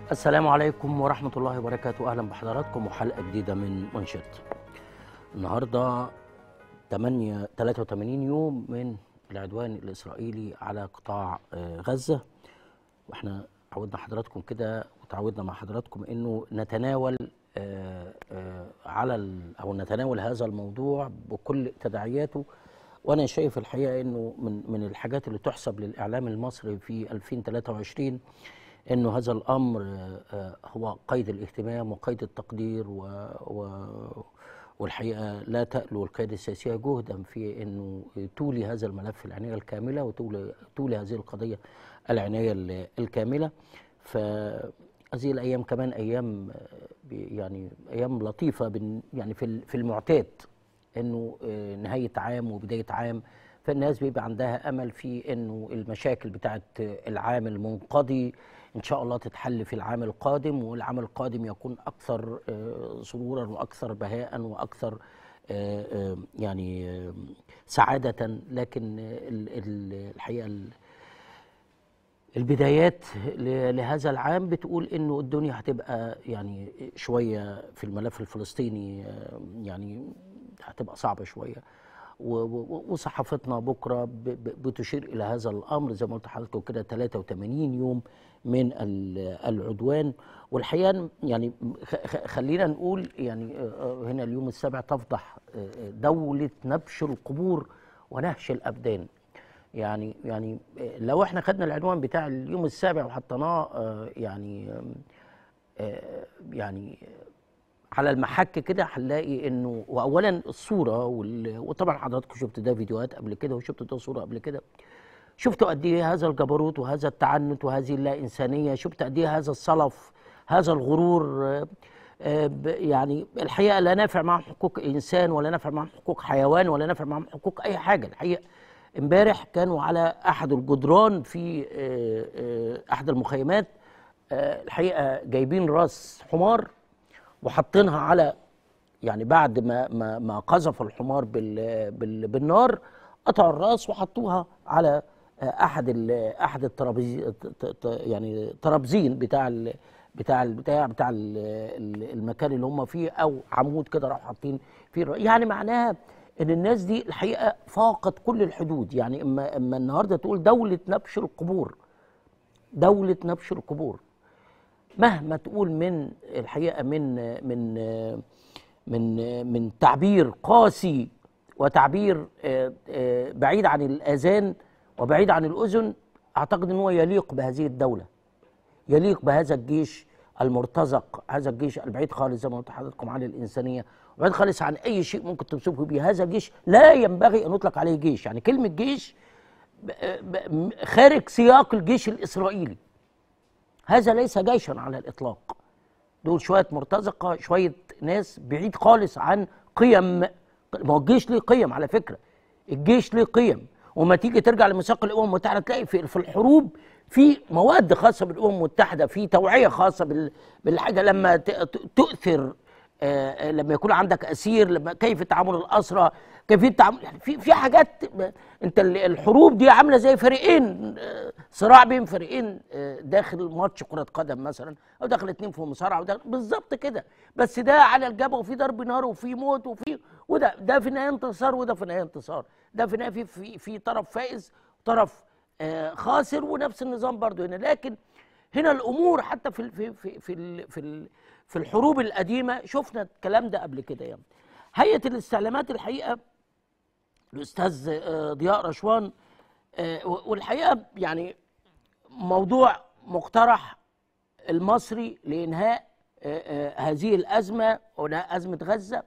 السلام عليكم ورحمة الله وبركاته أهلا بحضراتكم وحلقة جديدة من منشط النهاردة 8 83 يوم من العدوان الإسرائيلي على قطاع آه، غزة واحنا عودنا حضراتكم كده وتعودنا مع حضراتكم انه نتناول آه، آه، على ال- او نتناول هذا الموضوع بكل تداعياته وانا شايف الحقيقه انه من من الحاجات اللي تحسب للاعلام المصري في 2023 انه هذا الامر آه، آه، هو قيد الاهتمام وقيد التقدير و, و والحقيقه لا تألو القيادة السياسية جهدا في انه تولي هذا الملف العناية الكاملة وتولي تولي هذه القضية العناية ال- الكاملة فهذه الايام كمان ايام آه، بي- يعني ايام لطيفة بن- يعني في ال- في المعتاد انه آه، نهاية عام وبداية عام فالناس بيبقى عندها امل في انه المشاكل بتاعت العام المنقضي ان شاء الله تتحل في العام القادم والعام القادم يكون اكثر آه، سرورا واكثر بهاء واكثر آه، آه، يعني آه، سعاده لكن ال- ال- الحقيقه ال- البدايات ل- لهذا العام بتقول انه الدنيا هتبقى يعني شويه في الملف الفلسطيني آه، يعني هتبقى صعبه شويه و- و- وصحافتنا بكره ب- ب- بتشير الى هذا الامر زي ما قلت لحضراتكم كده 83 يوم من ال- العدوان والحقيقه يعني خ- خ- خلينا نقول يعني آه، آه، هنا اليوم السابع تفضح آه، آه، دوله نبش القبور ونهش الابدان يعني يعني لو احنا خدنا العنوان بتاع اليوم السابع وحطيناه آه، يعني آه، يعني على المحك كده هنلاقي انه واولا الصوره وال... وطبعا حضراتكم شفت ده فيديوهات قبل كده وشفت ده صوره قبل كده شفتوا قد ايه هذا الجبروت وهذا التعنت وهذه اللا انسانيه شفت قد ايه هذا الصلف هذا الغرور آه، آه، ب- يعني الحقيقه لا نافع معهم حقوق انسان ولا نافع معهم حقوق حيوان ولا نافع معهم حقوق اي حاجه الحقيقه امبارح كانوا على احد الجدران في آه، آه، احد المخيمات آه، الحقيقه جايبين راس حمار وحاطينها على يعني بعد ما ما ما قذف الحمار بال بال بالنار قطعوا الراس وحطوها على آه، احد ال احد الترابيز ت- ت- يعني ترابزين بتاع ال بتاع البتاع بتاع ال- ال- المكان اللي هم فيه او عمود كده راحوا حاطين فيه الر- يعني معناها ان الناس دي الحقيقه فاقت كل الحدود يعني اما اما النهارده تقول دوله نبش القبور دوله نبش القبور مهما تقول من الحقيقه من من من من تعبير قاسي وتعبير آه، آه، بعيد عن الاذان وبعيد عن الاذن اعتقد ان هو يليق بهذه الدوله يليق بهذا الجيش المرتزق هذا الجيش البعيد خالص زي ما قلت لحضراتكم عن الانسانيه وبعيد خالص عن اي شيء ممكن توصفه به هذا الجيش لا ينبغي ان يطلق عليه جيش يعني كلمه جيش ب- ب- خارج سياق الجيش الاسرائيلي هذا ليس جيشا على الاطلاق دول شويه مرتزقه شويه ناس بعيد خالص عن قيم ما هو الجيش ليه قيم على فكره الجيش ليه قيم وما تيجي ترجع لميثاق الامم المتحده تلاقي في في الحروب في مواد خاصه بالامم المتحده في توعيه خاصه بال- بالحاجه لما ت- ت- تؤثر آه، آه، لما يكون عندك اسير لما كيف تعامل الاسرى كيفيه التعامل يعني في في حاجات انت ال- الحروب دي عامله زي فريقين آه، صراع بين فريقين آه، داخل ماتش كره قدم مثلا او داخل اتنين في مصارعه وده بالظبط كده بس ده على الجبهه وفي ضرب نار وفي موت وفي وده ده في النهايه انتصار وده في النهايه انتصار ده في النهايه في في, في طرف فائز وطرف آه، خاسر ونفس النظام برضو هنا لكن هنا الامور حتى في ال- في في في ال- في, ال- في الحروب القديمه شفنا الكلام ده قبل كده يعني هيئه الاستعلامات الحقيقه الاستاذ آه، ضياء رشوان آه، و- والحقيقه يعني موضوع مقترح المصري لانهاء آه، آه، هذه الازمه وانهاء ازمه غزه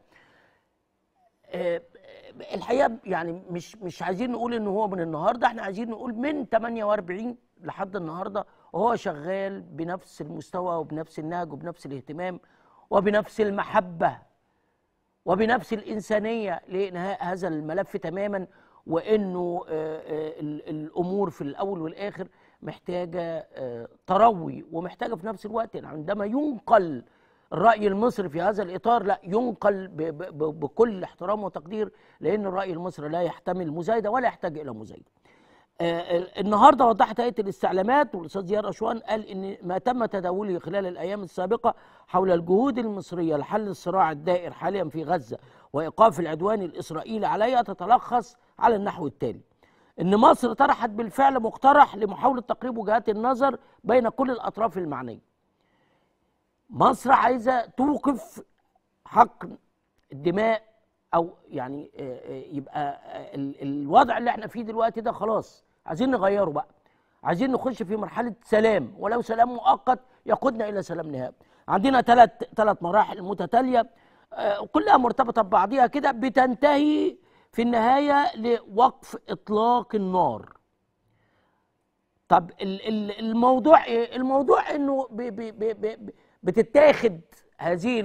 آه، الحقيقه يعني مش مش عايزين نقول ان هو من النهارده احنا عايزين نقول من 48 لحد النهارده وهو شغال بنفس المستوى وبنفس النهج وبنفس الاهتمام وبنفس المحبه وبنفس الإنسانية لإنهاء هذا الملف تماما وإنه آه، آه، ال- الأمور في الأول والآخر محتاجة آه، تروي ومحتاجة في نفس الوقت يعني عندما ينقل الرأي المصري في هذا الإطار لا ينقل ب- ب- ب- بكل احترام وتقدير لأن الرأي المصري لا يحتمل مزايدة ولا يحتاج إلى مزايدة آه، النهارده وضحت هيئه الاستعلامات والاستاذ زياد اشوان قال ان ما تم تداوله خلال الايام السابقه حول الجهود المصريه لحل الصراع الدائر حاليا في غزه وايقاف العدوان الاسرائيلي عليها تتلخص على النحو التالي ان مصر طرحت بالفعل مقترح لمحاوله تقريب وجهات النظر بين كل الاطراف المعنيه مصر عايزه توقف حقن الدماء او يعني آه، آه، يبقى الوضع اللي احنا فيه دلوقتي ده خلاص عايزين نغيره بقى عايزين نخش في مرحله سلام ولو سلام مؤقت يقودنا الى سلام نهائي عندنا ثلاث ثلاث مراحل متتاليه آه، كلها مرتبطه ببعضها كده بتنتهي في النهايه لوقف اطلاق النار طب الموضوع ايه الموضوع انه بتتاخد هذه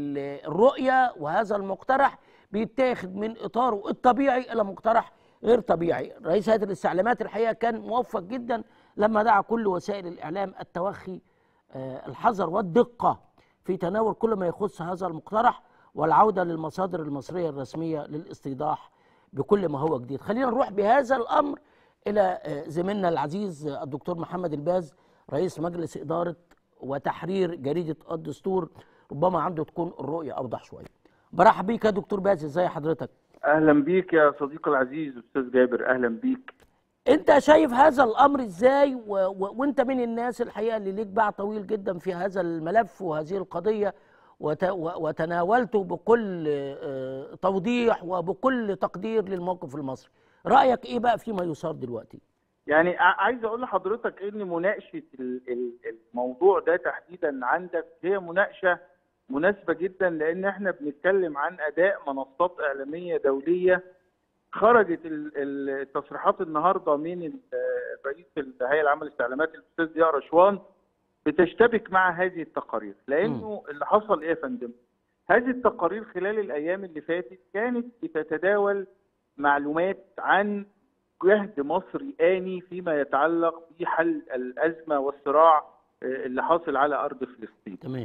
الرؤيه وهذا المقترح بيتاخد من اطاره الطبيعي الى مقترح غير طبيعي رئيس هيئه الاستعلامات الحقيقه كان موفق جدا لما دعا كل وسائل الاعلام التوخي آه، الحذر والدقه في تناول كل ما يخص هذا المقترح والعوده للمصادر المصريه الرسميه للاستيضاح بكل ما هو جديد خلينا نروح بهذا الامر الى آه، زميلنا العزيز الدكتور محمد الباز رئيس مجلس اداره وتحرير جريده الدستور ربما عنده تكون الرؤيه اوضح شويه برحب بيك يا دكتور باز ازي حضرتك اهلا بيك يا صديقي العزيز استاذ جابر اهلا بيك انت شايف هذا الامر ازاي و... و... وانت من الناس الحقيقه اللي ليك باع طويل جدا في هذا الملف وهذه القضيه وت... وتناولته بكل آه، توضيح وبكل تقدير للموقف المصري رايك ايه بقى فيما يصار دلوقتي يعني عايز اقول لحضرتك ان مناقشه الموضوع ده تحديدا عندك هي مناقشه مناسبه جدا لان احنا بنتكلم عن اداء منصات اعلاميه دوليه خرجت التصريحات النهارده من رئيس الهيئه العامه للاستعلامات الاستاذ ضياء رشوان بتشتبك مع هذه التقارير لانه اللي حصل ايه يا فندم؟ هذه التقارير خلال الايام اللي فاتت كانت بتتداول معلومات عن جهد مصري آني فيما يتعلق بحل الأزمة والصراع آه، اللي حاصل على أرض فلسطين تمام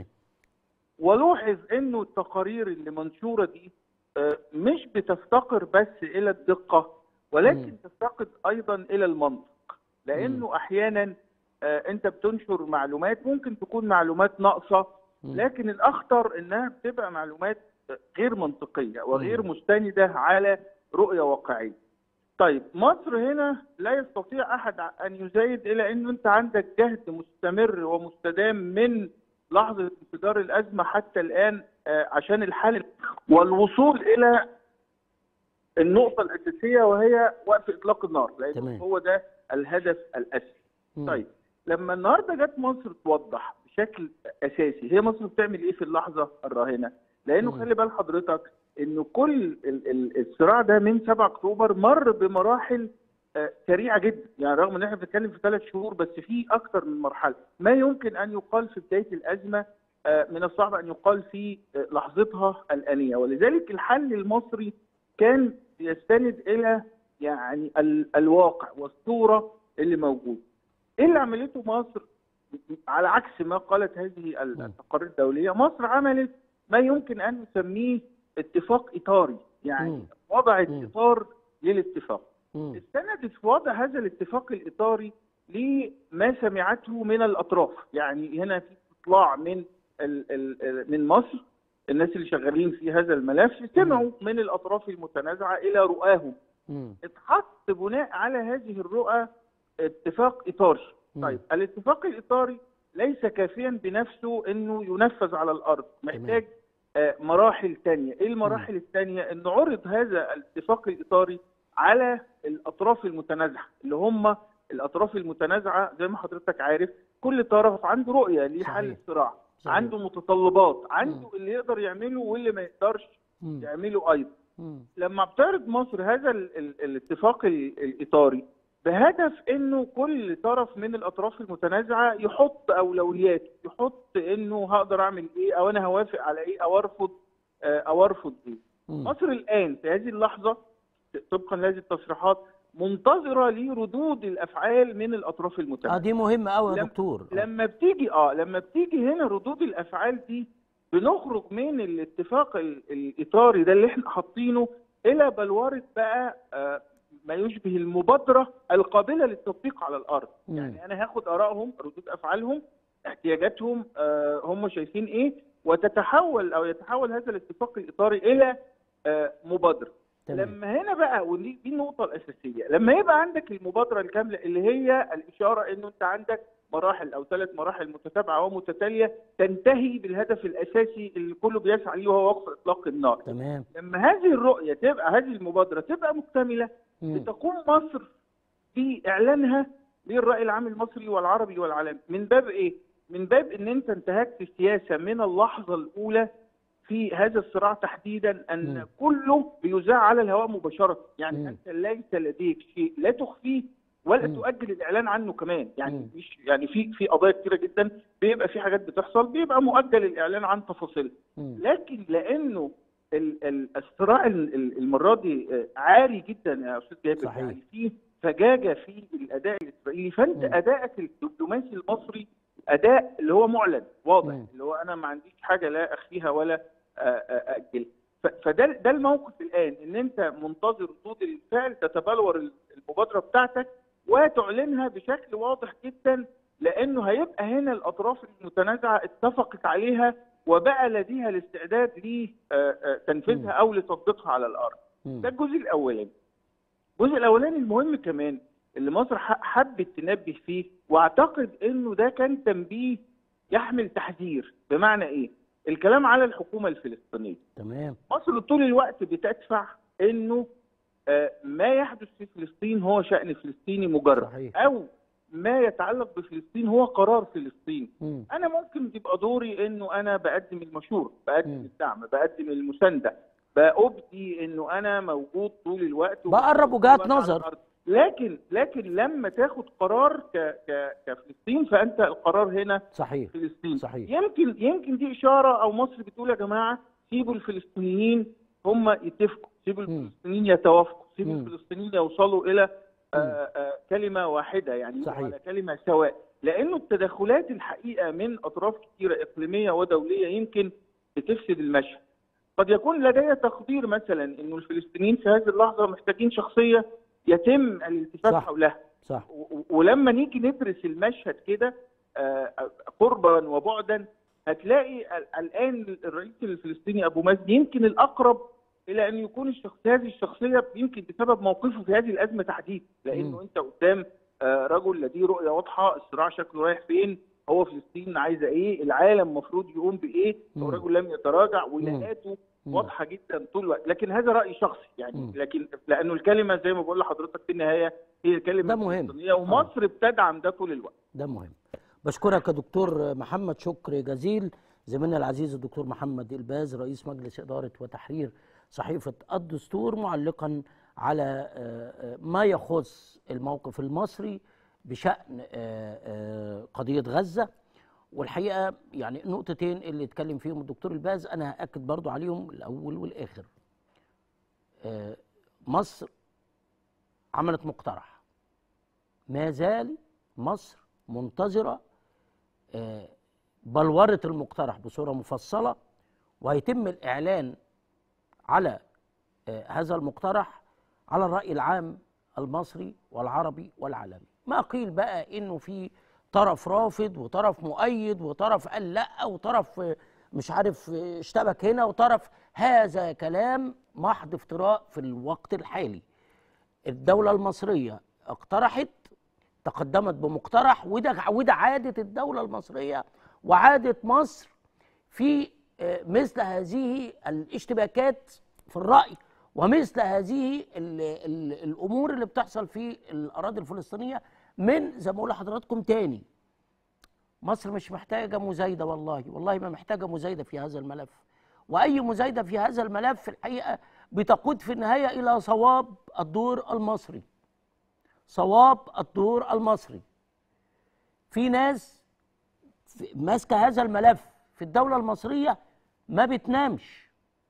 ولوحظ انه التقارير اللي منشوره دي آه، مش بتفتقر بس الى الدقه ولكن م. تفتقد ايضا الى المنطق لانه م. احيانا آه، انت بتنشر معلومات ممكن تكون معلومات ناقصه لكن الاخطر انها بتبقى معلومات غير منطقيه وغير مستنده على رؤيه واقعيه. طيب مصر هنا لا يستطيع احد ان يزايد الى انه انت عندك جهد مستمر ومستدام من لحظه انفجار الازمه حتى الان آه، عشان الحل والوصول الى النقطه الاساسيه وهي وقف اطلاق النار لان هو ده الهدف الاساسي. طيب لما النهارده جت مصر توضح بشكل اساسي هي مصر بتعمل ايه في اللحظه الراهنه؟ لانه خلي بال حضرتك انه كل الصراع ده من 7 اكتوبر مر بمراحل آه، سريعه جدا يعني رغم ان احنا بنتكلم في ثلاث شهور بس في اكثر من مرحله ما يمكن ان يقال في بدايه الازمه آه، من الصعب ان يقال في آه، لحظتها الانيه ولذلك الحل المصري كان يستند الى يعني الواقع والصوره اللي موجوده. ايه اللي عملته مصر على عكس ما قالت هذه التقارير الدوليه، مصر عملت ما يمكن ان نسميه اتفاق اطاري، يعني وضعت اطار للاتفاق. استندت في وضع هذا الاتفاق الاطاري لما سمعته من الاطراف يعني هنا في اطلاع من ال ال من مصر الناس اللي شغالين في هذا الملف سمعوا من الاطراف المتنازعه الى رؤاهم اتحط بناء على هذه الرؤى اتفاق اطاري طيب الاتفاق الاطاري ليس كافيا بنفسه انه ينفذ على الارض محتاج آه، مراحل ثانيه ايه المراحل الثانيه ان عرض هذا الاتفاق الاطاري على الاطراف المتنازعه اللي هم الاطراف المتنازعه زي ما حضرتك عارف كل طرف عنده رؤيه لحل الصراع عنده متطلبات عنده مم. اللي يقدر يعمله واللي ما يقدرش مم. يعمله ايضا مم. لما بتعرض مصر هذا ال ال الاتفاق الاطاري بهدف انه كل طرف من الاطراف المتنازعه يحط اولويات يحط انه هقدر اعمل ايه او انا هوافق على ايه او ارفض آه، او ارفض ايه مصر الان في هذه اللحظه طبقا لهذه التصريحات منتظره لردود الافعال من الاطراف المتنازعه. اه دي مهمه قوي يا دكتور. لما بتيجي اه لما بتيجي هنا ردود الافعال دي بنخرج من الاتفاق الاطاري ده اللي احنا حاطينه الى بلوره بقى آه ما يشبه المبادره القابله للتطبيق على الارض مم. يعني انا هاخد ارائهم ردود افعالهم احتياجاتهم آه، هم شايفين ايه وتتحول او يتحول هذا الاتفاق الاطاري الى آه، مبادره تمام لما هنا بقى ودي دي النقطه الاساسيه لما يبقى عندك المبادره الكامله اللي هي الاشاره انه انت عندك مراحل او ثلاث مراحل متتابعه ومتتاليه تنتهي بالهدف الاساسي اللي كله بيسعى ليه وهو وقف اطلاق النار تمام لما هذه الرؤيه تبقى هذه المبادره تبقى مكتمله مم. بتقوم مصر في اعلانها للراي العام المصري والعربي والعالمي من باب ايه من باب ان انت انتهكت السياسه من اللحظه الاولى في هذا الصراع تحديدا ان مم. كله بيذاع على الهواء مباشره يعني مم. انت ليس لديك شيء لا تخفيه ولا مم. تؤجل الاعلان عنه كمان يعني مم. مش يعني في في قضايا كتيره جدا بيبقى في حاجات بتحصل بيبقى مؤجل الاعلان عن تفاصيلها مم. لكن لانه ال- ال- الصراع ال- ال- المره دي آه، عالي جدا يا استاذ جابر صحيح. يعني في فجاجه في الاداء الاسرائيلي فانت مم. ادائك الدبلوماسي المصري اداء اللي هو معلن واضح مم. اللي هو انا ما عنديش حاجه لا اخفيها ولا آه، آه، اجلها ف- فده ده الموقف الان ان انت منتظر ردود الفعل تتبلور المبادره بتاعتك وتعلنها بشكل واضح جدا لانه هيبقى هنا الاطراف المتنازعه اتفقت عليها وبقى لديها الاستعداد لتنفيذها او لتطبيقها على الارض. مم. ده الجزء الاولاني. الجزء الاولاني المهم كمان اللي مصر ح- حبت تنبه فيه واعتقد انه ده كان تنبيه يحمل تحذير بمعنى ايه؟ الكلام على الحكومه الفلسطينيه. تمام مصر طول الوقت بتدفع انه آه، ما يحدث في فلسطين هو شأن فلسطيني مجرد صحيح. او ما يتعلق بفلسطين هو قرار فلسطين مم. انا ممكن تبقى دوري انه انا بقدم المشوره بقدم مم. الدعم بقدم المسانده بأبدي انه انا موجود طول الوقت بقرب وموجود وجهات على نظر. الأرض. لكن لكن لما تاخد قرار ك ك كفلسطين فانت القرار هنا صحيح فلسطين صحيح. يمكن يمكن دي اشاره او مصر بتقول يا جماعه سيبوا الفلسطينيين هم يتفقوا سيبوا مم. الفلسطينيين يتوافقوا سيبوا مم. الفلسطينيين يوصلوا الى آه آه كلمه واحده يعني يبقوا صحيح. على كلمه سواء لانه التدخلات الحقيقه من اطراف كثيره اقليميه ودوليه يمكن بتفسد المشهد قد يكون لدي تقدير مثلا انه الفلسطينيين في هذه اللحظه محتاجين شخصيه يتم الالتفات صح. حولها صح و- ولما نيجي ندرس المشهد كده آه، قربا وبعدا هتلاقي ال- الان الرئيس الفلسطيني ابو مازن يمكن الاقرب الى ان يكون الشخص هذه الشخصيه يمكن بسبب موقفه في هذه الازمه تحديدا لانه مم. انت قدام آه، رجل لديه رؤيه واضحه الصراع شكله رايح فين هو فلسطين عايزه ايه العالم المفروض يقوم بايه مم. هو رجل لم يتراجع ولاءاته مم. واضحه جدا طول الوقت لكن هذا راي شخصي يعني مم. لكن لانه الكلمه زي ما بقول لحضرتك في النهايه هي الكلمه ده مهم. الفلسطينيه ومصر بتدعم ده طول الوقت ده مهم بشكرك يا دكتور محمد شكر جزيل زميلنا العزيز الدكتور محمد الباز رئيس مجلس إدارة وتحرير صحيفة الدستور معلقا على آه، آه، ما يخص الموقف المصري بشأن آه، آه، قضية غزة والحقيقة يعني نقطتين اللي اتكلم فيهم الدكتور الباز أنا هأكد برضو عليهم الأول والآخر آه، مصر عملت مقترح ما زال مصر منتظرة آه، بلورة المقترح بصورة مفصلة وهيتم الإعلان على آه، هذا المقترح على الرأي العام المصري والعربي والعالمي ما قيل بقى إنه في طرف رافض وطرف مؤيد وطرف قال لا وطرف آه، مش عارف آه، اشتبك هنا وطرف هذا كلام محض افتراء في الوقت الحالي الدولة المصرية اقترحت تقدمت بمقترح وده وده عادة الدولة المصرية وعادة مصر في آه، مثل هذه الاشتباكات في الرأي ومثل هذه ال ال الأمور اللي بتحصل في الأراضي الفلسطينية من زي ما بقول لحضراتكم تاني مصر مش محتاجة مزايدة والله والله ما محتاجة مزايدة في هذا الملف وأي مزايدة في هذا الملف في الحقيقة بتقود في النهاية إلى صواب الدور المصري صواب الدور المصري في ناس في- ماسكة هذا الملف في الدولة المصرية ما بتنامش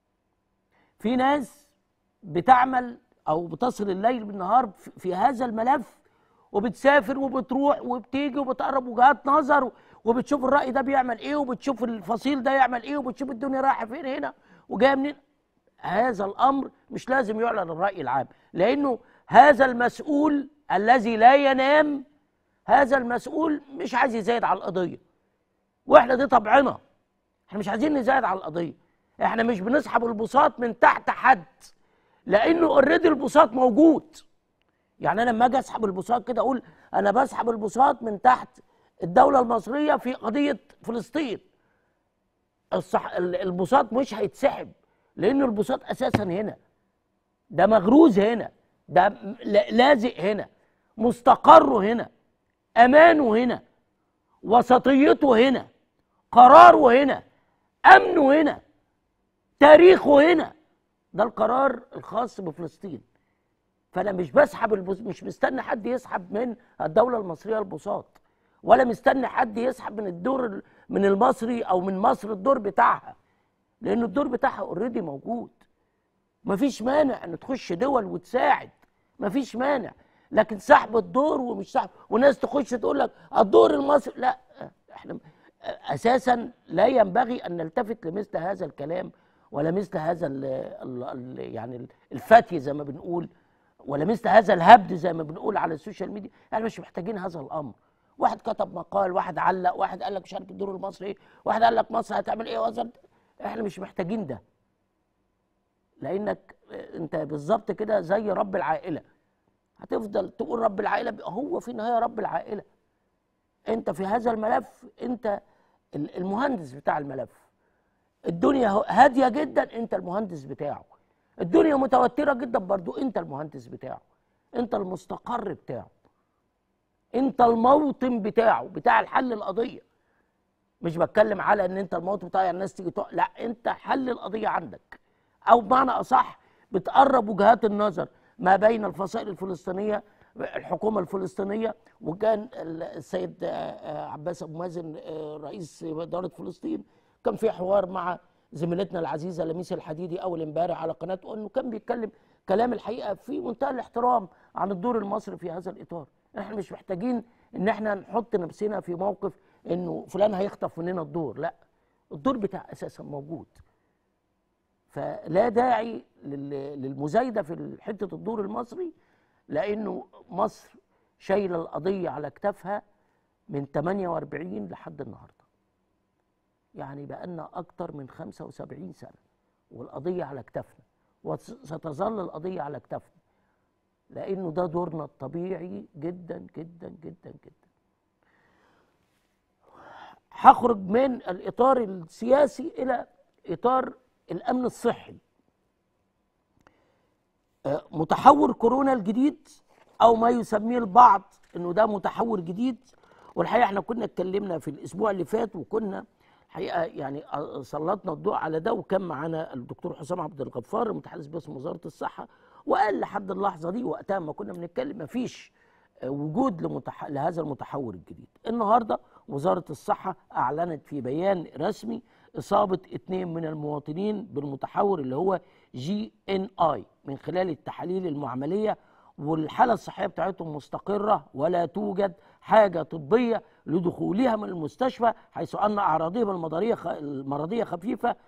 في ناس بتعمل أو بتصل الليل بالنهار في- في هذا الملف وبتسافر وبتروح وبتيجي وبتقرب وجهات نظر وبتشوف الرأي ده بيعمل ايه وبتشوف الفصيل ده يعمل ايه وبتشوف الدنيا رايحة فين هنا وجاية منين هذا الامر مش لازم يعلن الراي العام لانه هذا المسؤول الذي لا ينام هذا المسؤول مش عايز يزايد على القضيه واحنا دي طبعنا احنا مش عايزين نزايد على القضيه احنا مش بنسحب البساط من تحت حد لانه اوريدي البساط موجود يعني انا لما اجي اسحب البساط كده اقول انا بسحب البساط من تحت الدوله المصريه في قضيه فلسطين الصح... ال- البساط مش هيتسحب لان البساط اساسا هنا ده مغروز هنا ده م- لا- لازق هنا مستقره هنا امانه هنا وسطيته هنا قراره هنا امنه هنا تاريخه هنا ده القرار الخاص بفلسطين فانا مش بسحب البس... مش مستني حد يسحب من الدوله المصريه البساط ولا مستني حد يسحب من الدور ال- من المصري او من مصر الدور بتاعها لان الدور بتاعها اوريدي موجود مفيش مانع ان تخش دول وتساعد مفيش مانع لكن سحب الدور ومش سحب وناس تخش تقول لك الدور المصري لا احنا اساسا لا ينبغي ان نلتفت لمثل هذا الكلام ولا مثل هذا ال ال ال يعني الفتي زي ما بنقول ولا مثل هذا الهبد زي ما بنقول على السوشيال ميديا احنا مش محتاجين هذا الامر واحد كتب مقال واحد علق واحد قال لك مش عارف الدور المصري ايه واحد قال لك مصر هتعمل ايه وزارة احنا مش محتاجين ده لانك انت بالظبط كده زي رب العائله هتفضل تقول رب العائله هو في النهايه رب العائله انت في هذا الملف انت ال- المهندس بتاع الملف الدنيا هو- هاديه جدا انت المهندس بتاعه الدنيا متوتره جدا برضو انت المهندس بتاعه انت المستقر بتاعه انت الموطن بتاعه بتاع الحل القضيه مش بتكلم على ان انت الموطن بتاع الناس تيجي تق... لا انت حل القضيه عندك او بمعنى اصح بتقرب وجهات النظر ما بين الفصائل الفلسطينيه الحكومه الفلسطينيه وكان ال- السيد آه، آه، عباس ابو مازن آه، رئيس اداره فلسطين كان في حوار مع زميلتنا العزيزه لميس الحديدي اول امبارح على قناه انه كان بيتكلم كلام الحقيقه في منتهى الاحترام عن الدور المصري في هذا الاطار احنا مش محتاجين ان احنا نحط نفسنا في موقف انه فلان هيخطف مننا الدور لا الدور بتاع اساسا موجود فلا داعي لل- للمزايده في حته الدور المصري لانه مصر شايله القضيه على كتافها من 48 لحد النهارده يعني بقالنا اكتر من 75 سنه والقضيه على كتافنا وستظل القضيه على كتافنا لانه ده دورنا الطبيعي جدا جدا جدا جدا هخرج من الاطار السياسي الى اطار الامن الصحي آه، متحور كورونا الجديد او ما يسميه البعض انه ده متحور جديد والحقيقه احنا كنا اتكلمنا في الاسبوع اللي فات وكنا الحقيقه يعني آه، سلطنا الضوء على ده وكان معانا الدكتور حسام عبد الغفار المتحدث باسم وزاره الصحه وقال لحد اللحظه دي وقتها ما كنا بنتكلم مفيش آه، وجود لمتح... لهذا المتحور الجديد النهارده وزاره الصحه اعلنت في بيان رسمي اصابه اثنين من المواطنين بالمتحور اللي هو جي ان اي من خلال التحاليل المعمليه والحاله الصحيه بتاعتهم مستقره ولا توجد حاجه طبيه لدخولها من المستشفى حيث ان اعراضهم المرضيه خ- المرضيه خفيفه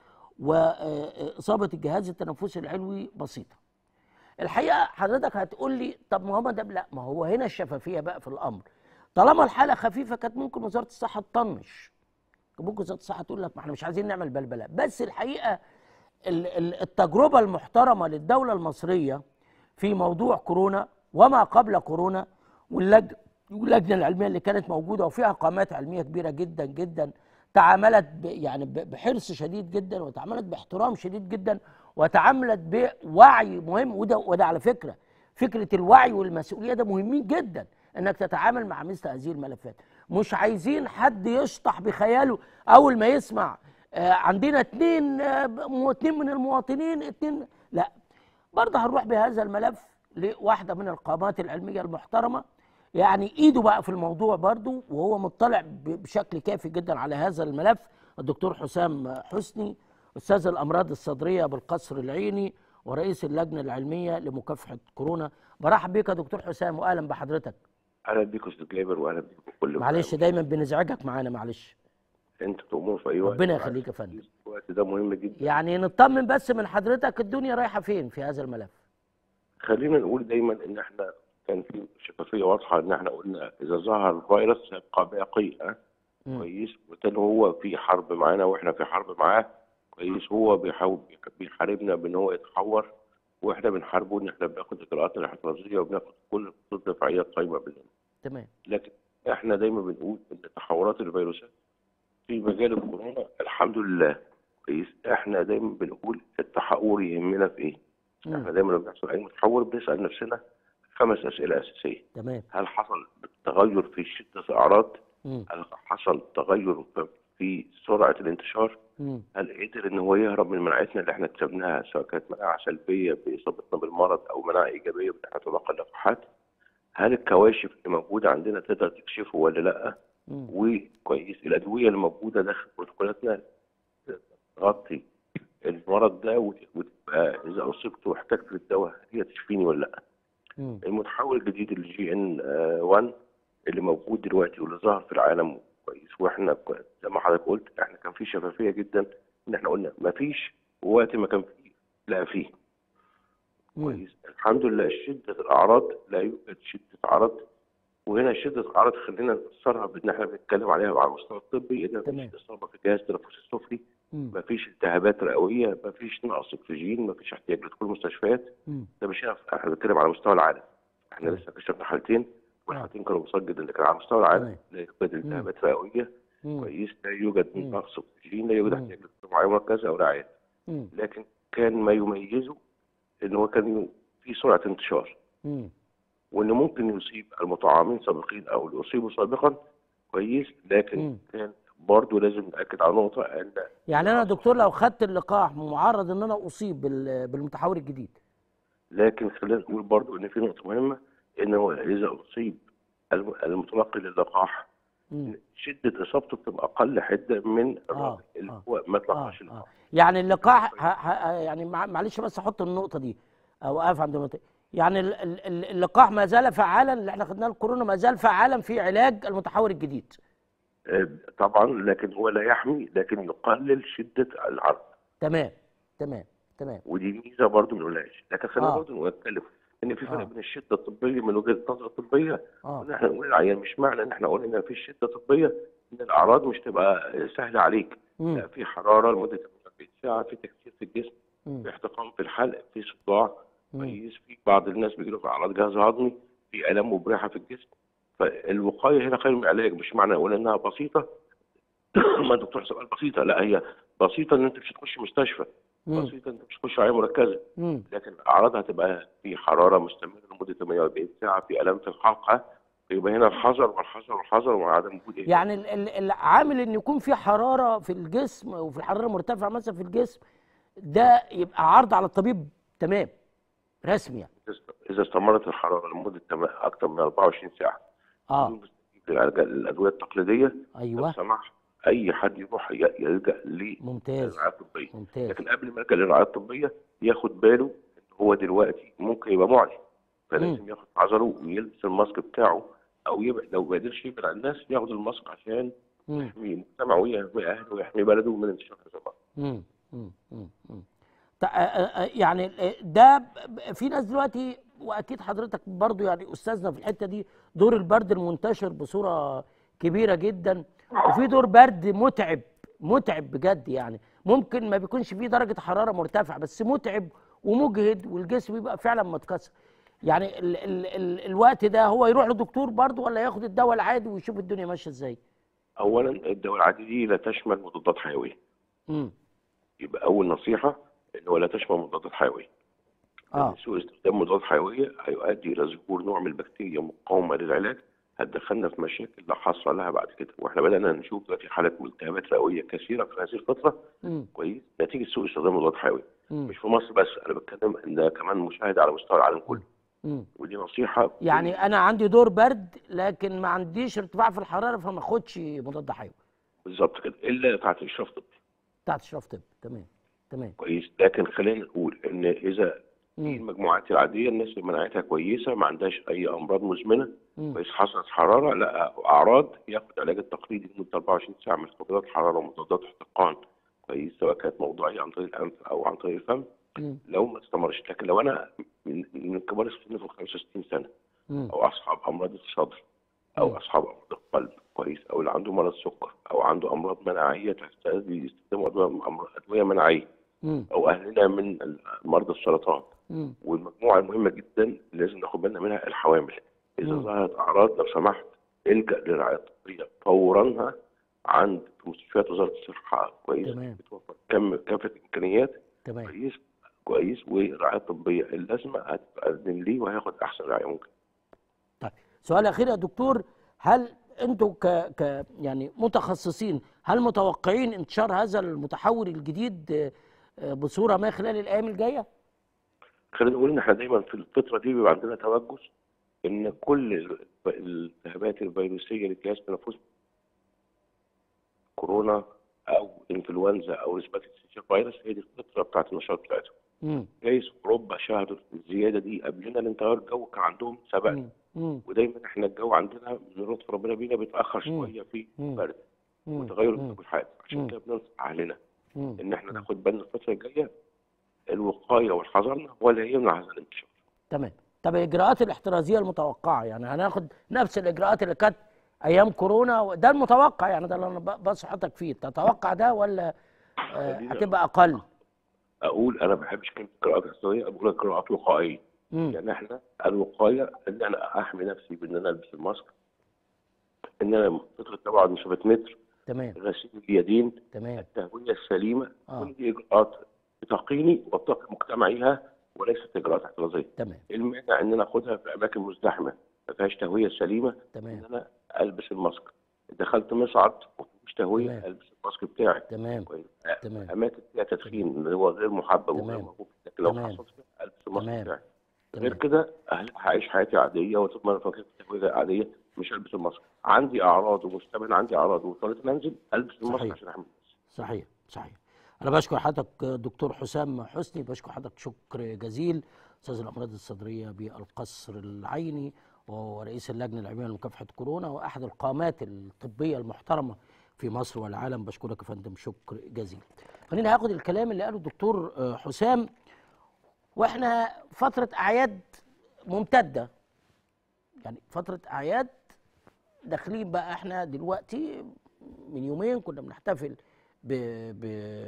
واصابه الجهاز التنفسي العلوي بسيطه. الحقيقه حضرتك هتقول لي طب ما هو ده لا ما هو هنا الشفافيه بقى في الامر. طالما الحاله خفيفه كانت ممكن وزاره الصحه تطنش. كان ممكن وزاره الصحه تقول لك ما احنا مش عايزين نعمل بلبله، بس الحقيقه ال- ال- التجربه المحترمه للدوله المصريه في موضوع كورونا وما قبل كورونا واللج- واللجنه العلميه اللي كانت موجوده وفيها قامات علميه كبيره جدا جدا تعاملت ب يعني ب- بحرص شديد جدا وتعاملت باحترام شديد جدا وتعاملت بوعي مهم وده وده على فكره فكره الوعي والمسؤوليه ده مهمين جدا انك تتعامل مع مثل هذه الملفات مش عايزين حد يشطح بخياله اول ما يسمع آه، عندنا اتنين آه، مو- اتنين من المواطنين اتنين لا برضه هنروح بهذا الملف لواحده من القامات العلميه المحترمه يعني ايده بقى في الموضوع برضه وهو مطلع ب- بشكل كافي جدا على هذا الملف الدكتور حسام حسني استاذ الامراض الصدريه بالقصر العيني ورئيس اللجنه العلميه لمكافحه كورونا برحب بيك يا دكتور حسام واهلا بحضرتك اهلا بيك يا استاذ جابر واهلا بيك بكل معلش دايما بنزعجك معانا معلش انت تؤمر في اي وقت ربنا يخليك يا فندم الوقت ده مهم جدا يعني نطمن بس من حضرتك الدنيا رايحه فين في هذا الملف خلينا نقول دايما ان احنا كان في شفافيه واضحه ان احنا قلنا اذا ظهر الفيروس سيبقى باقي ها؟ مم. كويس وكان هو في حرب معانا واحنا في حرب معاه كويس هو بيحاول بيحاربنا بان هو يتحور واحنا بنحاربه ان احنا بناخد اجراءات الاحترازيه وبناخد كل الخطوط الدفاعيه القايمه بالنا تمام لكن احنا دايما بنقول ان تحورات الفيروسات في مجال الكورونا الحمد لله كويس احنا دايما بنقول التحور يهمنا في ايه؟ احنا مم. دايما لما بيحصل اي تحور بنسال نفسنا خمس اسئله اساسيه تمام هل حصل تغير في شده الاعراض؟ مم. هل حصل تغير في سرعه الانتشار؟ مم. هل قدر ان هو يهرب من مناعتنا اللي احنا اكتسبناها سواء كانت مناعه سلبيه باصابتنا بالمرض او مناعه ايجابيه بان احنا نتلقى اللقاحات؟ هل الكواشف اللي موجوده عندنا تقدر تكشفه ولا لا؟ مم. وكويس الادويه اللي موجوده داخل بروتوكولاتنا تغطي المرض ده وت- وتبقى اذا اصبت واحتجت للدواء هي تشفيني ولا لا؟ مم. المتحول الجديد الجي ان 1 اللي موجود دلوقتي واللي ظهر في العالم كويس واحنا ك- زي ما حضرتك قلت احنا كان في شفافيه جدا ان احنا قلنا ما فيش وقت ما كان فيه لا فيه مم. كويس الحمد لله شده الاعراض لا يوجد شده عرض وهنا شده الاعراض خلينا نفسرها بان احنا بنتكلم عليها على المستوى الطبي ان تمام. مفيش اصابه في الجهاز التنفسي السفلي مم. مفيش التهابات رئويه مفيش نقص اكسجين مفيش احتياج لدخول المستشفيات مم. ده مش هنا احنا بنتكلم على مستوى العالم احنا تمام. لسه كشفنا حالتين والحالتين كانوا بسيط جدا لكن على مستوى العالم تمام. لا يوجد التهابات رئويه مم. كويس لا يوجد مم. نقص اكسجين لا يوجد مم. احتياج لدخول معايير مركزه او رعايه مم. لكن كان ما يميزه ان هو كان في سرعه انتشار مم. وان ممكن يصيب المطعمين سابقين او اللي اصيبوا سابقا كويس لكن مم. كان برضه لازم ناكد على نقطه ان يعني انا يا دكتور لو خدت اللقاح معرض ان انا اصيب بال- بالمتحور الجديد لكن خلينا نقول برضه ان في نقطه مهمه ان هو اذا اصيب الم- المتلقي للقاح مم. شده اصابته بتبقى اقل حده من آه، الراجل اللي آه. هو ما اه تلقاش اه اللقاح يعني اللقاح ه... ه... يعني مع- معلش بس احط النقطه دي او اقف عند النقطه يعني ال- ال- ال- اللقاح ما زال فعالا اللي احنا خدناه الكورونا ما زال فعالا في علاج المتحور الجديد آه، طبعا لكن هو لا يحمي لكن يقلل شده العرض تمام تمام تمام ودي ميزه برضه ما نقولهاش لكن خلينا آه. برضه نتكلم ان في فرق آه. بين الشده الطبيه من وجهه النظر الطبيه اه وان احنا نقول العيان مش معنى ان احنا قلنا ان في شده طبيه ان الاعراض مش تبقى سهله عليك مم. لا في حراره لمده 48 ساعه في تكسير في الجسم مم. في احتقان في الحلق في صداع مم. كويس في بعض الناس بيجيلهم اعراض جهاز هضمي في الام مبرحه في الجسم فالوقايه هنا خير من العلاج مش معنى اقول انها بسيطه ما الدكتور حسام قال بسيطه لا هي بسيطه ان انت مش هتخش مستشفى مم. بسيطه انت مش هتخش عنايه مركزه مم. لكن اعراضها هتبقى في حراره مستمره لمده 48 ساعه في الام في الحلقه يبقى هنا الحذر والحذر والحذر وعدم وجود إيه؟ يعني ال- ال- العامل ان يكون في حراره في الجسم وفي الحراره مرتفعه مثلا في الجسم ده يبقى عرض على الطبيب تمام رسمي يعني اذا استمرت الحراره لمده تم- اكثر من 24 ساعه اه بدون استجابة للألج- للادويه التقليديه لو ايوه سمح اي حد يروح ي- يلجا ممتاز للرعايه الطبيه ممتاز لكن قبل ما يلجا للرعايه الطبيه ياخد باله ان هو دلوقتي ممكن يبقى معدي فلازم ياخد حذره ويلبس الماسك بتاعه او يبعد لو ما قدرش يبعد عن الناس ياخد الماسك عشان مم. يحمي مجتمعه ويحمي اهله ويحمي بلده من انتشار هذا المرض مم. مم. مم. مم. تا- آه، آه، آه، يعني آه، ده ب- ب- في ناس دلوقتي واكيد حضرتك برضو يعني استاذنا في الحته دي دور البرد المنتشر بصوره كبيره جدا وفي دور برد متعب متعب بجد يعني ممكن ما بيكونش فيه درجه حراره مرتفعه بس متعب ومجهد والجسم بيبقى فعلا متكسر يعني ال ال ال الوقت ده هو يروح لدكتور برضو ولا ياخد الدواء العادي ويشوف الدنيا ماشيه ازاي اولا الدواء العادي دي لا تشمل مضادات حيويه امم يبقى اول نصيحه ان هو لا تشمل مضادات حيويه اه لأن سوء استخدام مضادات حيويه هيؤدي الى ظهور نوع من البكتيريا مقاومه للعلاج هتدخلنا في مشاكل لا حصر لها بعد كده واحنا بدانا نشوف دلوقتي حالات التهابات رئويه كثيره في هذه الفتره امم كويس نتيجه سوء استخدام مضادات حيويه امم مش في مصر بس انا بتكلم ان ده كمان مشاهد على مستوى العالم كله امم ودي نصيحه يعني انا عندي دور برد لكن ما عنديش ارتفاع في الحراره فما اخدش مضاد حيوي بالظبط كده الا بتاعت اشراف طبي بتاعت اشراف طب تمام تمام كويس لكن خلينا نقول ان اذا في مم. المجموعات العاديه الناس اللي مناعتها كويسه ما عندهاش اي امراض مزمنه مم. كويس حصلت حراره لا اعراض ياخد علاج التقليدي لمده 24 ساعه من مضادات حراره ومضادات احتقان كويس سواء كانت موضوعيه عن طريق الانف او عن طريق الفم مم. لو ما استمرش لكن لو انا من من كبار السن فوق 65 سنه مم. او اصحاب امراض الصدر او مم. اصحاب امراض القلب كويس او اللي عنده مرض سكر او عنده امراض مناعيه تحتاج يستخدموا ادويه أمر- ادويه مناعيه مم. او اهلنا من مرضى السرطان مم. والمجموعه المهمه جدا اللي لازم ناخد بالنا منها الحوامل اذا مم. ظهرت اعراض لو سمحت الجا للرعايه الطبيه فورا عند مستشفيات وزاره الصحه كويس تمام. بتوفر كم كافه الامكانيات تمام كويس كويس والرعايه الطبيه اللازمه هتقدم ليه وهياخد احسن رعايه ممكن طيب سؤال اخير يا دكتور هل انتوا ك ك يعني متخصصين هل متوقعين انتشار هذا المتحول الجديد آه، آه، بصوره ما خلال الايام الجايه؟ خلينا نقول ان احنا دايما في الفتره دي بيبقى عندنا توجس ان كل ال- الالتهابات الفيروسيه للجهاز التنفسي كورونا او انفلونزا او اثبات استشفاء فيروس هي دي الفتره بتاعت النشاط بتاعتهم مم. جايز اوروبا شهدوا الزياده دي قبلنا لان تغير الجو كان عندهم سبق مم. مم. ودايما احنا الجو عندنا من لطف ربنا بينا بيتاخر مم. شويه في مم. البرد مم. وتغير مم. الجو الحاد مم. عشان كده بننصح اهلنا مم. ان احنا ناخد بالنا الفتره الجايه الوقايه والحذر ولا يمنع هذا الانتشار تمام طب الاجراءات الاحترازيه المتوقعه يعني هناخد نفس الاجراءات اللي كانت ايام كورونا ده المتوقع يعني ده اللي انا ب- بصحتك فيه تتوقع ده ولا آه، خلينا- هتبقى اقل؟ اقول انا ما بحبش كلمه قراءات احصائيه بقول قراءات وقائيه مم. يعني احنا الوقايه ان انا احمي نفسي بان انا البس الماسك ان انا فتره تباعد مسافه متر تمام غسيل اليدين تمام التهويه السليمه آه. كل دي اجراءات بتقيني وبتقي مجتمعيها وليست اجراءات احترازيه تمام المانع ان انا اخدها في اماكن مزدحمه ما فيهاش تهويه سليمه ان تمام انا البس الماسك دخلت مصعد ومفيش تهويه تمام. البس الماسك بتاعي تمام كويس. تمام اماكن فيها تدخين اللي هو غير محبب وغير تمام. مرغوب فيه. لكن لو تمام. حصل فيها البس الماسك تمام. بتاعي غير تمام كده أهل- هعيش حياتي عاديه وطول ما فاكر تهويه عاديه مش هلبس الماسك عندي اعراض ومشتبه عندي اعراض واضطريت إن انزل البس الماسك صحيح. عشان احمي نفسي صحيح صحيح انا بشكر حضرتك دكتور حسام حسني بشكر حضرتك شكر جزيل استاذ الامراض الصدريه بالقصر العيني وهو رئيس اللجنه العلميه لمكافحه كورونا واحد القامات الطبيه المحترمه في مصر والعالم بشكرك يا فندم شكر جزيل خلينا هاخد الكلام اللي قاله الدكتور آه، حسام واحنا فتره اعياد ممتده يعني فتره اعياد داخلين بقى احنا دلوقتي من يومين كنا بنحتفل ب ب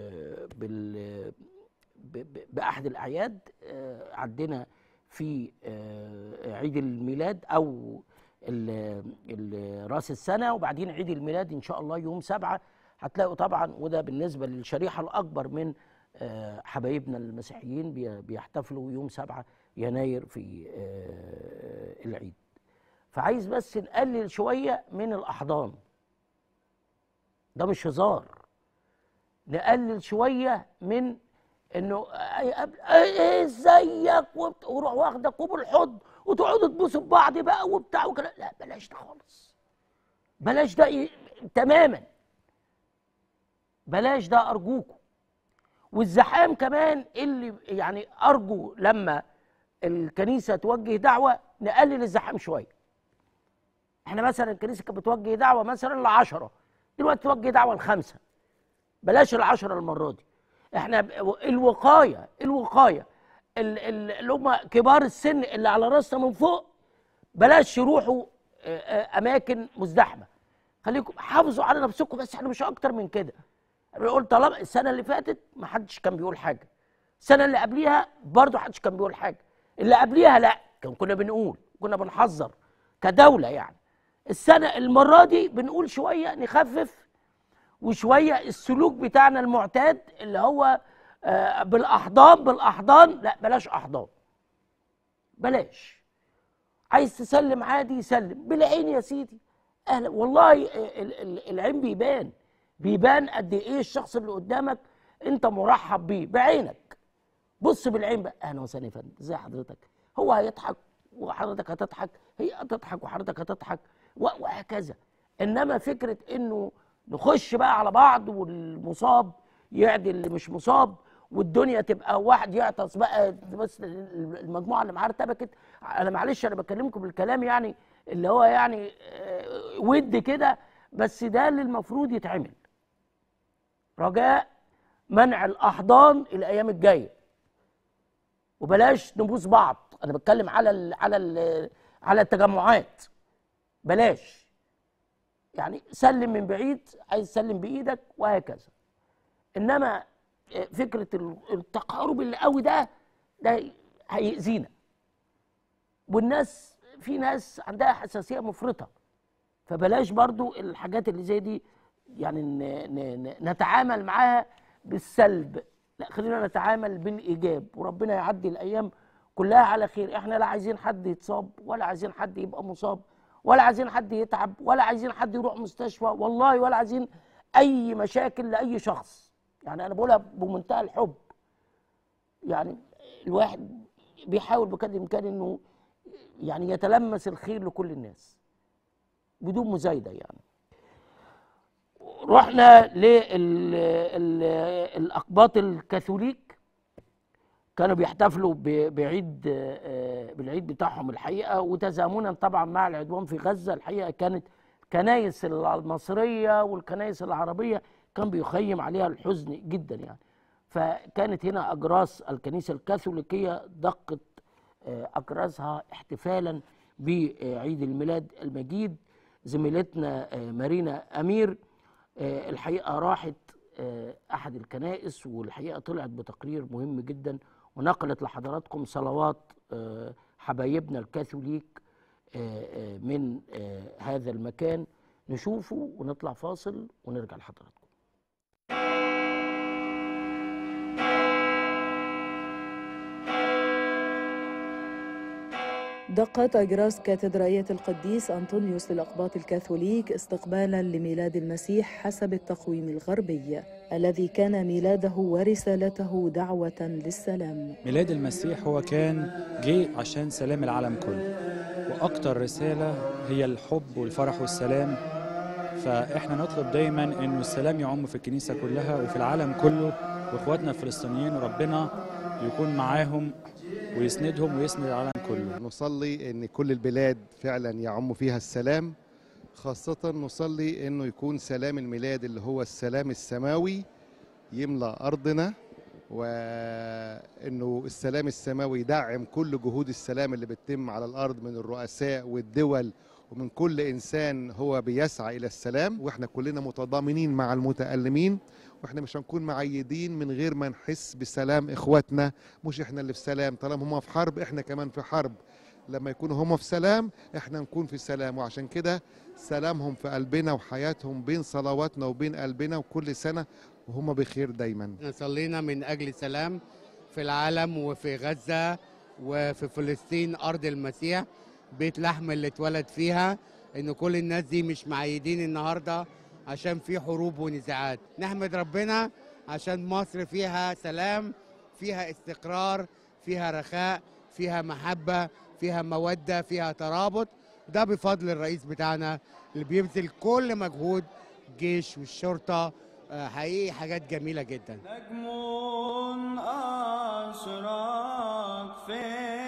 بال ب ب باحد الاعياد آه، عندنا في آه، عيد الميلاد او ال- ال- راس السنه وبعدين عيد الميلاد ان شاء الله يوم سبعة هتلاقوا طبعا وده بالنسبه للشريحه الاكبر من آه، حبايبنا المسيحيين بي- بيحتفلوا يوم سبعة يناير في آه، العيد فعايز بس نقلل شويه من الاحضان ده مش هزار نقلل شويه من انه أي- أب- ايه ازيك وبت- وروح واخدك وبالحضن وتقعدوا تبوسوا في بعض بقى وبتاع وكده لا بلاش ده خالص بلاش ده ي- تماما بلاش ده ارجوكم والزحام كمان اللي يعني ارجو لما الكنيسه توجه دعوه نقلل الزحام شويه احنا مثلا الكنيسه كانت بتوجه دعوه مثلا لعشرة دلوقتي توجه دعوه لخمسه بلاش العشرة المرة دي احنا ب- الوقاية الوقاية ال- ال- اللي هم كبار السن اللي على راسنا من فوق بلاش يروحوا آه، آه، اماكن مزدحمه خليكم حافظوا على نفسكم بس احنا مش اكتر من كده بنقول طالما السنه اللي فاتت ما حدش كان بيقول حاجه السنه اللي قبليها برضه حدش كان بيقول حاجه اللي قبليها لا كان كنا بنقول كنا بنحذر كدوله يعني السنه المره دي بنقول شويه نخفف وشويه السلوك بتاعنا المعتاد اللي هو آه، بالاحضان بالاحضان لا بلاش احضان بلاش عايز تسلم عادي يسلم بالعين يا سيدي اهلا والله ال- ال- العين بيبان بيبان قد ايه الشخص اللي قدامك انت مرحب بيه بعينك بص بالعين بقى اهلا وسهلا يا فندم ازي حضرتك هو هيضحك وحضرتك هتضحك هي هتضحك وحضرتك هتضحك و- وهكذا انما فكره انه نخش بقى على بعض والمصاب يعدي اللي مش مصاب والدنيا تبقى واحد يعطس بقى بس المجموعه اللي معاه ارتبكت انا معلش انا بكلمكم بالكلام يعني اللي هو يعني آه، ود كده بس ده اللي المفروض يتعمل رجاء منع الاحضان الايام الجايه وبلاش نبوس بعض انا بتكلم على ال على ال على التجمعات بلاش يعني سلم من بعيد عايز تسلم بايدك وهكذا انما آه، فكره ال- التقارب اللي قوي ده ده هيأذينا والناس في ناس عندها حساسيه مفرطه فبلاش برضو الحاجات اللي زي دي يعني ن- ن- ن- نتعامل معاها بالسلب لا خلينا نتعامل بالايجاب وربنا يعدي الايام كلها على خير احنا لا عايزين حد يتصاب ولا عايزين حد يبقى مصاب ولا عايزين حد يتعب ولا عايزين حد يروح مستشفى والله ولا عايزين اي مشاكل لاي شخص يعني انا بقولها بمنتهى الحب يعني الواحد بيحاول بقدر الامكان انه يعني يتلمس الخير لكل الناس بدون مزايده يعني رحنا للاقباط الكاثوليك كانوا بيحتفلوا ب- بعيد آه، بالعيد بتاعهم الحقيقه وتزامنا طبعا مع العدوان في غزه الحقيقه كانت الكنايس المصريه والكنايس العربيه كان بيخيم عليها الحزن جدا يعني فكانت هنا اجراس الكنيسه الكاثوليكيه دقت آه، اجراسها احتفالا بعيد الميلاد المجيد زميلتنا آه، مارينا امير آه، الحقيقه راحت آه، احد الكنائس والحقيقه طلعت بتقرير مهم جدا ونقلت لحضراتكم صلوات آه، حبايبنا الكاثوليك آه، آه، من آه، هذا المكان نشوفه ونطلع فاصل ونرجع لحضراتكم دقت أجراس كاتدرائية القديس أنطونيوس للأقباط الكاثوليك استقبالا لميلاد المسيح حسب التقويم الغربي الذي كان ميلاده ورسالته دعوة للسلام ميلاد المسيح هو كان جه عشان سلام العالم كله واكتر رساله هي الحب والفرح والسلام فاحنا نطلب دايما انه السلام يعم في الكنيسه كلها وفي العالم كله واخواتنا الفلسطينيين وربنا يكون معاهم ويسندهم ويسند العالم كله نصلي ان كل البلاد فعلا يعم فيها السلام خاصة نصلي انه يكون سلام الميلاد اللي هو السلام السماوي يملأ ارضنا وانه السلام السماوي يدعم كل جهود السلام اللي بتتم على الارض من الرؤساء والدول ومن كل انسان هو بيسعى الى السلام واحنا كلنا متضامنين مع المتألمين واحنا مش هنكون معيدين من غير ما نحس بسلام اخواتنا مش احنا اللي في سلام طالما هم في حرب احنا كمان في حرب لما يكونوا هم في سلام احنا نكون في سلام وعشان كده سلامهم في قلبنا وحياتهم بين صلواتنا وبين قلبنا وكل سنة وهم بخير دايما احنا صلينا من اجل سلام في العالم وفي غزه وفي فلسطين ارض المسيح بيت لحم اللي اتولد فيها ان كل الناس دي مش معيدين النهارده عشان في حروب ونزاعات نحمد ربنا عشان مصر فيها سلام فيها استقرار فيها رخاء فيها محبه فيها موده فيها ترابط ده بفضل الرئيس بتاعنا اللي بيبذل كل مجهود الجيش والشرطه آه، حقيقي حاجات جميله جدا نجم أشرق في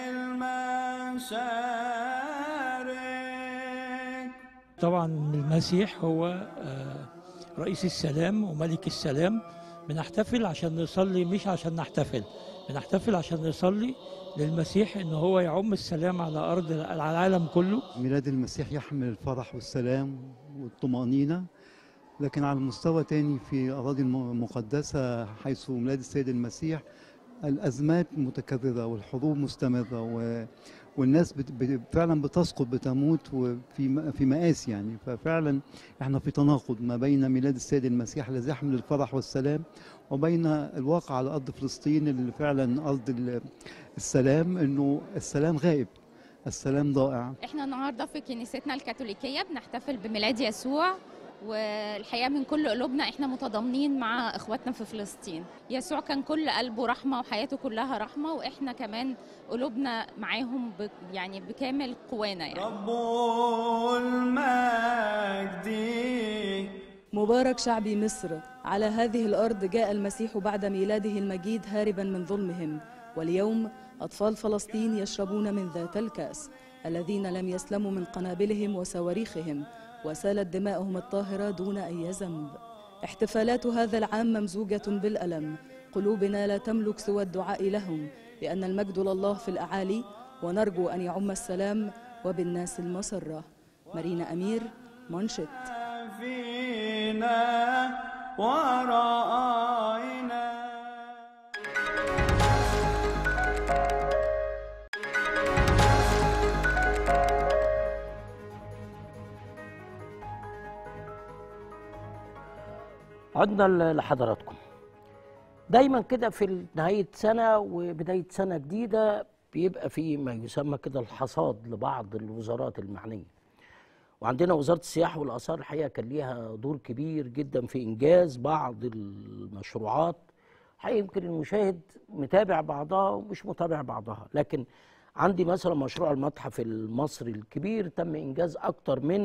المشارق طبعا المسيح هو آه، رئيس السلام وملك السلام بنحتفل عشان نصلي مش عشان نحتفل بنحتفل عشان نصلي للمسيح ان هو يعم السلام على ارض على العالم كله ميلاد المسيح يحمل الفرح والسلام والطمأنينة لكن على مستوى تاني في الأراضي الم- المقدسة حيث ميلاد السيد المسيح الأزمات متكررة والحروب مستمرة و والناس بت... بت... فعلا بتسقط بتموت وفي م- في مآسي يعني ففعلا احنا في تناقض ما بين ميلاد السيد المسيح الذي يحمل الفرح والسلام وبين الواقع على ارض فلسطين اللي فعلا ارض ال- السلام انه السلام غائب السلام ضائع احنا النهارده في كنيستنا الكاثوليكيه بنحتفل بميلاد يسوع والحقيقه من كل قلوبنا احنا متضامنين مع اخواتنا في فلسطين يسوع كان كل قلبه رحمه وحياته كلها رحمه واحنا كمان قلوبنا معاهم ب... يعني بكامل قوانا يعني رب المجد مبارك شعبي مصر على هذه الأرض جاء المسيح بعد ميلاده المجيد هاربا من ظلمهم واليوم أطفال فلسطين يشربون من ذات الكأس الذين لم يسلموا من قنابلهم وصواريخهم وسالت دماؤهم الطاهرة دون أي ذنب احتفالات هذا العام ممزوجة بالألم قلوبنا لا تملك سوى الدعاء لهم بأن المجد لله في الأعالي ونرجو أن يعم السلام وبالناس المسرة مارينا أمير منشط فينا ورأينا عدنا ل- لحضراتكم دايما كده في نهاية سنة وبداية سنة جديدة بيبقى في ما يسمى كده الحصاد لبعض الوزارات المعنية وعندنا وزارة السياحة والآثار الحقيقة كان ليها دور كبير جدا في إنجاز بعض المشروعات حقيقة يمكن المشاهد متابع بعضها ومش متابع بعضها لكن عندي مثلا مشروع المتحف المصري الكبير تم إنجاز أكتر من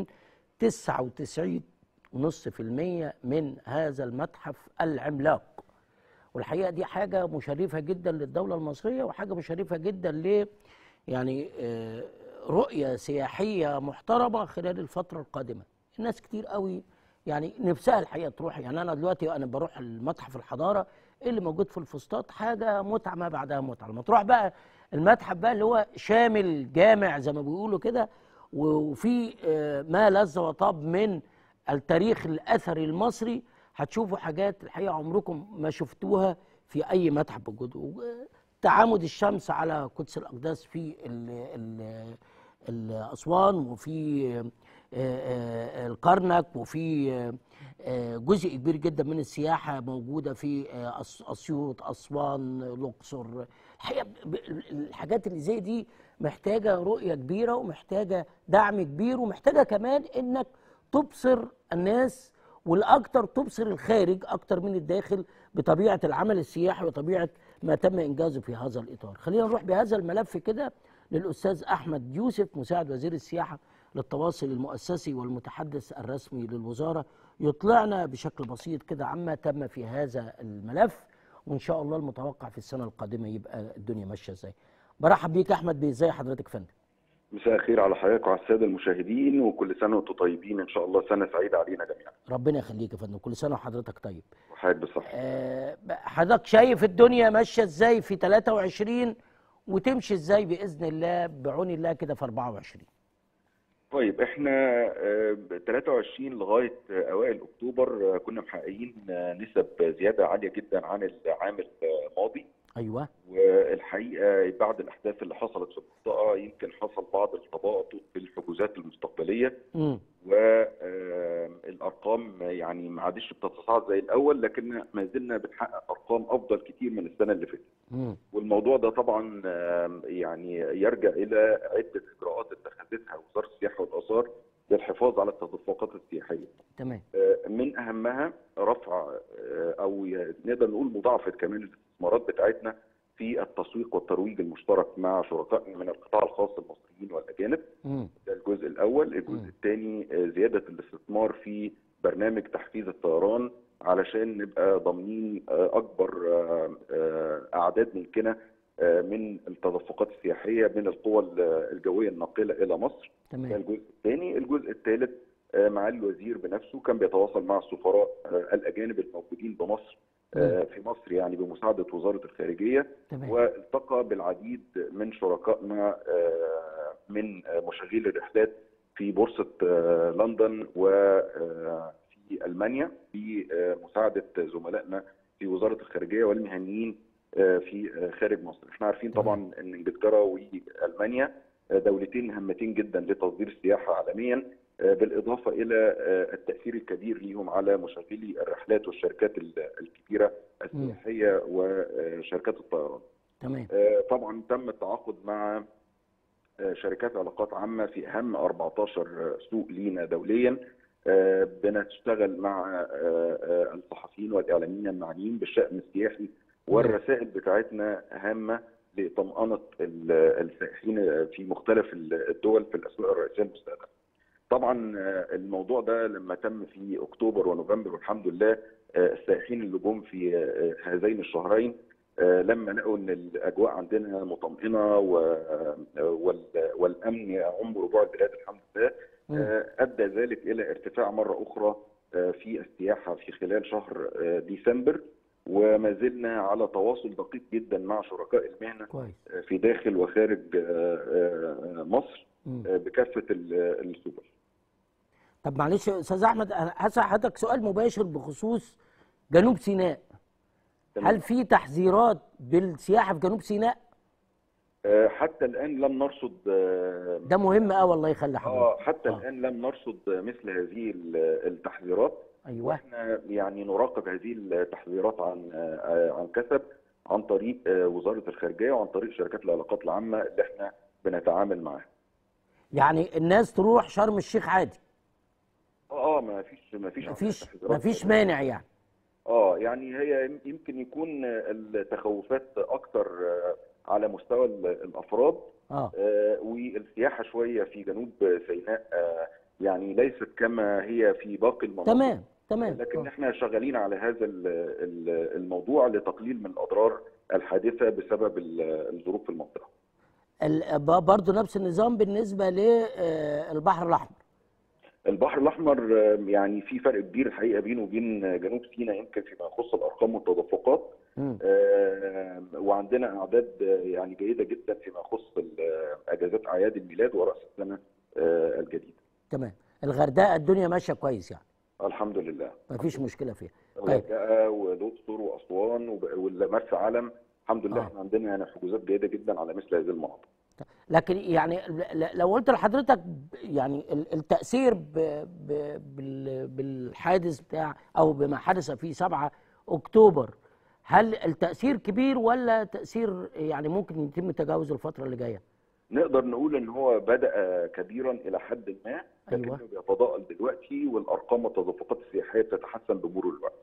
99 ونص في المية من هذا المتحف العملاق والحقيقة دي حاجة مشرفة جدا للدولة المصرية وحاجة مشرفة جدا ل يعني آه، رؤية سياحية محترمة خلال الفترة القادمة الناس كتير قوي يعني نفسها الحقيقة تروح يعني أنا دلوقتي أنا بروح المتحف الحضارة اللي موجود في الفسطاط حاجة متعة ما بعدها متعة لما تروح بقى المتحف بقى اللي هو شامل جامع زي ما بيقولوا كده وفي آه، ما لذ وطاب من التاريخ الأثري المصري هتشوفوا حاجات الحقيقة عمركم ما شفتوها في أي متحف موجود و- تعامد الشمس على قدس الأقداس في ال ال الأسوان وفي آه، آه، الكرنك وفي آه، آه، جزء كبير جدا من السياحة موجودة في آه، أس- أسيوط أسوان الأقصر الحقيقة ب- ب- الحاجات اللي زي دي محتاجة رؤية كبيرة ومحتاجة دعم كبير ومحتاجة كمان إنك تبصر الناس والاكثر تبصر الخارج اكتر من الداخل بطبيعه العمل السياحي وطبيعه ما تم انجازه في هذا الاطار. خلينا نروح بهذا الملف كده للاستاذ احمد يوسف مساعد وزير السياحه للتواصل المؤسسي والمتحدث الرسمي للوزاره يطلعنا بشكل بسيط كده عما تم في هذا الملف وان شاء الله المتوقع في السنه القادمه يبقى الدنيا ماشيه ازاي. برحب بيك يا احمد بيه ازي حضرتك يا فندم؟ مساء الخير على حضرتك وعلى الساده المشاهدين وكل سنه وانتم طيبين ان شاء الله سنه سعيده علينا جميعا ربنا يخليك يا فندم كل سنه وحضرتك طيب. وحضرتك بالصحه آه، حضرتك شايف الدنيا ماشيه ازاي في 23 وتمشي ازاي باذن الله بعون الله كده في 24 طيب احنا آه، 23 لغايه آه، اوائل اكتوبر آه، كنا محققين آه، نسب زياده عاليه جدا عن العام الماضي ايوه والحقيقه بعد الاحداث اللي حصلت في المنطقه يمكن حصل بعض التباطؤ في الحجوزات المستقبليه امم والارقام يعني ما عادش بتتصاعد زي الاول لكن ما زلنا بنحقق ارقام افضل كتير من السنه اللي فاتت امم والموضوع ده طبعا آم، يعني يرجع الى عده اجراءات اتخذتها وزاره السياحه والاثار للحفاظ على التدفقات السياحيه. تمام آه، من اهمها رفع آه، او ي- نقدر نقول مضاعفه كمان الاستثمارات بتاعتنا في التسويق والترويج المشترك مع شركائنا من القطاع الخاص المصريين والاجانب. امم ده الجزء الاول، الجزء الثاني زياده الاستثمار في برنامج تحفيز الطيران علشان نبقى ضامنين آه، اكبر آه، آه، اعداد ممكنه آه، من التدفقات السياحيه من القوى ال- الجويه الناقله الى مصر. ده تمام الجزء الثاني، الجزء الثالث آه، معالي الوزير بنفسه كان بيتواصل مع السفراء آه، الاجانب الموجودين بمصر آه، في مصر يعني بمساعده وزاره الخارجيه تمام والتقى بالعديد من شركائنا آه، من آه، مشغلي الرحلات في بورصه آه، لندن وفي المانيا بمساعده زملائنا في وزاره الخارجيه والمهنيين آه، في آه، خارج مصر. احنا عارفين طبعا ان انجلترا والمانيا آه، دولتين هامتين جدا لتصدير السياحه عالميا آه، بالاضافه الى آه، التاثير الكبير ليهم على مشغلي الرحلات والشركات ال- الكبيره السياحيه وشركات الطيران. تمام آه، طبعا تم التعاقد مع آه، شركات علاقات عامه في اهم 14 سوق لينا دوليا آه، بنشتغل مع آه، آه، الصحفيين والاعلاميين المعنيين بالشان السياحي والرسائل بتاعتنا هامه لطمانه ال- السائحين في مختلف الدول في الاسواق الرئيسيه المستهدفه. طبعا آه، الموضوع ده لما تم في اكتوبر ونوفمبر والحمد لله آه، السائحين اللي جم في آه، هذين الشهرين آه، لما لقوا ان الاجواء عندنا مطمئنه و- وال- والامن يعم ربوع البلاد الحمد لله آه، ادى ذلك الى ارتفاع مره اخرى آه، في السياحه في خلال شهر آه، ديسمبر وما زلنا على تواصل دقيق جدا مع شركاء المهنه كويس في داخل وخارج آه، آه، مصر مم. آه، بكافه ال- السبل. طب معلش يا استاذ احمد أنا هسأل حضرتك سؤال مباشر بخصوص جنوب سيناء تمام. هل في تحذيرات بالسياحه في جنوب سيناء آه، حتى الان لم نرصد آه، ده مهم قوي الله يخلي حضرتك اه حتى الان لم نرصد مثل هذه ال- التحذيرات ايوه واحنا يعني نراقب هذه التحذيرات عن آه، عن كثب عن طريق آه، وزاره الخارجيه وعن طريق شركات العلاقات العامه اللي احنا بنتعامل معاها. يعني الناس تروح شرم الشيخ عادي اه ما فيش ما فيش مفيش تحذيرات. مفيش مانع يعني اه يعني هي يمكن يكون التخوفات اكتر آه، على مستوى ال- الافراد اه آه، والسياحه شويه في جنوب سيناء آه، يعني ليست كما هي في باقي المناطق تمام تمام لكن آه. احنا شغالين على هذا ال- ال- الموضوع لتقليل من الاضرار الحادثه بسبب ال- الظروف في المنطقه. ال- ب- برضه نفس النظام بالنسبه للبحر الاحمر البحر الاحمر آه، يعني في فرق كبير الحقيقه بينه وبين جنوب سيناء يمكن فيما يخص الارقام والتدفقات مم. آه، وعندنا اعداد آه، يعني جيده جدا فيما يخص ال- آه، اجازات اعياد الميلاد وراس السنه آه، الجديده. تمام الغردقه الدنيا ماشيه كويس يعني الحمد لله. مفيش مشكله فيها طيب الغردقه والاقصر واسوان وب- والمرسى علم الحمد لله آه. احنا عندنا يعني حجوزات جيده جدا على مثل هذه المناطق. لكن يعني ل- لو قلت لحضرتك ب- يعني ال- التأثير ب ب بال- بالحادث بتاع أو بما حدث في 7 أكتوبر هل التأثير كبير ولا تأثير يعني ممكن يتم تجاوز الفترة اللي جاية؟ نقدر نقول ان هو بدا كبيرا الى حد ما لكنه أيوة. بيتضاءل دلوقتي والارقام والتدفقات السياحيه بتتحسن بمرور الوقت.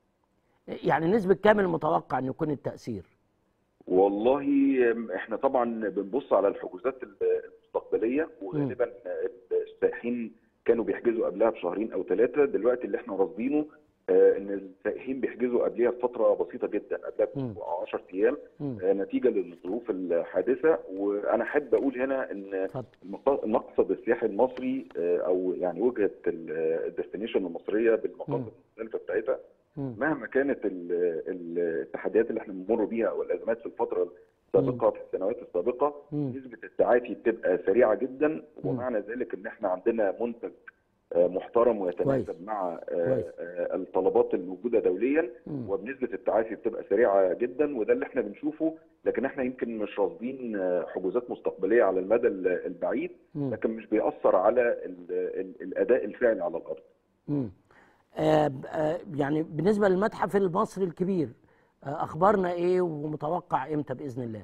يعني نسبة كام المتوقع أن يكون التأثير؟ والله احنا طبعا بنبص على الحجوزات المستقبليه وغالبا السائحين كانوا بيحجزوا قبلها بشهرين او ثلاثه دلوقتي اللي احنا راصدينه آه، ان السائحين بيحجزوا قبلها بفتره بسيطه جدا قبلها مم. ب 10 ايام مم. آه، نتيجه للظروف الحادثه وانا احب اقول هنا ان اتفضل. المق- المقصد السياحي المصري آه، او يعني وجهه الديستنيشن المصريه بالمقاصد مم. المختلفه بتاعتها مم. مهما كانت ال- ال- التحديات اللي احنا بنمر بيها او الازمات في الفتره السابقه في السنوات السابقه مم. نسبه التعافي بتبقى سريعه جدا ومعنى ذلك ان احنا عندنا منتج آه، محترم ويتناسب كويس. مع آه، كويس. آه، الطلبات الموجوده دوليا مم. وبنسبه التعافي بتبقى سريعه جدا وده اللي احنا بنشوفه لكن احنا يمكن مش راصدين آه، حجوزات مستقبليه على المدى ال- البعيد مم. لكن مش بيأثر على ال- ال- الاداء الفعلي على الارض. مم. آه ب- آه يعني بالنسبة للمتحف المصري الكبير آه أخبارنا إيه ومتوقع إمتى بإذن الله؟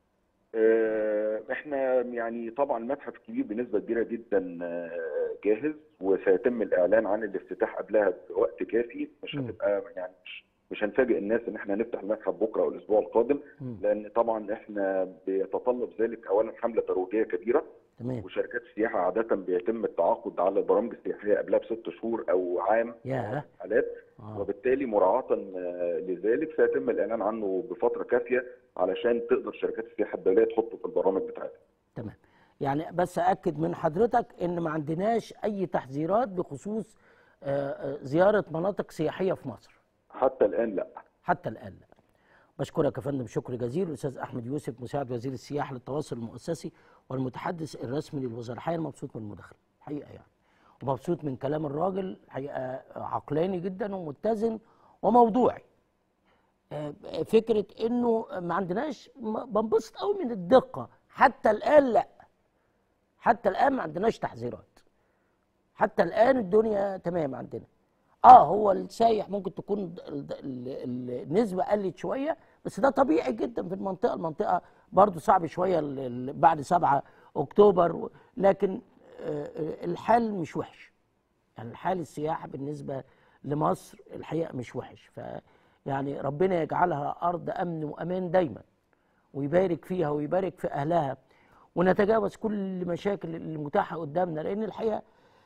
آه، احنا يعني طبعا المتحف الكبير بنسبه كبيره جدا آه، جاهز وسيتم الاعلان عن الافتتاح قبلها بوقت كافي مش مم. هتبقى يعني مش مش هنفاجئ الناس ان احنا نفتح المتحف بكره او الاسبوع القادم مم. لان طبعا احنا بيتطلب ذلك اولا حمله ترويجيه كبيره تمام وشركات السياحه عاده بيتم التعاقد على البرامج السياحيه قبلها بست شهور او عام ياه حالات آه. وبالتالي مراعاة آه، لذلك سيتم الإعلان عنه بفترة كافية علشان تقدر شركات السياحة الدولية تحطه في البرامج بتاعتها. تمام يعني بس أكد من حضرتك إن ما عندناش أي تحذيرات بخصوص آه، آه، زيارة مناطق سياحية في مصر حتى الآن لا. حتى الآن لا بشكرك يا فندم شكر جزيل الأستاذ أحمد يوسف مساعد وزير السياحة للتواصل المؤسسي والمتحدث الرسمي للوزارة الحقيقة أنا مبسوط من المداخلة الحقيقة يعني ومبسوط من كلام الراجل الحقيقة عقلاني جدا ومتزن وموضوعي آه، فكرة إنه ما عندناش م- بنبسط قوي من الدقة حتى الآن لا حتى الآن ما عندناش تحذيرات حتى الآن الدنيا تمام عندنا اه هو السايح ممكن تكون ال- ال- ال- النسبة قلت شوية بس ده طبيعي جدا في المنطقة المنطقة برضو صعب شوية ال- ال- بعد 7 أكتوبر و- لكن آه، آه، الحال مش وحش يعني الحال السياحة بالنسبة لمصر الحقيقة مش وحش ف يعني ربنا يجعلها أرض أمن وأمان دايما ويبارك فيها ويبارك في أهلها ونتجاوز كل المشاكل المتاحة قدامنا لأن الحقيقة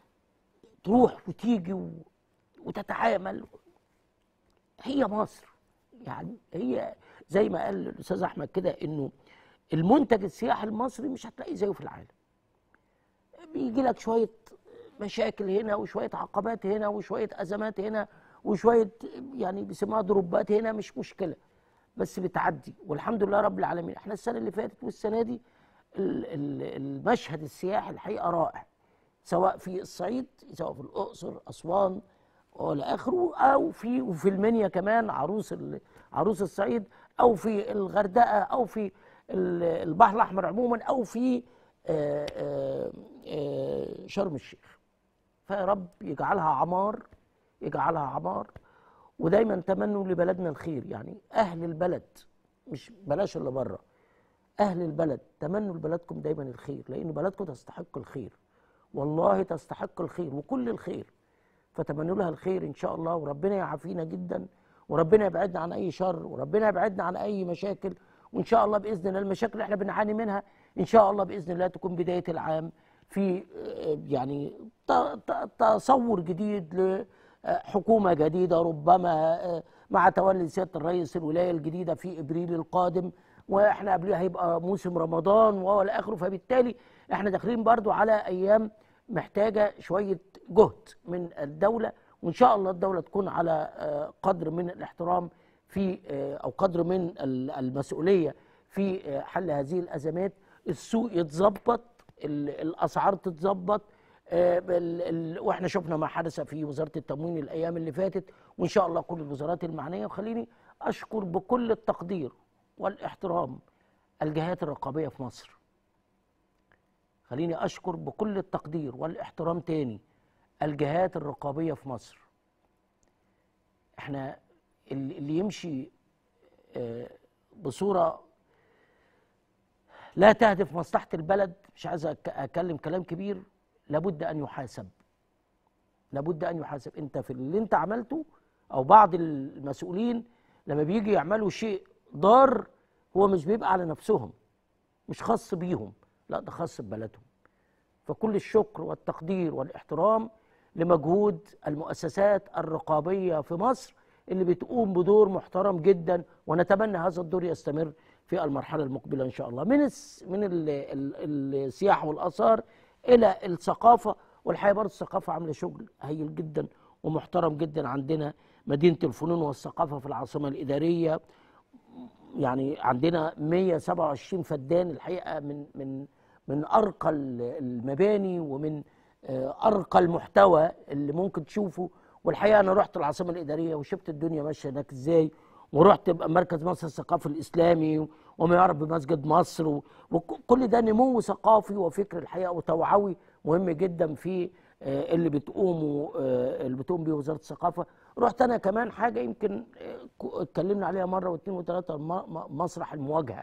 تروح وتيجي و... وتتعامل هي مصر يعني هي زي ما قال الأستاذ أحمد كده إنه المنتج السياحي المصري مش هتلاقيه زيه في العالم بيجي لك شوية مشاكل هنا وشوية عقبات هنا وشوية أزمات هنا وشويه يعني بيسموها دروبات هنا مش مشكله بس بتعدي والحمد لله رب العالمين احنا السنه اللي فاتت والسنه دي ال- ال- المشهد السياحي الحقيقه رائع سواء في الصعيد سواء في الاقصر اسوان والى اخره او في وفي المنيا كمان عروس ال- عروس الصعيد او في الغردقه او في ال- البحر الاحمر عموما او في آه، آه، آه، شرم الشيخ فيا رب يجعلها عمار يجعلها عمار ودايما تمنوا لبلدنا الخير يعني اهل البلد مش بلاش اللي بره اهل البلد تمنوا لبلدكم دايما الخير لان بلدكم تستحق الخير والله تستحق الخير وكل الخير فتمنوا لها الخير ان شاء الله وربنا يعافينا جدا وربنا يبعدنا عن اي شر وربنا يبعدنا عن اي مشاكل وان شاء الله باذن الله المشاكل اللي احنا بنعاني منها ان شاء الله باذن الله تكون بدايه العام في آه، يعني ت- ت- تصور جديد لحكومه جديده ربما آه، مع تولي سياده الرئيس الولايه الجديده في ابريل القادم واحنا قبلها هيبقى موسم رمضان والى اخره فبالتالي احنا داخلين برضو على ايام محتاجه شويه جهد من الدوله وان شاء الله الدوله تكون على آه، قدر من الاحترام في آه، او قدر من ال- المسؤوليه في آه، حل هذه الازمات السوق يتظبط ال- الاسعار تتظبط آه، ال- ال- واحنا شفنا ما حدث في وزاره التموين الايام اللي فاتت وان شاء الله كل الوزارات المعنيه وخليني اشكر بكل التقدير والاحترام الجهات الرقابيه في مصر خليني اشكر بكل التقدير والاحترام تاني الجهات الرقابيه في مصر احنا اللي اللي يمشي آه، بصوره لا تهدف مصلحه البلد مش عايز أك- اتكلم كلام كبير لابد ان يحاسب لابد ان يحاسب انت في اللي انت عملته او بعض المسؤولين لما بيجي يعملوا شيء ضار هو مش بيبقى على نفسهم مش خاص بيهم لا ده خاص ببلدهم فكل الشكر والتقدير والاحترام لمجهود المؤسسات الرقابيه في مصر اللي بتقوم بدور محترم جدا ونتمنى هذا الدور يستمر في المرحله المقبله ان شاء الله من الس من ال ال السياحه والاثار الى الثقافه والحقيقه برضه الثقافه عامله شغل هايل جدا ومحترم جدا عندنا مدينه الفنون والثقافه في العاصمه الاداريه يعني عندنا 127 فدان الحقيقه من من من ارقى ال- المباني ومن آه، ارقى المحتوى اللي ممكن تشوفه والحقيقه انا رحت العاصمه الاداريه وشفت الدنيا ماشيه هناك ازاي ورحت بقى مركز مصر الثقافي الاسلامي وما يعرف بمسجد مصر و- وكل ده نمو ثقافي وفكر الحقيقه وتوعوي مهم جدا في آه، اللي بتقوموا آه، اللي بتقوم بيه وزاره الثقافه رحت انا كمان حاجه يمكن آه، ك- اتكلمنا عليها مره واثنين وثلاثه الم- م- مسرح المواجهه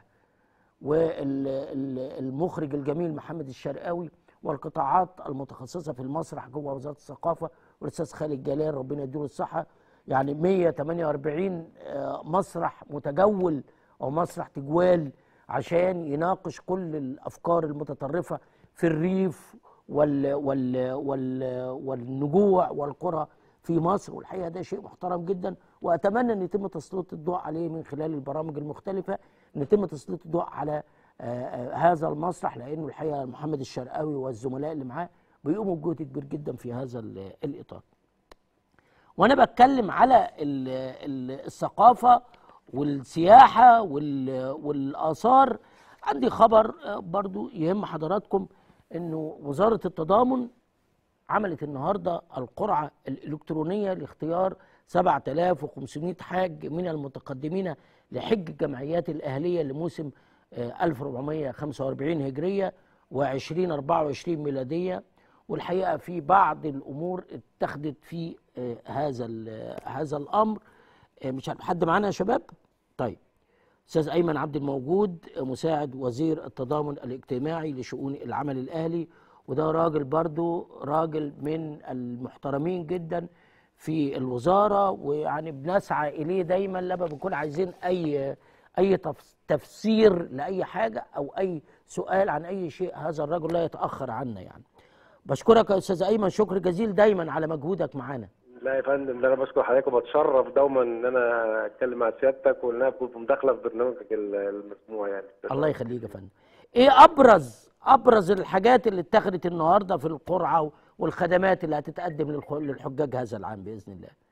والمخرج الجميل محمد الشرقاوي والقطاعات المتخصصه في المسرح جوه وزاره الثقافه والاستاذ خالد جلال ربنا يديله الصحه يعني 148 آه، مسرح متجول او مسرح تجوال عشان يناقش كل الافكار المتطرفه في الريف وال وال وال والنجوع والقرى في مصر والحقيقه ده شيء محترم جدا واتمنى ان يتم تسليط الضوء عليه من خلال البرامج المختلفه ان يتم تسليط الضوء على آه، آه، هذا المسرح لانه الحقيقه محمد الشرقاوي والزملاء اللي معاه بيقوموا بجهد كبير جدا في هذا ال- الاطار. وانا بتكلم على ال- ال- الثقافه والسياحه وال- والاثار عندي خبر آه، برضو يهم حضراتكم انه وزاره التضامن عملت النهارده القرعه الالكترونيه لاختيار 7500 حاج من المتقدمين لحج الجمعيات الاهليه لموسم آه، 1445 هجريه و2024 ميلاديه والحقيقه في بعض الامور اتخذت في آه، هذا ال- هذا الامر آه، مش عارف حد معانا يا شباب طيب استاذ ايمن عبد الموجود مساعد وزير التضامن الاجتماعي لشؤون العمل الاهلي وده راجل برضو راجل من المحترمين جدا في الوزاره ويعني بنسعى اليه دايما لما بنكون عايزين اي اي تفس- تفسير لاي حاجه او اي سؤال عن اي شيء هذا الرجل لا يتاخر عنا يعني بشكرك يا استاذ ايمن شكر جزيل دايما على مجهودك معانا لا يا فندم ده انا بشكر حضرتك وبتشرف دوما ان انا اتكلم مع سيادتك وان انا اكون في مداخله في برنامجك ال- المسموع يعني الله يخليك يا فندم ايه ابرز ابرز الحاجات اللي اتخذت النهارده في القرعه والخدمات اللي هتتقدم للخ- للحجاج هذا العام باذن الله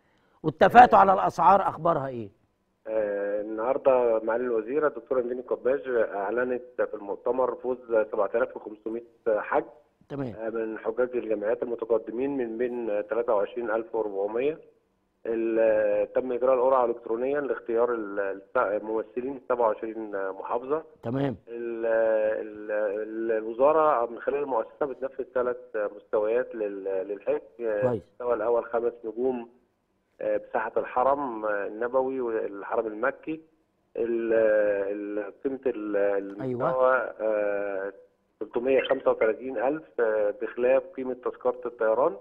واتفقتوا على الاسعار اخبارها ايه آه، النهارده معالي الوزيره الدكتوره نيني كوباج اعلنت في المؤتمر فوز 7500 حج تمام آه، من حجاج الجامعات المتقدمين من بين آه، 23400 ال- تم اجراء القرعه الكترونيا لاختيار ال- الس- الممثلين 27 محافظه تمام ال- ال- الوزاره من خلال المؤسسه بتنفذ ثلاث مستويات لل- للحج كويس. المستوى الاول خمس نجوم آه، بساحه الحرم آه، النبوي والحرم المكي ال- ال- قيمه ال- المستوى آه، 335000 آه، بخلاف قيمه تذكره الطيران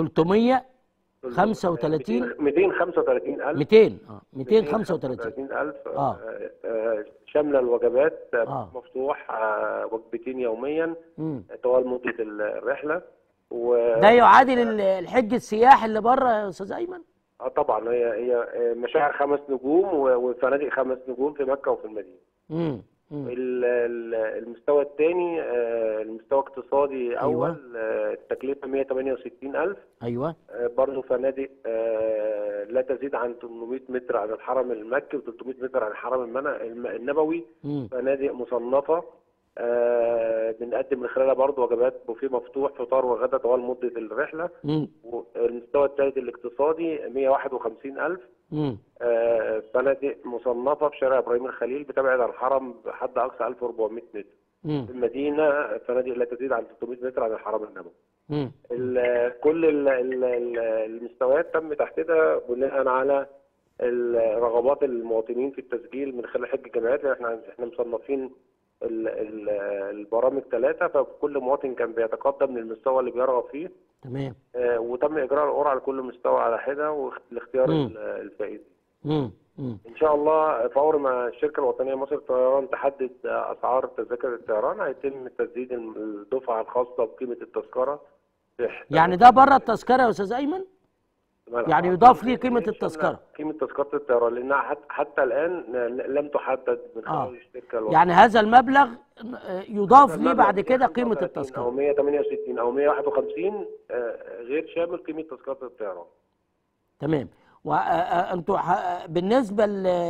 335 235000 200 اه 235 235,000 آه. آه، آه، شامله الوجبات آه. آه. مفتوح آه، وجبتين يوميا مم. طوال مده الرحله و ده يعادل ال- الحج السياحي اللي بره يا استاذ ايمن اه طبعا هي هي آه، مشاعر خمس نجوم و- وفنادق خمس نجوم في مكه وفي المدينه امم امم ال- ال- المستوى الثاني المستوى اقتصادي أيوة. اول آه، التكلفه 168000 ايوه آه، برضه فنادق آه، لا تزيد عن 800 متر عن الحرم المكي و300 متر عن الحرم المن- الم- النبوي امم فنادق مصنفه آه، بنقدم من خلالها برضه وجبات بوفيه مفتوح فطار وغدا طوال مده الرحله امم المستوى الثالث الاقتصادي 151000 امم آه، فنادق مصنفه في شارع ابراهيم الخليل بتبعد عن الحرم بحد اقصى 1400 متر امم في المدينه فنادق لا تزيد عن 300 متر عن الحرم النبوي امم ال- كل ال- ال- ال- المستويات تم تحديدها بناء على ال- رغبات المواطنين في التسجيل من خلال حج الجامعات لأن احنا احنا مصنفين ال- ال- البرامج ثلاثه فكل مواطن كان بيتقدم للمستوى اللي بيرغب فيه تمام آه، وتم اجراء القرعه لكل مستوى على حده واختيار مم. ال- الفائز امم امم ان شاء الله فور ما الشركه الوطنيه مصر للطيران تحدد اسعار تذاكر الطيران هيتم تسديد الدفعه الخاصه بقيمه التذكره في حساب يعني ده بره التذكره يا استاذ ايمن يعني يضاف لي قيمه التذكره قيمه تذكره الطيران لانها حت- حتى الان لم تحدد من خلال آه. الشركه الوطنيه يعني هذا المبلغ آه، يضاف لي بعد كده قيمه 35 التذكره او 168 او 151 آه، غير شامل قيمه تذكره الطيران تمام وانتوا بالنسبه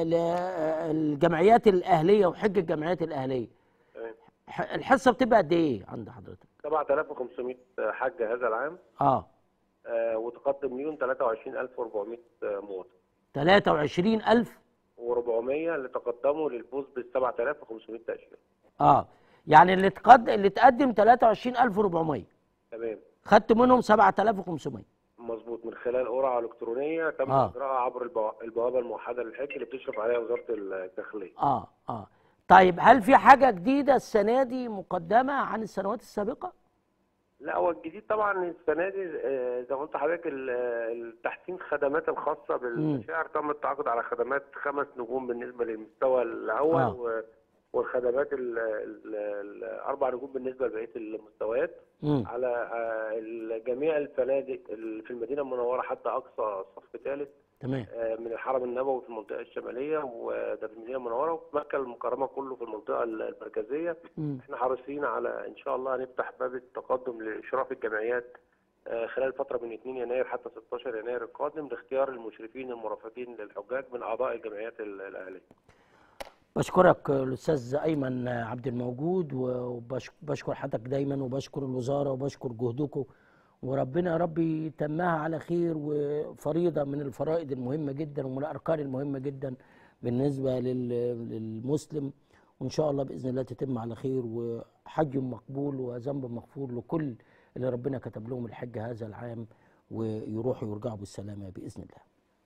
للجمعيات الاهليه وحج الجمعيات الاهليه تمام. ح- الحصه بتبقى قد ايه عند حضرتك 7500 حج هذا العام اه آه، وتقدم ليهم 23400 مواطن 23000 و400 اللي تقدموا للفوز بال 7500 تأشيرة اه يعني اللي تقد... اللي تقدم 23400 تمام خدت منهم 7500 مظبوط من خلال قرعة إلكترونية تم آه. إجراءها عبر البوا- البوابة الموحدة للحج اللي بتشرف عليها وزارة الداخلية اه اه طيب هل في حاجه جديده السنه دي مقدمه عن السنوات السابقه لا هو الجديد طبعا السنة دي آه، زي ما قلت لحضرتك ال- التحسين خدمات الخاصة بالمشاعر تم التعاقد على خدمات خمس نجوم بالنسبة للمستوى الأول آه. و- والخدمات ال- ال- الأربع نجوم بالنسبة لبقية المستويات مم. على آه، ال- جميع الفنادق اللي في المدينة المنورة حتى أقصى صف ثالث تمام آه، من الحرم النبوي في المنطقة الشمالية وده في المدينة المنورة وفي مكة المكرمة كله في المنطقة المركزية مم. احنا حريصين على ان شاء الله هنفتح باب التقدم لاشراف الجمعيات آه، خلال فتره من 2 يناير حتى 16 يناير القادم لاختيار المشرفين المرافقين للحجاج من اعضاء الجمعيات ال- الاهليه. بشكرك الاستاذ ايمن عبد الموجود وبشكر حضرتك دايما وبشكر الوزاره وبشكر جهدكم وربنا يا رب يتمها على خير وفريضه من الفرائض المهمه جدا ومن الاركان المهمه جدا بالنسبه لل- للمسلم وان شاء الله باذن الله تتم على خير وحج مقبول وذنب مغفور لكل اللي ربنا كتب لهم الحج هذا العام ويروحوا يرجعوا بالسلامه باذن الله.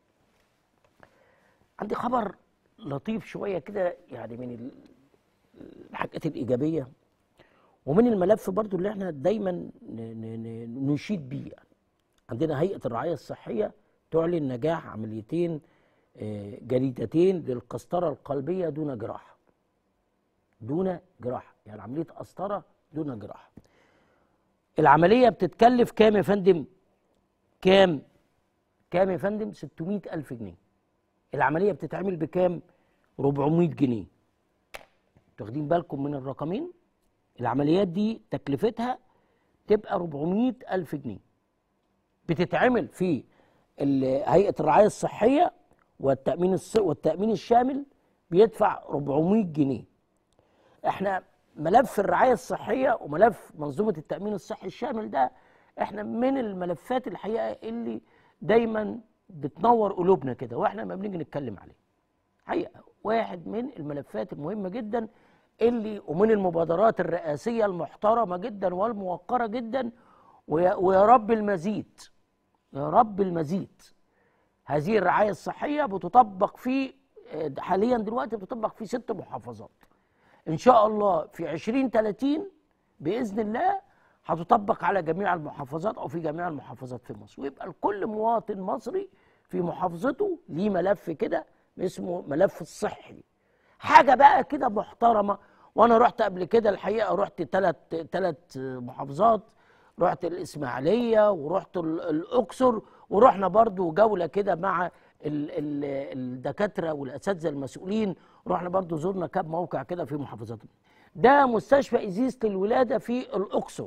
عندي خبر لطيف شويه كده يعني من ال- الحاجات الايجابيه ومن الملف برضو اللي احنا دايما ن- ن- ن- نشيد بيه يعني. عندنا هيئه الرعايه الصحيه تعلن نجاح عمليتين آه، جديدتين للقسطره القلبيه دون جراحه. دون جراحه، يعني عمليه قسطره دون جراحه. العمليه بتتكلف كام يا فندم؟ كام؟ كام يا فندم؟ 600 ألف جنيه. العمليه بتتعمل بكام 400 جنيه واخدين بالكم من الرقمين العمليات دي تكلفتها تبقى 400 ألف جنيه بتتعمل في ال- هيئه الرعايه الصحيه والتامين الص... والتامين الشامل بيدفع 400 جنيه احنا ملف الرعايه الصحيه وملف منظومه التامين الصحي الشامل ده احنا من الملفات الحقيقه اللي دايما بتنور قلوبنا كده واحنا ما بنيجي نتكلم عليه حقيقه واحد من الملفات المهمه جدا اللي ومن المبادرات الرئاسيه المحترمه جدا والموقره جدا ويا, ويا رب المزيد يا رب المزيد هذه الرعايه الصحيه بتطبق في آه، حاليا دلوقتي بتطبق في ست محافظات ان شاء الله في 2030 باذن الله هتطبق على جميع المحافظات او في جميع المحافظات في مصر ويبقى لكل مواطن مصري في محافظته ليه ملف كده اسمه ملف الصحي حاجه بقى كده محترمه وانا رحت قبل كده الحقيقه رحت ثلاث ثلاث محافظات رحت الاسماعيليه ورحت ال- الاقصر ورحنا برضو جوله كده مع ال- ال- الدكاتره والاساتذه المسؤولين رحنا برضو زرنا كام موقع كده في محافظاتنا ده مستشفى ازيزه الولاده في الاقصر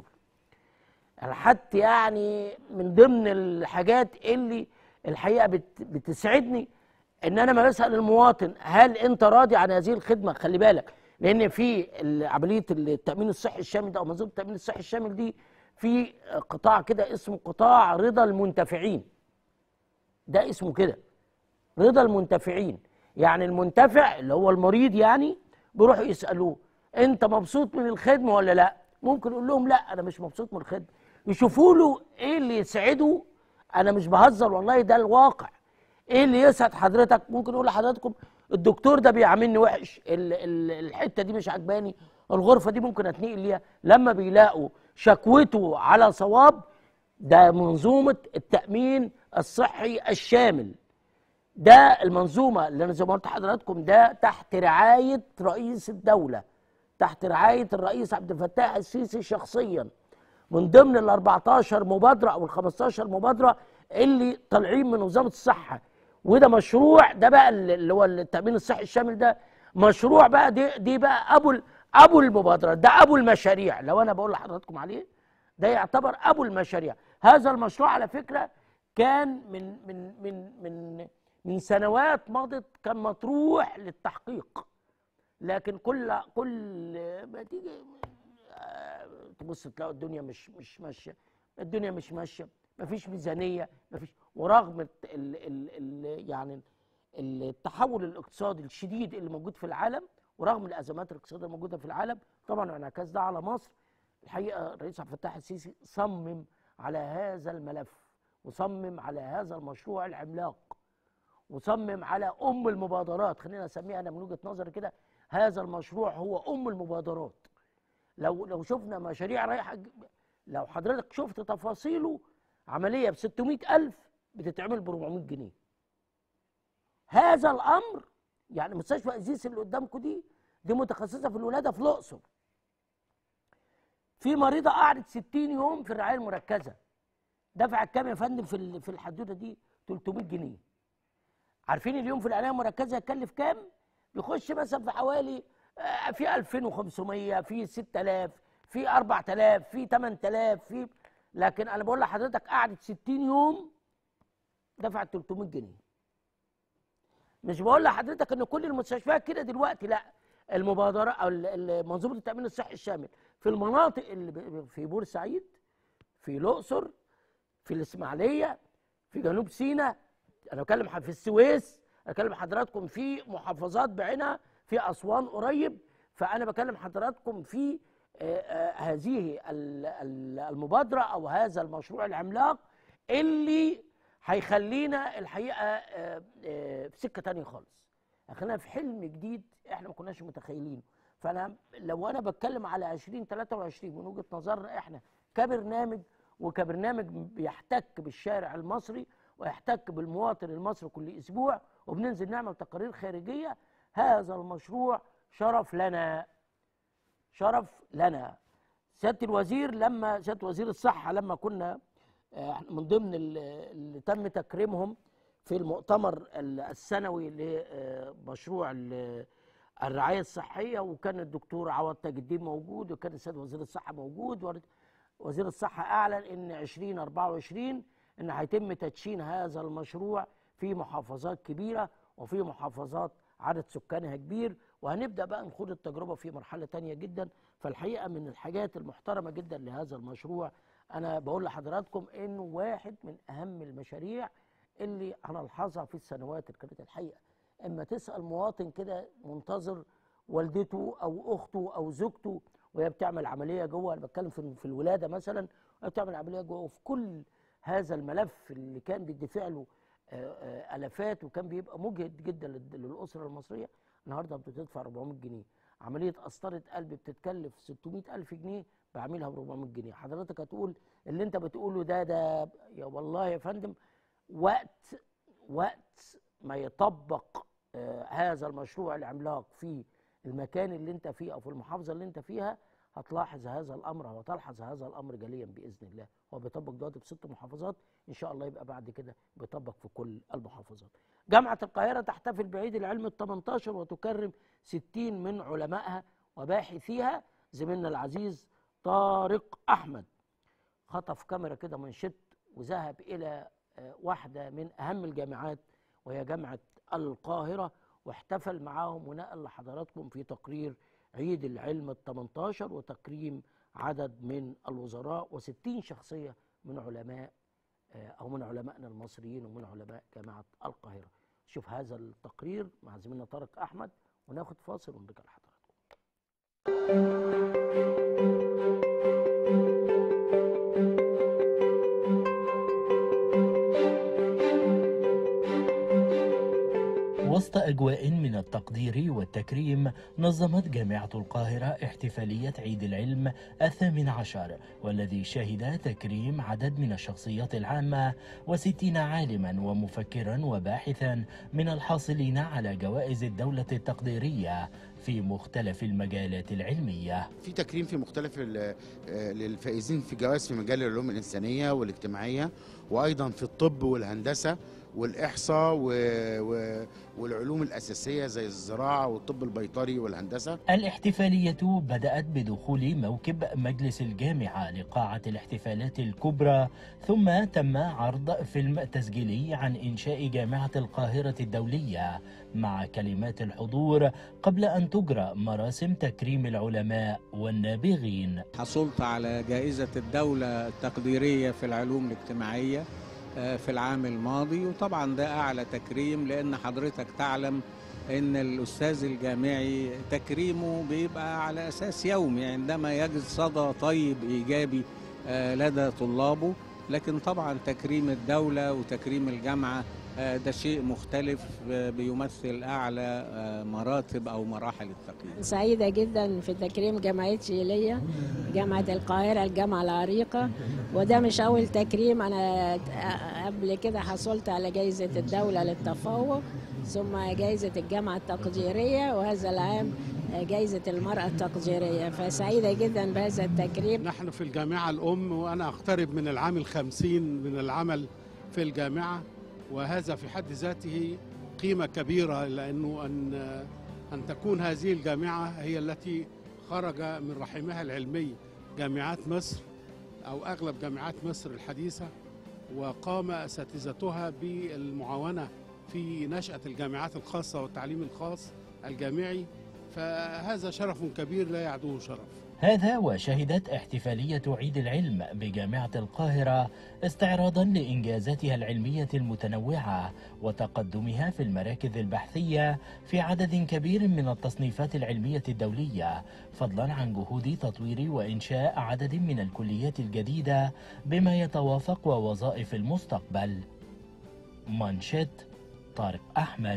حتى يعني من ضمن الحاجات اللي الحقيقه بت بتسعدني ان انا ما بسال المواطن هل انت راضي عن هذه الخدمه خلي بالك لان في ال- عمليه التامين الصحي الشامل ده او منظومه التامين الصحي الشامل دي في قطاع كده اسمه قطاع رضا المنتفعين ده اسمه كده رضا المنتفعين يعني المنتفع اللي هو المريض يعني بيروحوا يسالوه انت مبسوط من الخدمه ولا لا ممكن يقول لهم لا انا مش مبسوط من الخدمه يشوفوا له ايه اللي يسعده انا مش بهزر والله ده الواقع ايه اللي يسعد حضرتك ممكن يقول لحضراتكم الدكتور ده بيعاملني وحش ال- ال- الحته دي مش عجباني الغرفه دي ممكن اتنقل ليها لما بيلاقوا شكوته على صواب ده منظومه التامين الصحي الشامل ده المنظومه اللي انا زي ما قلت لحضراتكم ده تحت رعايه رئيس الدوله تحت رعايه الرئيس عبد الفتاح السيسي شخصيا من ضمن ال 14 مبادره او ال 15 مبادره اللي طالعين من وزاره الصحه وده مشروع ده بقى اللي هو التامين الصحي الشامل ده مشروع بقى دي دي بقى ابو ال- ابو المبادرات ده ابو المشاريع لو انا بقول لحضراتكم عليه ده يعتبر ابو المشاريع هذا المشروع على فكره كان من من من من من سنوات مضت كان مطروح للتحقيق لكن كل كل ما تيجي آه، تبص تلاقوا الدنيا مش مش ماشيه الدنيا مش ماشيه مفيش ميزانيه مفيش ورغم ال ال ال ال يعني التحول الاقتصادي الشديد اللي موجود في العالم ورغم الازمات الاقتصاديه الموجوده في العالم طبعا انعكاس ده على مصر الحقيقه الرئيس عبد الفتاح السيسي صمم على هذا الملف وصمم على هذا المشروع العملاق وصمم على ام المبادرات خلينا نسميها انا من وجهه نظري كده هذا المشروع هو ام المبادرات لو لو شفنا مشاريع رايحه ج- لو حضرتك شفت تفاصيله عمليه ب 600 ألف بتتعمل ب 400 جنيه هذا الامر يعني مستشفى ازيس اللي قدامكم دي دي متخصصه في الولاده في الاقصر في مريضه قعدت 60 يوم في الرعايه المركزه دفعت كام يا فندم في ال- في الحدوته دي 300 جنيه عارفين اليوم في العنايه المركزه يكلف كام بيخش مثلا في حوالي آه، في 2500 في 6000 في 4000 في 8000 في لكن انا بقول لحضرتك قعدت 60 يوم دفعت 300 جنيه مش بقول لحضرتك ان كل المستشفيات كده دلوقتي لا المبادره او ال- ال- منظومه التامين الصحي الشامل في المناطق اللي ب- في بورسعيد في الاقصر في الاسماعيليه في جنوب سيناء انا بتكلم ح- في السويس انا بكلم حضراتكم في محافظات بعينها في اسوان قريب فانا بكلم حضراتكم في آه، آه، هذه ال- ال- المبادره او هذا المشروع العملاق اللي هيخلينا الحقيقه آه، آه، في سكه تانية خالص هيخلينا في حلم جديد احنا ما كناش متخيلينه فانا لو انا بتكلم على 2023 من وجهه نظرنا احنا كبرنامج وكبرنامج بيحتك بالشارع المصري ويحتك بالمواطن المصري كل اسبوع وبننزل نعمل تقارير خارجيه هذا المشروع شرف لنا شرف لنا سياده الوزير لما سياده وزير الصحه لما كنا آه، من ضمن ال- اللي تم تكريمهم في المؤتمر ال- السنوي لمشروع ال- الرعايه الصحيه وكان الدكتور عوض تاج الدين موجود وكان السيد وزير الصحه موجود ور- وزير الصحه اعلن ان 2024 ان هيتم تدشين هذا المشروع في محافظات كبيره وفي محافظات عدد سكانها كبير وهنبدا بقى نخوض التجربه في مرحله تانية جدا فالحقيقه من الحاجات المحترمه جدا لهذا المشروع انا بقول لحضراتكم انه واحد من اهم المشاريع اللي هنلحظها في السنوات اللي كانت الحقيقه اما تسال مواطن كده منتظر والدته او اخته او زوجته وهي بتعمل عمليه جوه انا بتكلم في في الولاده مثلا وهي بتعمل عمليه جوه وفي كل هذا الملف اللي كان بيدفع له آه، آه، الافات وكان بيبقى مجهد جدا لل- للاسره المصريه النهارده بتدفع 400 جنيه عمليه قسطره قلب بتتكلف 600 الف جنيه بعملها ب 400 جنيه حضرتك هتقول اللي انت بتقوله ده ده يا والله يا فندم وقت وقت ما يطبق آه، هذا المشروع العملاق في المكان اللي انت فيه او في المحافظه اللي انت فيها هتلاحظ هذا الامر او هتلحظ هذا الامر جليا باذن الله هو بيطبق دلوقتي في ست محافظات ان شاء الله يبقى بعد كده بيطبق في كل المحافظات جامعه القاهره تحتفل بعيد العلم ال 18 وتكرم 60 من علمائها وباحثيها زميلنا العزيز طارق احمد خطف كاميرا كده منشط وذهب الى آه، واحده من اهم الجامعات وهي جامعه القاهره واحتفل معاهم ونقل لحضراتكم في تقرير عيد العلم ال 18 وتكريم عدد من الوزراء و60 شخصيه من علماء آه، او من علمائنا المصريين ومن علماء جامعه القاهره. شوف هذا التقرير مع زميلنا طارق احمد وناخد فاصل ونرجع لحضراتكم. وسط أجواء من التقدير والتكريم نظمت جامعة القاهرة احتفالية عيد العلم الثامن عشر والذي شهد تكريم عدد من الشخصيات العامة وستين عالما ومفكرا وباحثا من الحاصلين على جوائز الدولة التقديرية في مختلف المجالات العلمية في تكريم في مختلف ال- آه، للفائزين في جوائز في مجال العلوم الإنسانية والاجتماعية وأيضا في الطب والهندسة والإحصاء و... و... والعلوم الأساسية زي الزراعة والطب البيطري والهندسة الاحتفالية بدأت بدخول موكب مجلس الجامعة لقاعة الاحتفالات الكبرى ثم تم عرض فيلم تسجيلي عن إنشاء جامعة القاهرة الدولية مع كلمات الحضور قبل أن تجرى مراسم تكريم العلماء والنابغين حصلت على جائزة الدولة التقديرية في العلوم الاجتماعية آه، في العام الماضي وطبعا ده أعلى تكريم لأن حضرتك تعلم أن الأستاذ الجامعي تكريمه بيبقى على أساس يومي عندما يجد صدى طيب إيجابي آه، لدى طلابه لكن طبعا تكريم الدولة وتكريم الجامعة آه، ده شيء مختلف آه، بيمثل أعلى آه، مراتب أو مراحل التقييم سعيدة جدا في تكريم جامعتي ليا جامعة القاهرة الجامعة العريقة وده مش أول تكريم أنا قبل كده حصلت على جائزة الدولة للتفوق ثم جائزة الجامعة التقديرية وهذا العام جائزة المرأة التقديرية فسعيدة جدا بهذا التكريم نحن في الجامعة الأم وأنا أقترب من العام الخمسين من العمل في الجامعة وهذا في حد ذاته قيمة كبيرة لأنه أن أن تكون هذه الجامعة هي التي خرج من رحمها العلمي جامعات مصر أو أغلب جامعات مصر الحديثة وقام أساتذتها بالمعاونة في نشأة الجامعات الخاصة والتعليم الخاص الجامعي فهذا شرف كبير لا يعدوه شرف هذا وشهدت احتفالية عيد العلم بجامعة القاهرة استعراضا لإنجازاتها العلمية المتنوعة وتقدمها في المراكز البحثية في عدد كبير من التصنيفات العلمية الدولية فضلا عن جهود تطوير وإنشاء عدد من الكليات الجديدة بما يتوافق ووظائف المستقبل منشط طارق أحمد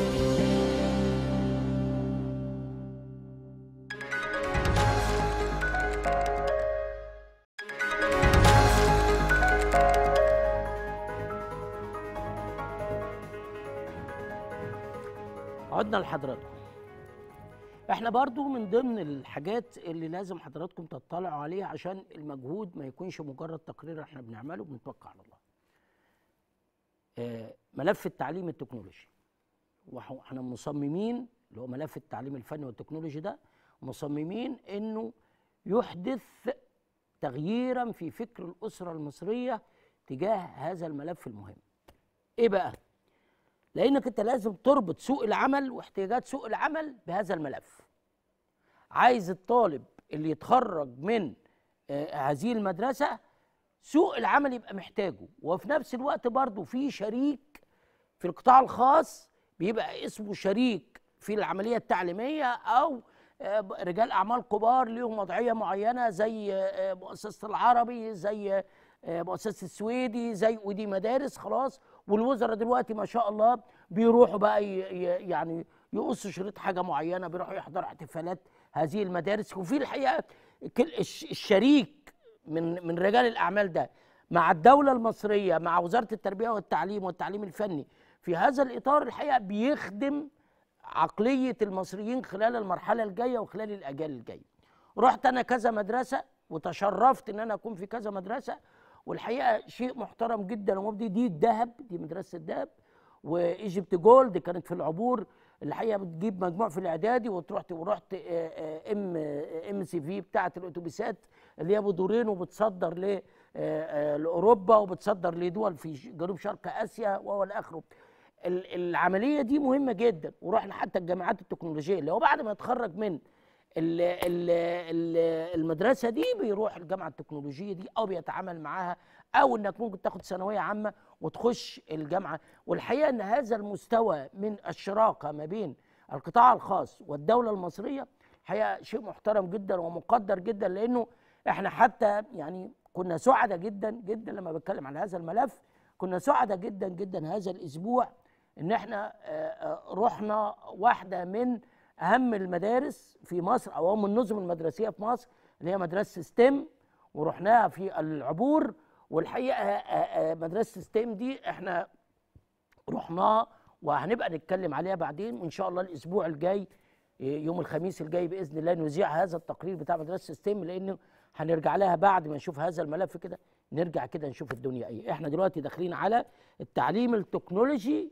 عدنا لحضراتكم احنا برضو من ضمن الحاجات اللي لازم حضراتكم تطلعوا عليها عشان المجهود ما يكونش مجرد تقرير احنا بنعمله بنتوكل على الله آه، ملف التعليم التكنولوجي واحنا مصممين اللي هو ملف التعليم الفني والتكنولوجي ده مصممين انه يحدث تغييرا في فكر الاسره المصريه تجاه هذا الملف المهم ايه بقى لانك انت لازم تربط سوق العمل واحتياجات سوق العمل بهذا الملف عايز الطالب اللي يتخرج من آه، هذه المدرسه سوق العمل يبقى محتاجه وفي نفس الوقت برضه في شريك في القطاع الخاص بيبقى اسمه شريك في العمليه التعليميه او آه، رجال اعمال كبار ليهم وضعيه معينه زي آه، مؤسسه العربي زي آه، مؤسسه السويدي زي ودي مدارس خلاص والوزراء دلوقتي ما شاء الله بيروحوا بقى ي- ي- يعني يقصوا شريط حاجه معينه بيروحوا يحضروا احتفالات هذه المدارس وفي الحقيقه كل الش- الشريك من من رجال الاعمال ده مع الدوله المصريه مع وزاره التربيه والتعليم والتعليم الفني في هذا الاطار الحقيقه بيخدم عقليه المصريين خلال المرحله الجايه وخلال الاجيال الجايه. رحت انا كذا مدرسه وتشرفت ان انا اكون في كذا مدرسه والحقيقه شيء محترم جدا ومبدي دي الذهب دي مدرسه الذهب وايجيبت جولد كانت في العبور الحقيقه بتجيب مجموع في الاعدادي وتروح ورحت آه، آه، ام آه، ام سي في بتاعه الاتوبيسات اللي هي ابو دورين وبتصدر ل آه، آه، لاوروبا وبتصدر لدول في ش- جنوب شرق اسيا وهو الاخره ال- العمليه دي مهمه جدا ورحنا حتى الجامعات التكنولوجيه اللي هو بعد ما يتخرج من ال- ال- ال- المدرسه دي بيروح الجامعه التكنولوجيه دي او بيتعامل معاها او انك ممكن تاخد ثانويه عامه وتخش الجامعه والحقيقه ان هذا المستوى من الشراكه ما بين القطاع الخاص والدوله المصريه الحقيقه شيء محترم جدا ومقدر جدا لانه احنا حتى يعني كنا سعداء جدا جدا لما بتكلم عن هذا الملف كنا سعداء جدا جدا هذا الاسبوع ان احنا آه، آه، رحنا واحده من اهم المدارس في مصر او اهم النظم المدرسيه في مصر اللي هي مدرسه ستيم ورحناها في العبور والحقيقه آه، آه، مدرسه ستيم دي احنا رحناها وهنبقى نتكلم عليها بعدين وان شاء الله الاسبوع الجاي يوم الخميس الجاي باذن الله نذيع هذا التقرير بتاع مدرسه ستيم لانه هنرجع لها بعد ما نشوف هذا الملف كده نرجع كده نشوف الدنيا ايه احنا دلوقتي داخلين على التعليم التكنولوجي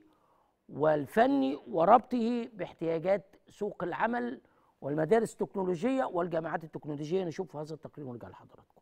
والفني وربطه باحتياجات سوق العمل والمدارس التكنولوجيه والجامعات التكنولوجيه نشوف هذا التقرير ونرجع لحضراتكم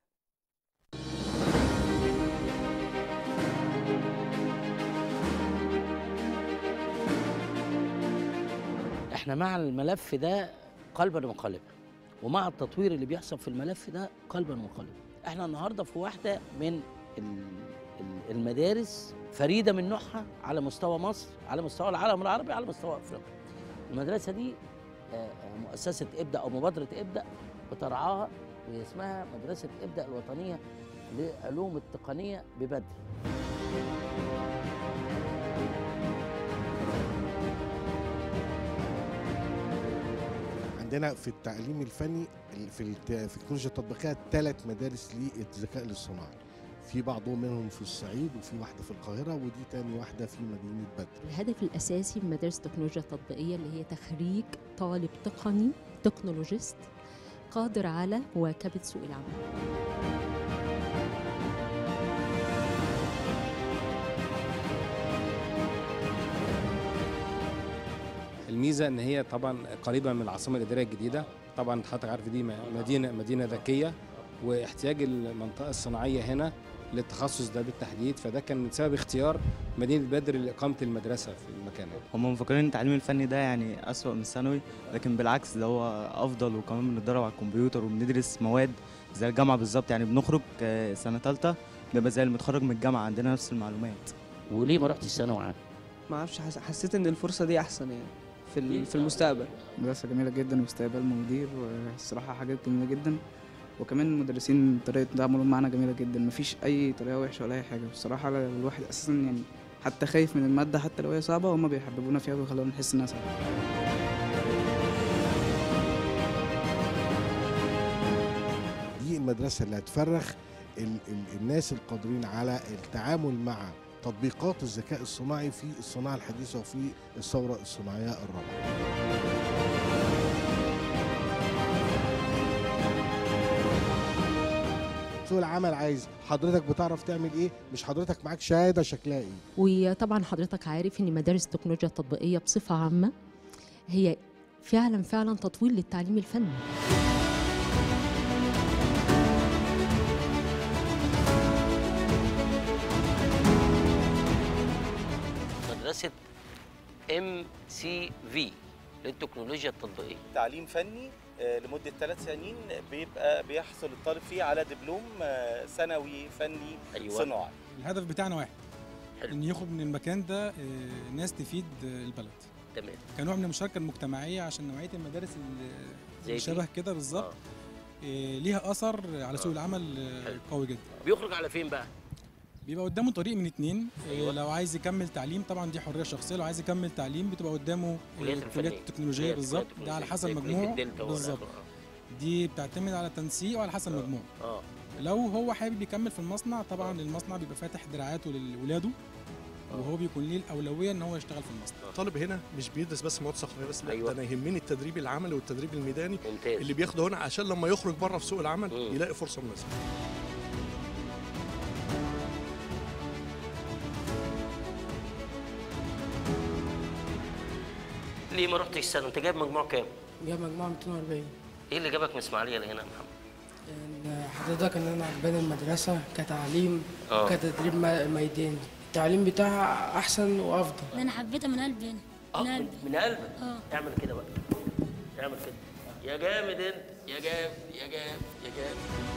احنا مع الملف ده قلبا وقالبا ومع التطوير اللي بيحصل في الملف ده قلبا وقالبا احنا النهارده في واحده من ال- ال- المدارس فريده من نوعها على مستوى مصر على مستوى العالم العربي على مستوى افريقيا المدرسه دي آه، آه، مؤسسه ابدا او مبادره ابدا بترعاها وهي اسمها مدرسه ابدا الوطنيه للعلوم التقنيه ببدر عندنا في التعليم الفني ال- في الت- في التكنولوجيا التطبيقيه ثلاث مدارس للذكاء الاصطناعي في بعضهم منهم في الصعيد وفي واحده في القاهره ودي تاني واحده في مدينه بدر الهدف الأساسي من مدارس التكنولوجيا التطبيقية اللي هي تخريج طالب تقني تكنولوجيست قادر على مواكبة سوق العمل الميزه ان هي طبعا قريبه من العاصمه الاداريه الجديده طبعا حضرتك عارف دي مدينه مدينه ذكيه واحتياج المنطقه الصناعيه هنا للتخصص ده بالتحديد فده كان سبب اختيار مدينه بدر لاقامه المدرسه في المكان ده هم مفكرين ان التعليم الفني ده يعني أسوأ من الثانوي لكن بالعكس ده هو افضل وكمان بنتدرب على الكمبيوتر وبندرس مواد زي الجامعه بالظبط يعني بنخرج آه، سنه ثالثه بيبقى زي المتخرج من الجامعه عندنا نفس المعلومات وليه ما رحتش ثانوي عام؟ ما اعرفش حس- حسيت ان الفرصه دي احسن يعني في ال- في المستقبل مدرسة جميلة جدا واستقبال مدير والصراحة حاجات جميلة جدا وكمان المدرسين طريقة تعاملهم معانا جميلة جدا مفيش أي طريقة وحشة ولا أي حاجة بصراحة الواحد أساسا يعني حتى خايف من المادة حتى لو هي صعبة هما بيحببونا فيها ويخلونا نحس إنها صعبة دي المدرسه اللي هتفرخ ال ال الناس القادرين على التعامل مع تطبيقات الذكاء الصناعي في الصناعه الحديثه وفي الثوره الصناعيه الرابعه سوق العمل عايز حضرتك بتعرف تعمل ايه مش حضرتك معاك شهاده شكلها ايه وطبعا حضرتك عارف ان مدارس التكنولوجيا التطبيقية بصفة عامة هي فعلا فعلا تطوير للتعليم الفني مدرسه ام سي في للتكنولوجيا التطبيقيه تعليم فني آه، لمدة ثلاث سنين بيبقى بيحصل الطالب فيه على دبلوم آه، ثانوي فني أيوة. صناعي الهدف بتاعنا واحد حلو. ان يخرج من المكان ده آه، ناس تفيد آه، البلد تمام كنوع من المشاركه المجتمعيه عشان نوعيه المدارس اللي- زي اللي دي؟ شبه كده بالظبط آه، ليها اثر على سوق العمل آه، حلو. قوي جدا بيخرج على فين بقى بيبقى قدامه طريق من اتنين أيوة. أيوة. لو عايز يكمل تعليم طبعا دي حريه شخصيه لو عايز يكمل تعليم بتبقى قدامه كليات آه، الفنية. كليات التكنولوجيه كليات بالظبط الكليات ده على حسب التكنولوجية، زي كلية مجموعه الدلتا بالظبط والآخر. دي بتعتمد على تنسيق وعلى حسب مجموعه اه لو هو حابب يكمل في المصنع طبعا المصنع بيبقى فاتح دراعاته لولاده وهو بيكون ليه الاولويه ان هو يشتغل في المصنع الطالب هنا مش بيدرس بس مواد ثقافيه بس لا أيوة. ده انا يهمني التدريب العملي والتدريب الميداني ممتاز اللي بياخده هنا عشان لما يخرج بره في سوق العمل يلاقي فرصه مناسبه ليه ما رحتش السنه انت جايب مجموع كام جايب مجموعة 240 ايه اللي جابك من اسماعيليه لهنا يا محمد إن حضرتك ان انا عجباني المدرسة كتعليم آه. وكتدريب م- ميداني التعليم بتاعها احسن وافضل ده انا حبيتها من قلبي هنا اه من من, قلبي من قلبك اه اعمل كده بقى اعمل كده يا جامد انت يا جامد يا جامد يا جامد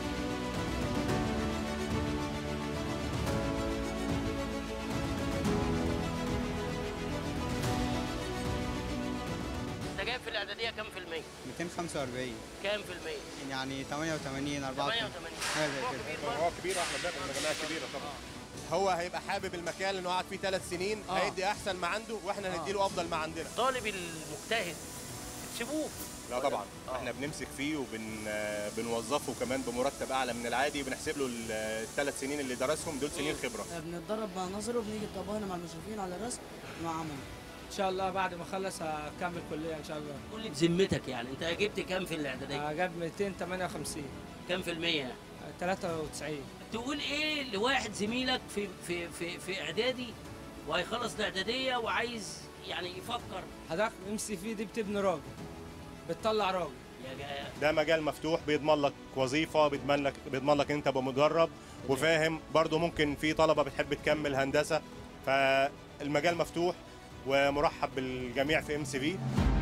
انت جايب في الاعداديه كام في المية؟ 245 كام في المية؟ يعني 88 84 88 حاجه زي كده مجموعة كبيرة احنا بناخد مجاميع كبيرة طبعا هو هيبقى حابب المكان لانه قعد فيه ثلاث سنين آه. هيدي احسن ما عنده واحنا آه. هنديله افضل ما عندنا الطالب المجتهد تسيبوه لا طبعا احنا بنمسك فيه وبنوظفه كمان بمرتب اعلى من العادي وبنحسب له الثلاث سنين اللي درسهم دول سنين خبره بنتدرب مع نظري وبنيجي نطبقها هنا مع المشرفين على الرسم ومع عمل ان شاء الله بعد ما اخلص هكمل كلية ان شاء الله قول لي بذمتك يعني انت جبت كام في الاعداديه؟ جاب 258 كام في المية يعني؟ 93 تقول ايه لواحد زميلك في في في في اعدادي وهيخلص الاعداديه وعايز يعني يفكر حضرتك ام سي في دي بتبني راجل بتطلع راجل يا جا- ده مجال مفتوح بيضمن لك وظيفه بيضمن لك بيضمن لك انت بمدرب وفاهم برضو ممكن في طلبه بتحب تكمل هندسه فالمجال مفتوح ومرحب بالجميع في ام سي في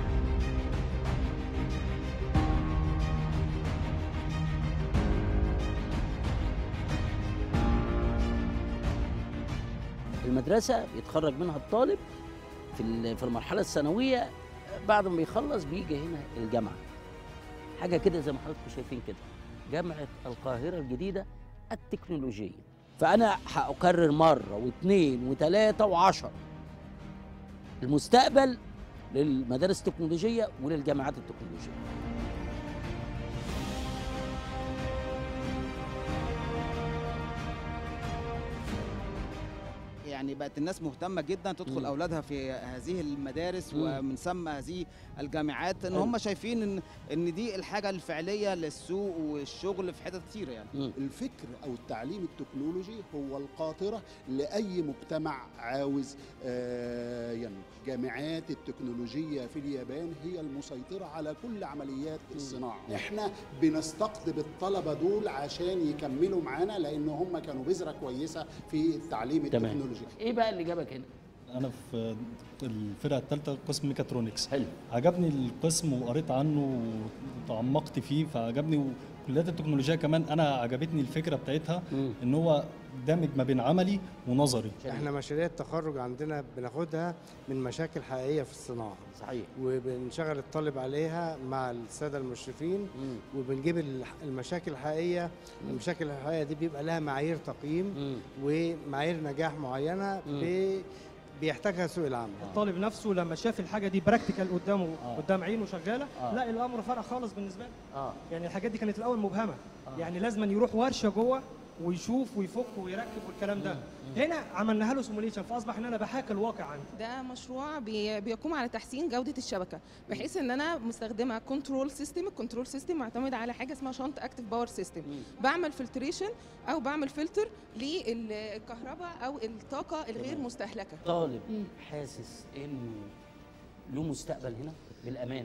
المدرسه يتخرج منها الطالب في ال- في المرحله الثانويه بعد ما بيخلص بيجي هنا الجامعه حاجه كده زي ما حضراتكم شايفين كده جامعه القاهره الجديده التكنولوجيه فانا هأكرر مره واثنين وثلاثه وعشرة المستقبل للمدارس التكنولوجيه وللجامعات التكنولوجيه يعني بقت الناس مهتمه جدا تدخل مم. اولادها في هذه المدارس مم. ومن ثم هذه الجامعات ان حلو. هم شايفين ان ان دي الحاجه الفعليه للسوق والشغل في حتت كتيره يعني الفكر او التعليم التكنولوجي هو القاطره لاي مجتمع عاوز آه، ينمو جامعات التكنولوجيه في اليابان هي المسيطره على كل عمليات الصناعه احنا بنستقطب الطلبه دول عشان يكملوا معانا لان هم كانوا بذره كويسه في التعليم تمام. التكنولوجي ايه بقى اللي جابك هنا انا في الفرقه الثالثه قسم ميكاترونكس حلو عجبني القسم وقريت عنه وتعمقت فيه فعجبني وكليات التكنولوجيا كمان انا عجبتني الفكره بتاعتها ان هو دامج ما بين عملي ونظري احنا مشاريع التخرج عندنا بناخدها من مشاكل حقيقيه في الصناعه صحيح وبنشغل الطالب عليها مع الساده المشرفين وبنجيب الح- المشاكل الحقيقيه المشاكل الحقيقيه دي بيبقى لها معايير تقييم ومعايير نجاح معينه بي- بيحتاجها سوق العمل الطالب نفسه لما شاف الحاجه دي براكتيكال قدامه آه. قدام عينه شغاله آه. لا الامر فرق خالص بالنسبه له اه يعني الحاجات دي كانت الاول مبهمه يعني لازم يروح ورشه جوه ويشوف ويفك ويركب والكلام ده هنا عملناها له سيموليشن فاصبح ان انا بحاكي الواقع عندي ده مشروع بي- بيقوم على تحسين جودة الشبكة بحيث ان انا مستخدمة كنترول سيستم الكنترول سيستم معتمد على حاجة اسمها شنط اكتف باور سيستم بعمل فلتريشن او بعمل فلتر للكهرباء او الطاقة الغير مستهلكة طالب حاسس انه له مستقبل هنا بالامانه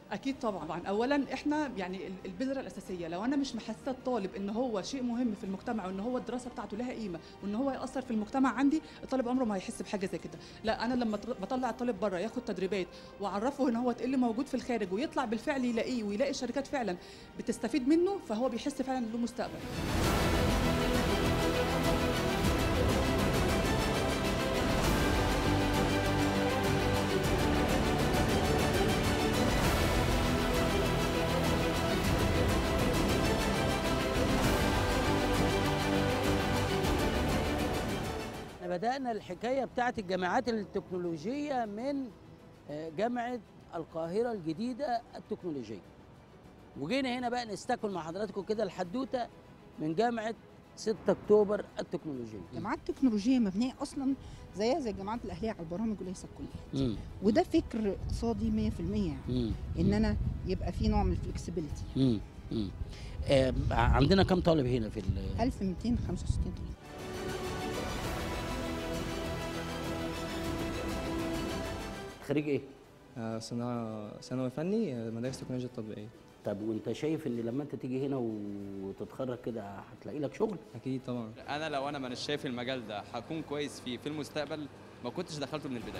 اكيد طبعا اولا احنا يعني ال- البذره الاساسيه لو انا مش محسسه الطالب ان هو شيء مهم في المجتمع وان هو الدراسه بتاعته لها قيمه وان هو ياثر في المجتمع عندي الطالب عمره ما هيحس بحاجه زي كده لا انا لما تر- بطلع الطالب بره ياخد تدريبات واعرفه ان هو ايه اللي موجود في الخارج ويطلع بالفعل يلاقيه ويلاقي الشركات فعلا بتستفيد منه فهو بيحس فعلا إن له مستقبل احنا بدأنا الحكاية بتاعت الجامعات التكنولوجية من آه، جامعة القاهرة الجديدة التكنولوجية وجينا هنا بقى نستكمل مع حضراتكم كده الحدوتة من جامعة 6 أكتوبر التكنولوجية جامعات تكنولوجيه مبنيه اصلا زيها زي الجامعات الاهليه على البرامج وليس الكليه مم. وده فكر اقتصادي 100% يعني مم. ان انا يبقى في نوع من الفلكسبيليتي مم. مم. آه، عندنا كم طالب هنا في ال 1265 طالب خريج ايه؟ آه، صناعة ثانوي فني آه، مدارس التكنولوجيا التطبيقية طب وانت شايف ان لما انت تيجي هنا وتتخرج كده هتلاقي لك شغل؟ أكيد طبعا انا لو انا مش شايف المجال ده هكون كويس فيه في المستقبل ما كنتش دخلته من البدايه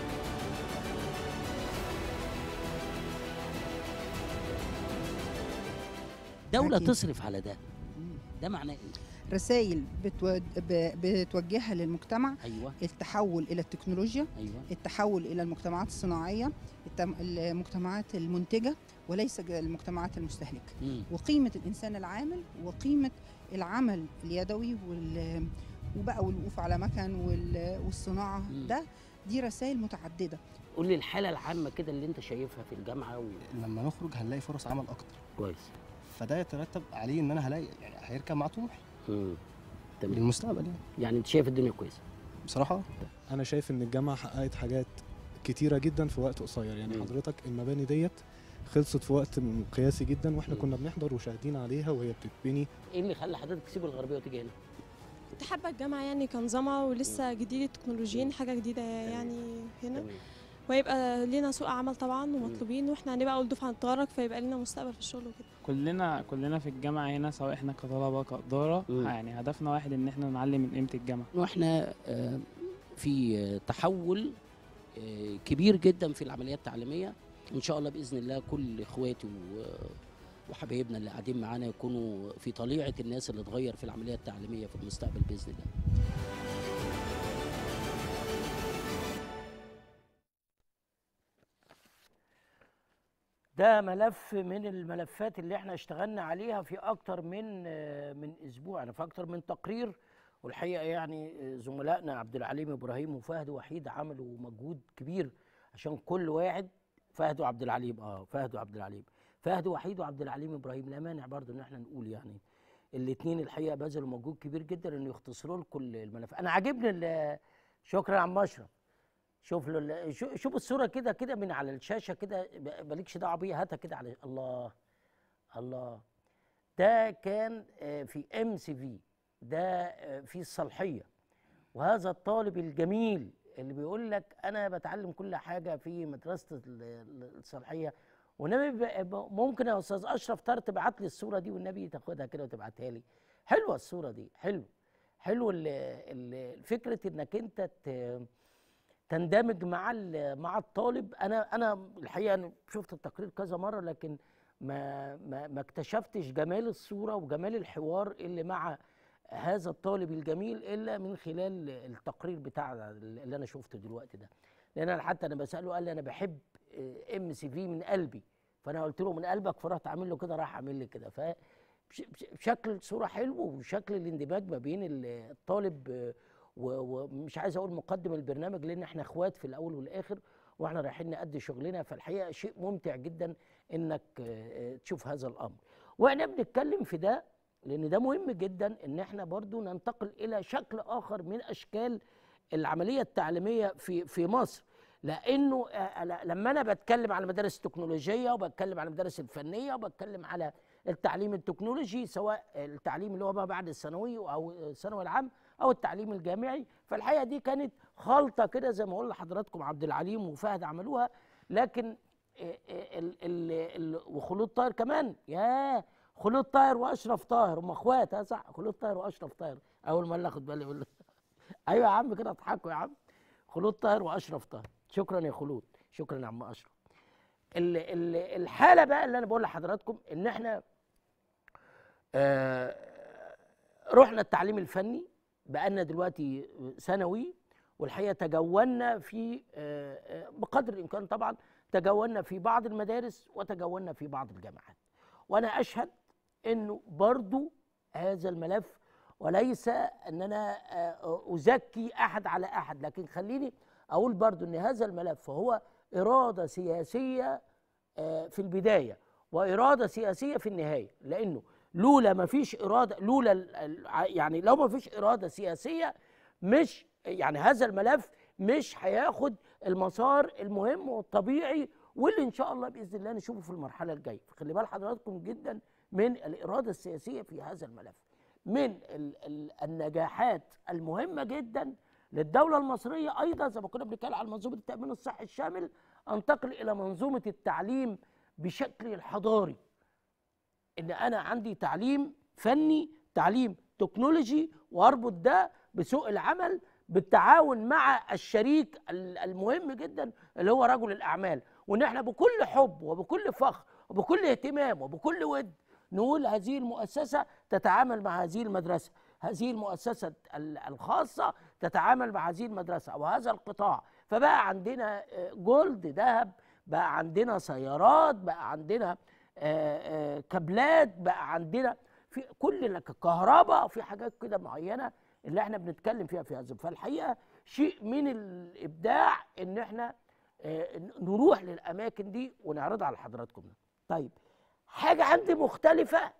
دولة أكيد. تصرف على ده ده معناه ايه؟ رسائل بتود... ب- بتوجهها للمجتمع ايوه التحول الى التكنولوجيا ايوه التحول الى المجتمعات الصناعيه التم- المجتمعات المنتجه وليس ج- المجتمعات المستهلكه مم. وقيمه الانسان العامل وقيمه العمل اليدوي وال وبقى والوقوف على مكن وال... والصناعه مم. ده دي رسائل متعدده قول لي الحالة العامة كده اللي انت شايفها في الجامعة و... لما نخرج هنلاقي فرص عمل اكتر كويس فده يترتب عليه ان انا هلاقي يعني هيركب مع طموحي مم. تمام للمستقبل يعني يعني انت شايف الدنيا كويسة بصراحه انا شايف ان الجامعه حققت حاجات كتيره جدا في وقت قصير يعني مم. حضرتك المباني ديت خلصت في وقت م- قياسي جدا واحنا كنا بنحضر وشاهدين عليها وهي بتتبني ايه اللي خلى حضرتك تسيب الغربية وتيجي هنا؟ كنت حابة الجامعة يعني كنظامة ولسه جديد التكنولوجيين حاجة جديدة يعني هنا ويبقى لينا سوق عمل طبعا ومطلوبين واحنا هنبقى أول دفعة نتخرج فيبقى لنا مستقبل في الشغل وكده كلنا كلنا في الجامعة هنا سواء احنا كطلبة كإدارة يعني هدفنا واحد ان احنا نعلم من قيمة الجامعة واحنا آه، في آه، تحول آه، كبير جدا في العمليات التعليميه وان شاء الله باذن الله كل اخواتي و- وحبايبنا اللي قاعدين معانا يكونوا في طليعه الناس اللي تغير في العمليه التعليميه في المستقبل باذن الله ده ملف من الملفات اللي احنا اشتغلنا عليها في اكتر من آه، من اسبوع يعني في اكتر من تقرير والحقيقه يعني آه، زملائنا عبد العليم ابراهيم وفهد وحيد عملوا مجهود كبير عشان كل واحد فهد وعبد العليم اه فهد وعبد العليم فهد وحيد وعبد العليم ابراهيم لا مانع برضه ان احنا نقول يعني الاثنين الحقيقه بذلوا مجهود كبير جدا انه يختصروا لكم الملف انا عاجبني ال- شكرا يا عم اشرف شوف له ال- شو- شوف الصوره كده كده من على الشاشه كده ب- مالكش دعوه بيها هاتها كده على الله الله ده كان آه، في ام سي في ده آه، في الصالحيه وهذا الطالب الجميل اللي بيقول لك انا بتعلم كل حاجه في مدرسه ال- ال- الصالحيه والنبي ب- ب- ممكن يا استاذ اشرف طار تبعت لي الصوره دي والنبي تاخدها كده وتبعتها لي حلوه الصوره دي حلو حلو ال- ال- فكره انك انت ت- تندمج مع ال- مع الطالب انا انا الحقيقه أنا شفت التقرير كذا مره لكن ما ما ما اكتشفتش جمال الصوره وجمال الحوار اللي مع هذا الطالب الجميل الا من خلال التقرير بتاع اللي انا شفته دلوقتي ده لان انا حتى انا بساله قال لي انا بحب ام سي في من قلبي فانا قلت له من قلبك فرحت عامل له كده راح عامل لي كده ف بش- بش- بشكل صوره حلو وشكل الاندماج ما بين ال- الطالب آه، و- ومش عايز اقول مقدم البرنامج لان احنا اخوات في الاول والاخر واحنا رايحين نأدي شغلنا فالحقيقه شيء ممتع جدا انك آه، آه، تشوف هذا الامر واحنا بنتكلم في ده لان ده مهم جدا ان احنا برضو ننتقل الى شكل اخر من اشكال العمليه التعليميه في في مصر لانه آه، ل- لما انا بتكلم على المدارس التكنولوجيه وبتكلم على المدارس الفنيه وبتكلم على التعليم التكنولوجي سواء التعليم اللي هو ما بعد الثانوي او الثانوي العام او التعليم الجامعي فالحقيقه دي كانت خلطه كده زي ما اقول لحضراتكم عبد العليم وفهد عملوها لكن ال- ال- ال- وخلود طاهر كمان يا خلود طاهر واشرف طاهر هم اخوات ها صح خلود طاهر واشرف طاهر اول ما اخد بالي اقول له ايوه يا عم كده اضحكوا يا عم خلود طاهر واشرف طاهر شكرا يا خلود شكرا يا عم اشرف ال- ال- الحاله بقى اللي انا بقول لحضراتكم ان احنا آه، رحنا التعليم الفني بقالنا دلوقتي ثانوي والحقيقه تجولنا في آه، آه، بقدر الامكان طبعا تجولنا في بعض المدارس وتجولنا في بعض الجامعات وانا اشهد انه برضو هذا الملف وليس ان انا آه، ازكي احد على احد لكن خليني اقول برضو ان هذا الملف هو اراده سياسيه آه، في البدايه واراده سياسيه في النهايه لانه لولا ما فيش اراده لولا ال- ال- ع- يعني لو ما فيش اراده سياسيه مش يعني هذا الملف مش هياخد المسار المهم والطبيعي واللي ان شاء الله باذن الله نشوفه في المرحله الجايه خلي بال حضراتكم جدا من الاراده السياسيه في هذا الملف من ال ال النجاحات المهمه جدا للدوله المصريه ايضا زي ما كنا بنتكلم على منظومه التامين الصحي الشامل انتقل الى منظومه التعليم بشكل الحضاري ان انا عندي تعليم فني تعليم تكنولوجي واربط ده بسوق العمل بالتعاون مع الشريك ال- المهم جدا اللي هو رجل الاعمال وان احنا بكل حب وبكل فخر وبكل اهتمام وبكل ود نقول هذه المؤسسه تتعامل مع هذه المدرسه هذه المؤسسه ال- الخاصه تتعامل مع هذه المدرسه او هذا القطاع فبقى عندنا آه، جولد ذهب بقى عندنا سيارات بقى عندنا آه، آه، كابلات بقى عندنا في كل كهرباء في حاجات كده معينه اللي احنا بنتكلم فيها في هذا فالحقيقه شيء من الابداع ان احنا آه، نروح للاماكن دي ونعرضها على حضراتكم طيب حاجه عندي مختلفه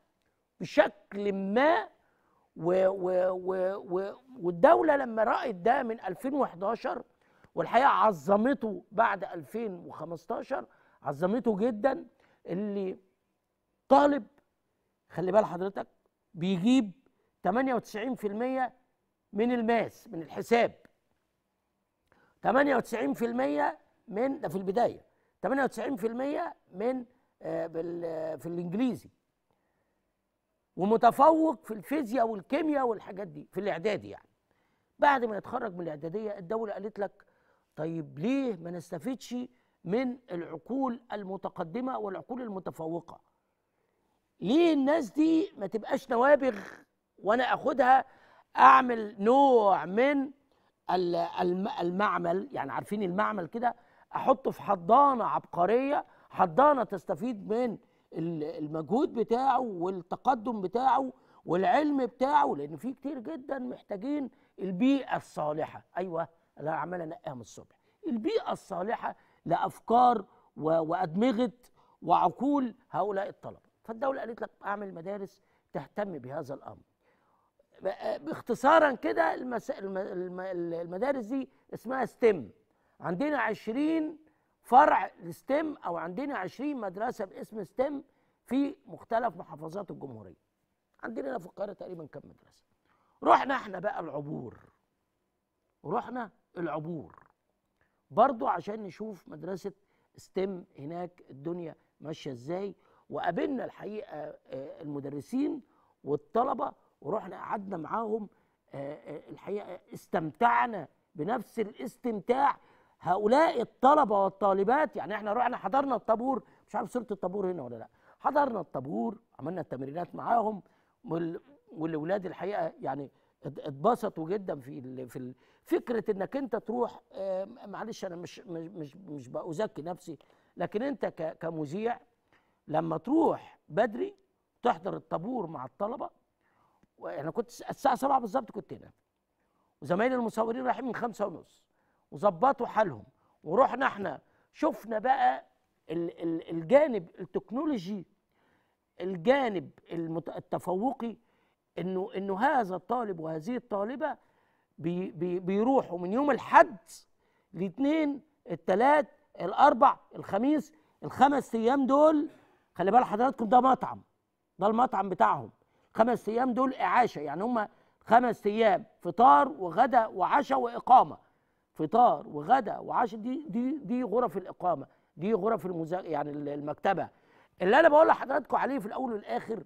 بشكل ما و و و و والدوله لما رأت ده من 2011 والحقيقه عظمته بعد 2015 عظمته جدا اللي طالب خلي بال حضرتك بيجيب 98% من الماس من الحساب 98% من ده في البدايه 98% من آه، بال- في الانجليزي ومتفوق في الفيزياء والكيمياء والحاجات دي في الاعدادي يعني بعد ما يتخرج من الاعداديه الدوله قالت لك طيب ليه ما نستفدش من العقول المتقدمه والعقول المتفوقه ليه الناس دي ما تبقاش نوابغ وانا اخدها اعمل نوع من ال- الم- المعمل يعني عارفين المعمل كده احطه في حضانه عبقريه حضانه تستفيد من ال- المجهود بتاعه والتقدم بتاعه والعلم بتاعه لان في كتير جدا محتاجين البيئه الصالحه ايوه انا عمال انقيها من الصبح البيئه الصالحه لافكار و- وادمغه وعقول هؤلاء الطلبه فالدوله قالت لك اعمل مدارس تهتم بهذا الامر ب- باختصارا كده المس... الم... الم... المدارس دي اسمها ستيم عندنا 20 فرع لستيم او عندنا 20 مدرسه باسم ستيم في مختلف محافظات الجمهوريه عندنا هنا في القاهره تقريبا كم مدرسه رحنا احنا بقى العبور رحنا العبور برضو عشان نشوف مدرسه ستيم هناك الدنيا ماشيه ازاي وقابلنا الحقيقه آه، المدرسين والطلبه ورحنا قعدنا معاهم آه، آه، الحقيقه استمتعنا بنفس الاستمتاع هؤلاء الطلبه والطالبات يعني احنا رحنا حضرنا الطابور مش عارف صوره الطابور هنا ولا لا حضرنا الطابور عملنا التمرينات معاهم وال- والاولاد الحقيقه يعني ات- اتبسطوا جدا في ال- في ال- فكره انك انت تروح آه، معلش انا مش مش مش, مش بأزكي نفسي لكن انت ك- كمذيع لما تروح بدري تحضر الطابور مع الطلبه وانا كنت س- الساعه 7 بالظبط كنت هنا وزمايلي المصورين رايحين من خمسة ونص وظبطوا حالهم ورحنا احنا شفنا بقى ال- ال- الجانب التكنولوجي الجانب المت- التفوقي انه انه هذا الطالب وهذه الطالبه بي بي بيروحوا من يوم الحد الاثنين الثلاث الاربع الخميس الخمس ايام دول خلي بال حضراتكم ده مطعم ده المطعم بتاعهم خمس ايام دول اعاشه يعني هم خمس ايام فطار وغدا وعشاء واقامه فطار وغدا وعشاء دي دي دي غرف الاقامه دي غرف المزا... يعني ال- المكتبه اللي انا بقول لحضراتكم عليه في الاول والاخر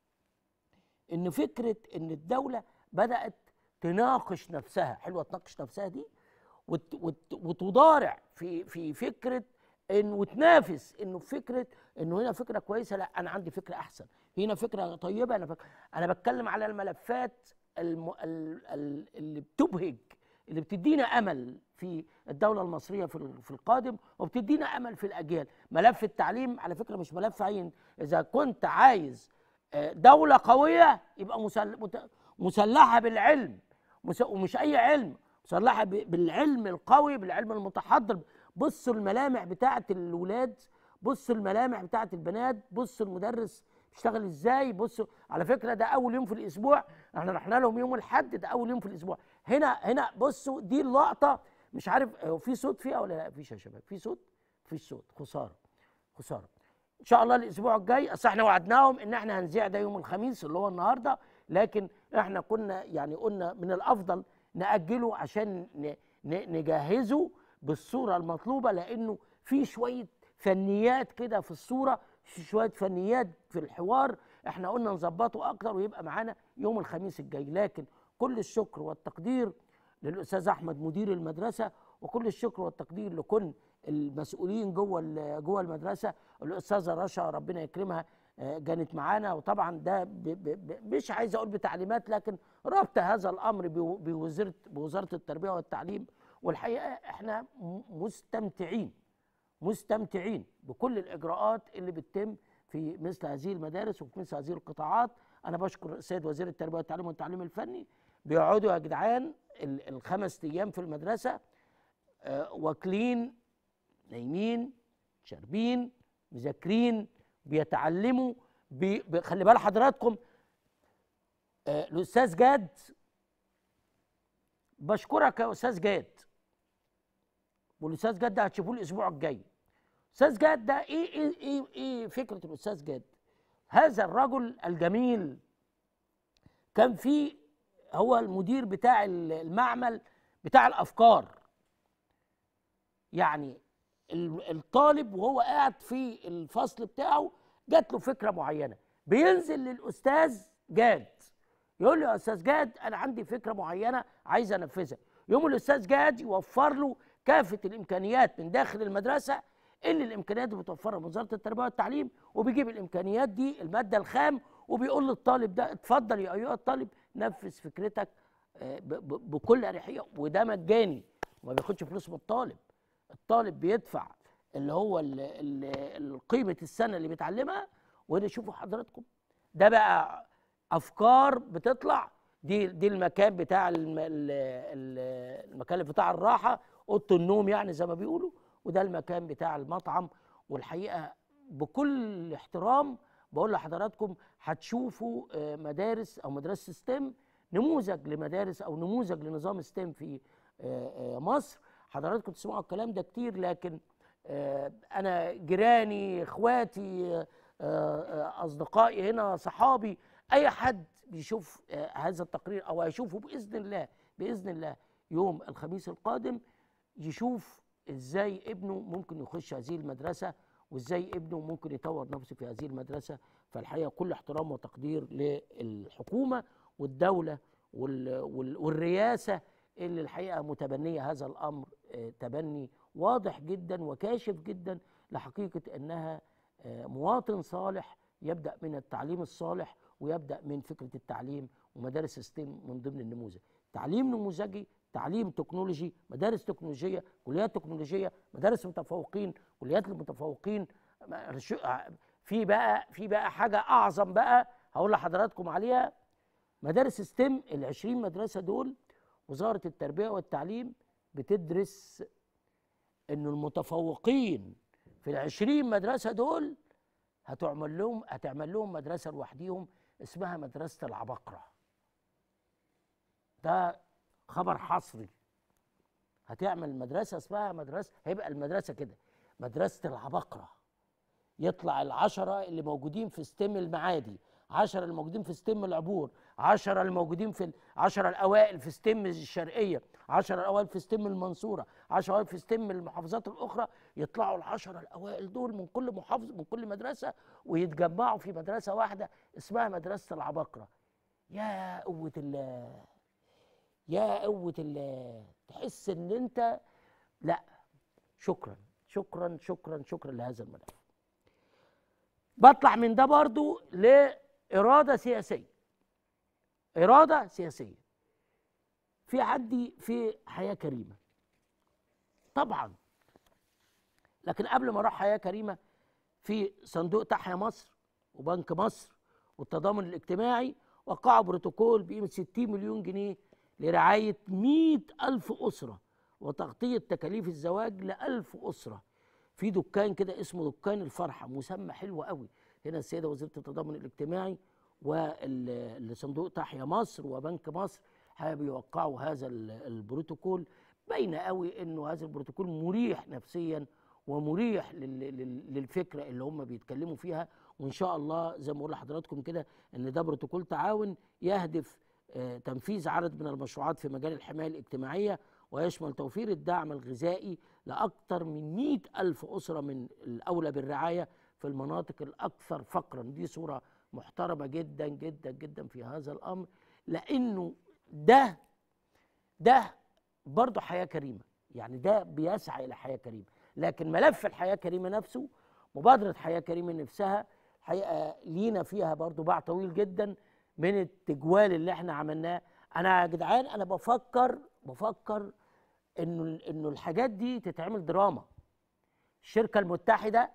ان فكره ان الدوله بدات تناقش نفسها حلوه تناقش نفسها دي وت... وت... وتضارع في في فكره ان وتنافس انه فكره انه هنا فكره كويسه لا انا عندي فكره احسن هنا فكره طيبه انا فك... انا بتكلم على الملفات الم... ال... ال... اللي بتبهج اللي بتدينا امل في الدوله المصريه في ال- في القادم وبتدينا امل في الاجيال ملف التعليم على فكره مش ملف عين اذا كنت عايز آه، دوله قويه يبقى مسل... مت- مسلحه بالعلم مس... ومش اي علم مسلحه ب... بالعلم القوي بالعلم المتحضر بصوا الملامح بتاعه الولاد بصوا الملامح بتاعه البنات بصوا المدرس بيشتغل ازاي بصوا على فكره ده اول يوم في الاسبوع احنا رحنا لهم يوم الاحد ده اول يوم في الاسبوع هنا هنا بصوا دي اللقطه مش عارف هو في صوت فيها ولا لا فيش يا شباب في صوت مفيش صوت خساره خساره ان شاء الله الاسبوع الجاي اصل احنا وعدناهم ان احنا هنذيع ده يوم الخميس اللي هو النهارده لكن احنا كنا يعني قلنا من الافضل ناجله عشان ن- ن- نجهزه بالصوره المطلوبه لانه في شويه فنيات كده في الصوره في شويه فنيات في الحوار احنا قلنا نظبطه اكتر ويبقى معانا يوم الخميس الجاي لكن كل الشكر والتقدير للاستاذ احمد مدير المدرسه وكل الشكر والتقدير لكل المسؤولين جوه ال- جوه المدرسه الاستاذه رشا ربنا يكرمها آه، كانت معانا وطبعا ده ب ب ب مش عايز اقول بتعليمات لكن ربط هذا الامر بو- بوزاره بوزاره التربيه والتعليم والحقيقه احنا م- مستمتعين مستمتعين بكل الاجراءات اللي بتتم في مثل هذه المدارس وفي مثل هذه القطاعات انا بشكر السيد وزير التربيه والتعليم والتعليم الفني بيقعدوا يا جدعان ال- الخمس ايام في المدرسه آه، واكلين نايمين شاربين مذاكرين بيتعلموا بي بي- خلي بال حضراتكم آه، الاستاذ جاد بشكرك يا استاذ جاد والاستاذ جاد ده هتشوفوه الاسبوع الجاي استاذ جاد ده ايه ايه ايه ايه فكره الاستاذ جاد هذا الرجل الجميل كان في هو المدير بتاع ال- المعمل بتاع الافكار يعني ال- الطالب وهو قاعد في الفصل بتاعه جات له فكره معينه بينزل للاستاذ جاد يقول له يا استاذ جاد انا عندي فكره معينه عايز انفذها يقوم الاستاذ جاد يوفر له كافه الامكانيات من داخل المدرسه اللي الامكانيات دي بتوفرها من وزاره التربيه والتعليم وبيجيب الامكانيات دي الماده الخام وبيقول للطالب ده اتفضل يا ايها الطالب نفذ فكرتك آه، ب- ب- بكل اريحيه وده مجاني وما بياخدش فلوس من الطالب الطالب بيدفع اللي هو ال- ال- ال- قيمه السنه اللي بيتعلمها وهنا شوفوا حضراتكم ده بقى افكار بتطلع دي دي المكان بتاع الم- ال- ال- المكان بتاع الراحه اوضه النوم يعني زي ما بيقولوا وده المكان بتاع المطعم والحقيقه بكل احترام بقول لحضراتكم هتشوفوا آه، مدارس او مدرسه ستيم نموذج لمدارس او نموذج لنظام ستيم في آه، آه، مصر حضراتكم تسمعوا الكلام ده كتير لكن آه، انا جيراني اخواتي آه، آه، اصدقائي هنا صحابي اي حد بيشوف آه، هذا التقرير او هيشوفه باذن الله باذن الله يوم الخميس القادم يشوف ازاي ابنه ممكن يخش هذه المدرسه وازاي ابنه ممكن يطور نفسه في هذه المدرسه فالحقيقه كل احترام وتقدير للحكومه والدوله وال- وال- والرئاسه اللي الحقيقه متبنيه هذا الامر آه، تبني واضح جدا وكاشف جدا لحقيقه انها آه، مواطن صالح يبدا من التعليم الصالح ويبدا من فكره التعليم ومدارس ستيم من ضمن النموذج تعليم نموذجي تعليم تكنولوجي مدارس تكنولوجيه كليات تكنولوجيه مدارس متفوقين كليات المتفوقين ما- شو- في بقى في بقى حاجه اعظم بقى هقول لحضراتكم عليها مدارس ستيم ال 20 مدرسه دول وزاره التربيه والتعليم بتدرس انه المتفوقين في ال 20 مدرسه دول هتعمل لهم هتعمل لهم مدرسه لوحديهم اسمها مدرسه العباقره ده خبر حصري هتعمل مدرسه اسمها مدرسه هيبقى المدرسه كده مدرسه العباقره يطلع العشرة اللي موجودين في ستيم المعادي 10 الموجودين في ستيم العبور 10 الموجودين في 10 الاوائل في ستيم الشرقيه 10 الاوائل في ستيم المنصوره 10 الاوائل في ستيم المحافظات الاخرى يطلعوا العشرة الاوائل دول من كل محافظه من كل مدرسه ويتجمعوا في مدرسه واحده اسمها مدرسه العباقره يا قوه الله يا قوه الله تحس ان انت لا شكرا شكرا شكرا شكرا لهذا الملف بطلع من ده برضو لإرادة سياسية إرادة سياسية في عندي في حياة كريمة طبعا لكن قبل ما اروح حياة كريمة في صندوق تحيا مصر وبنك مصر والتضامن الاجتماعي وقعوا بروتوكول بقيمة 60 مليون جنيه لرعاية 100 ألف أسرة وتغطية تكاليف الزواج لألف أسرة في دكان كده اسمه دكان الفرحة مسمى حلو قوي هنا السيدة وزيرة التضامن الاجتماعي والصندوق تحيا مصر وبنك مصر حابب يوقعوا هذا ال- البروتوكول باينه قوي انه هذا البروتوكول مريح نفسيا ومريح لل- لل- للفكره اللي هم بيتكلموا فيها وان شاء الله زي ما بقول لحضراتكم كده ان ده بروتوكول تعاون يهدف آه، تنفيذ عدد من المشروعات في مجال الحمايه الاجتماعيه ويشمل توفير الدعم الغذائي لاكثر من 100 ألف أسرة من الأولى بالرعاية في المناطق الأكثر فقرا دي صورة محترمة جدا جدا جدا في هذا الأمر لأنه ده ده برضه حياة كريمة يعني ده بيسعى إلى حياة كريمة لكن ملف الحياة كريمة نفسه مبادرة حياة كريمة نفسها حقيقة لينا فيها برضه باع طويل جدا من التجوال اللي احنا عملناه انا يا جدعان انا بفكر بفكر انه انه الحاجات دي تتعمل دراما الشركه المتحده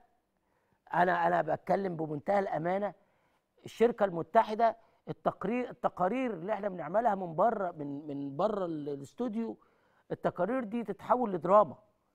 انا انا بتكلم بمنتهى الامانه الشركه المتحده التقرير التقارير اللي احنا بنعملها من بره من من بره ال- الاستوديو التقارير دي تتحول لدراما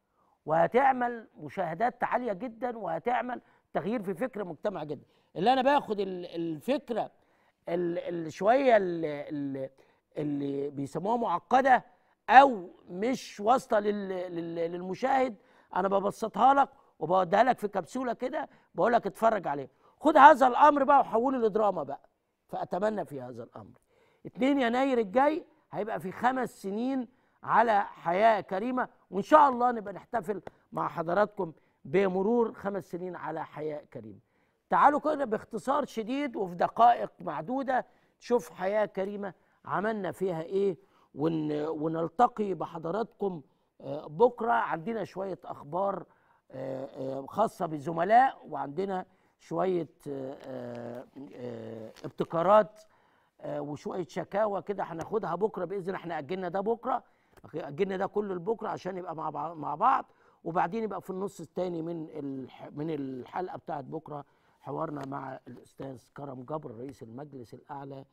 وهتعمل مشاهدات عاليه جدا وهتعمل تغيير في فكر المجتمع جدا اللي انا باخد ال- الفكره ال- ال- شويه ال- ال- اللي بيسموها معقده او مش واصله لل- لل- للمشاهد انا ببسطها لك وبوديها لك في كبسوله كده بقول لك اتفرج عليها خد هذا الامر بقى وحوله لدراما بقى فاتمنى في هذا الامر 2 يناير الجاي هيبقى في خمس سنين على حياه كريمه وان شاء الله نبقى نحتفل مع حضراتكم بمرور خمس سنين على حياه كريمه تعالوا كده باختصار شديد وفي دقائق معدوده نشوف حياه كريمه عملنا فيها ايه ون ونلتقي بحضراتكم آه، بكره عندنا شويه اخبار آه، آه، خاصه بالزملاء وعندنا شويه آه، آه، آه، ابتكارات آه، وشويه شكاوى كده هناخدها بكره باذن الله احنا اجلنا ده بكره اجلنا ده كله لبكره عشان يبقى مع بعض مع بعض وبعدين يبقى في النص الثاني من الح- من الحلقه بتاعت بكره حوارنا مع الاستاذ كرم جبر رئيس المجلس الاعلى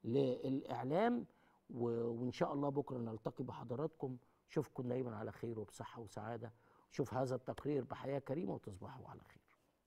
للاعلام و- وان شاء الله بكره نلتقي بحضراتكم اشوفكم دايما على خير وبصحه وسعاده شوف هذا التقرير بحياه كريمه وتصبحوا على خير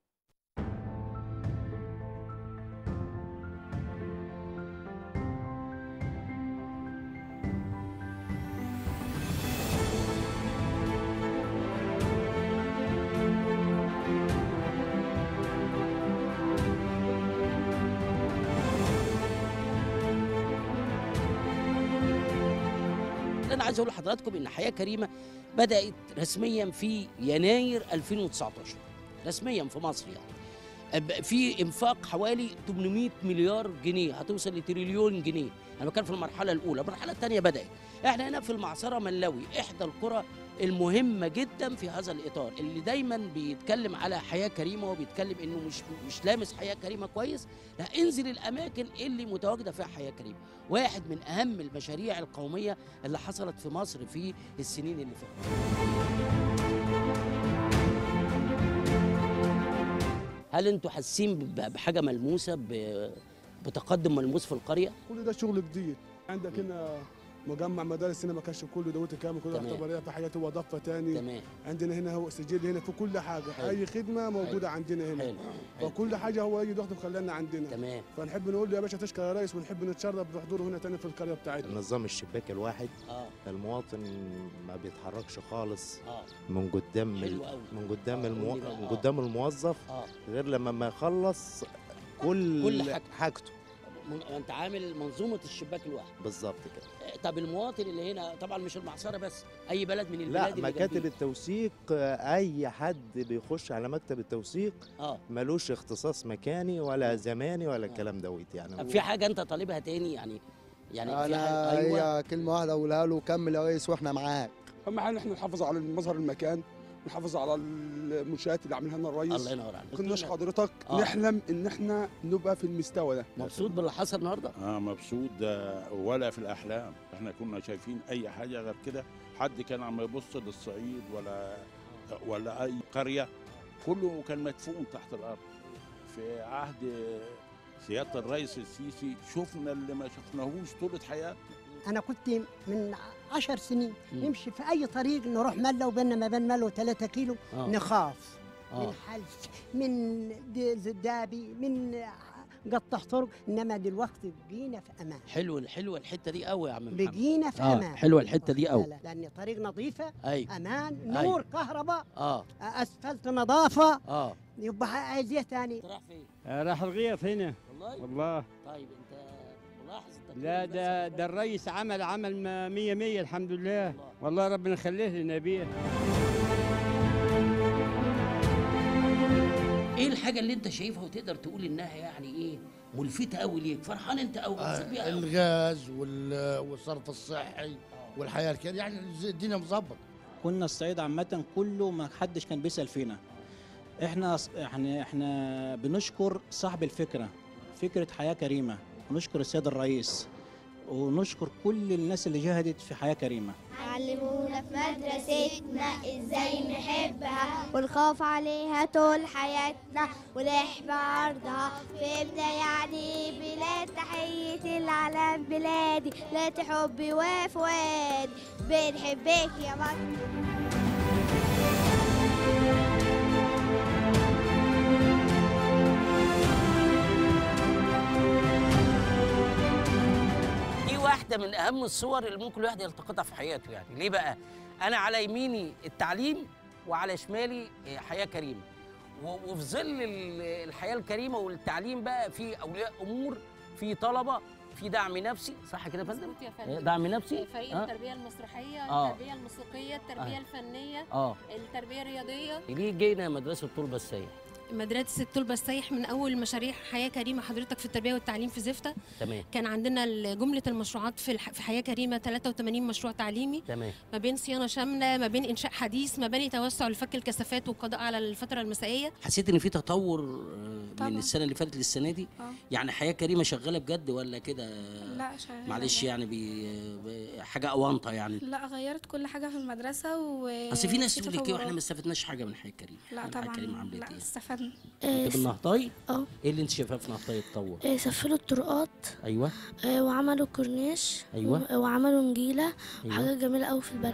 انا عايز اقول لحضراتكم ان حياه كريمه بدات رسميا في يناير 2019 رسميا في مصر يعني أب- في انفاق حوالي 800 مليار جنيه هتوصل لتريليون جنيه انا كان في المرحله الاولى المرحله الثانيه بدات احنا هنا في المعصره ملاوي احدى القرى المهمه جدا في هذا الاطار اللي دايما بيتكلم على حياه كريمه وبيتكلم انه مش مش لامس حياه كريمه كويس لا انزل الاماكن اللي متواجده فيها حياه كريمه واحد من اهم المشاريع القوميه اللي حصلت في مصر في السنين اللي فاتت هل انتوا حاسين ب- بحاجه ملموسه ب- بتقدم ملموس في القريه كل ده شغل جديد عندك هنا مجمع مدارس هنا ما كانش كله دوت كامل كله تمام. اعتباريه في حاجات هو ضفه تاني تمام عندنا هنا هو سجل هنا في كل حاجه حلو. اي خدمه موجوده عندنا هنا حلو. حلو. فكل حاجه هو يجي ياخده خلانا عندنا تمام فنحب نقول له يا باشا تشكر يا ريس ونحب نتشرف بحضوره هنا تاني في القريه بتاعتنا نظام الشباك الواحد اه المواطن ما بيتحركش خالص اه من قدام حلو ال- أوي. من قدام آه، المو... قول لي بقى. من آه. قدام الموظف اه غير لما ما يخلص كل كل حاجة. حاجته من- انت عامل منظومه الشباك الواحد بالظبط كده آه، طب المواطن اللي هنا طبعا مش المعصره بس اي بلد من لا البلاد اللي مكاتب جنبيه. التوثيق آه، اي حد بيخش على مكتب التوثيق اه ملوش اختصاص مكاني ولا زماني ولا الكلام دوت يعني طب في حاجه انت طالبها تاني يعني يعني في انا حاجه ايوه هي كلمه واحده اقولها له كمل يا ريس واحنا معاك اهم حاجه ان احنا نحافظ على مظهر المكان نحافظ على المنشآت اللي عاملها لنا الرئيس الله ينور عليك. كناش حضرتك آه. نحلم ان احنا نبقى في المستوى ده مبسوط باللي حصل النهارده اه مبسوط ده ولا في الاحلام احنا كنا شايفين اي حاجه غير كده حد كان عم يبص للصعيد ولا ولا اي قريه كله كان مدفون تحت الارض في عهد سياده الرئيس السيسي شفنا اللي ما شفناهوش طولة حياتنا انا كنت من عشر سنين مم. نمشي في اي طريق نروح مله وبيننا ما بين مله وثلاثة كيلو آه. نخاف آه. من حلف من د- زدابي من قطع طرق انما دلوقتي بقينا في امان حلو حلوه الحته دي قوي يا عم محمد بقينا في آه، امان حلوه الحته دي لا قوي لا لان طريق نظيفه أيوة. امان أيوة. نور كهرباء اه اسفلت نظافه اه يبقى عايز ايه ثاني راح فين راح الغيط هنا والله والله طيب انت ملاحظ التقرير لا بس ده ده الرئيس عمل عمل ما- مية مية الحمد لله والله ربنا يخليه لنا بيه ايه الحاجه اللي انت شايفها وتقدر تقول انها يعني ايه ملفته قوي ليك فرحان انت قوي مبسوط بيها قوي الغاز وال- والصرف الصحي والحياه الكريمه يعني زي الدنيا مظبط كنا الصعيد عامة كله ما حدش كان بيسأل فينا احنا احنا احنا بنشكر صاحب الفكرة فكرة حياة كريمة ونشكر السيد الرئيس ونشكر كل الناس اللي جاهدت في حياة كريمة علمونا في مدرستنا ازاي نحبها ونخاف عليها طول حياتنا ونحمي عرضها فهمنا يعني بلاد تحية العالم بلادي لا حبي وفؤادي بنحبك يا مصر دي واحده من اهم الصور اللي ممكن الواحد يلتقطها في حياته يعني ليه بقى انا على يميني التعليم وعلى شمالي حياه كريمه و- وفي ظل ال- الحياه الكريمه والتعليم بقى في اولياء امور في طلبه في دعم نفسي صح كده يا فندم مظبوط يا فندم. دعم نفسي فريق آه. التربيه المسرحيه آه. التربيه الموسيقيه التربيه آه. الفنيه آه. التربيه الرياضيه ليه جينا مدرسه طلبه السيح مدرسه الطلبه السايح من اول مشاريع حياه كريمه حضرتك في التربيه والتعليم في زفته تمام كان عندنا ال- جمله المشروعات في الح- في حياه كريمه 83 مشروع تعليمي تمام ما بين صيانه شامله ما بين انشاء حديث ما بين توسع لفك الكثافات والقضاء على الفتره المسائيه حسيت ان في تطور آه، طبعاً. من السنه اللي فاتت للسنه دي آه. يعني حياه كريمه شغاله بجد ولا كده لا شغالة معلش يعني بي بي- حاجه اونطه يعني لا غيرت كل حاجة في المدرسة و اصل في ناس تقول لك ايه تطورات. واحنا ما استفدناش حاجه من حياه كريمه لا يعني طبعا حياه كريمه عملت لا ايه استفدنا انت بالنهطاي اه ايه اللي انت شايفاه في نهطاي اتطور آه، سفلوا الطرقات ايوه آه، وعملوا كورنيش أيوة. و- وعملوا نجيلة أيوة. حاجة جميلة أوي في البلد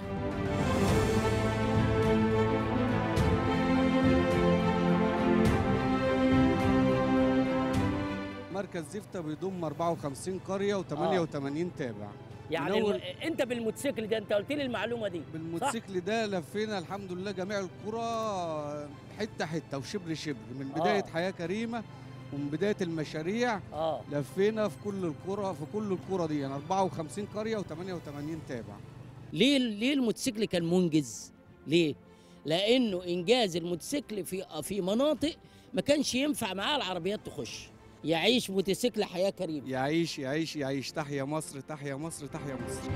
مركز زفتة بيضم 54 قرية و88 تابع يعني من الم... أول- انت بالموتوسيكل ده انت قلت لي المعلومه دي بالموتوسيكل ده لفينا الحمد لله جميع القرى حتة حتة وشبر شبر من بداية آه. حياة كريمة ومن بداية المشاريع اه لفينا في كل القرى في كل القرى دي يعني 54 قرية و88 تابع ليه ليه الموتوسيكل كان منجز ليه لانه انجاز الموتوسيكل في في مناطق ما كانش ينفع معاه العربيات تخش يعيش موتوسيكل حياه كريمه يعيش يعيش يعيش تحيا مصر تحيا مصر تحيا مصر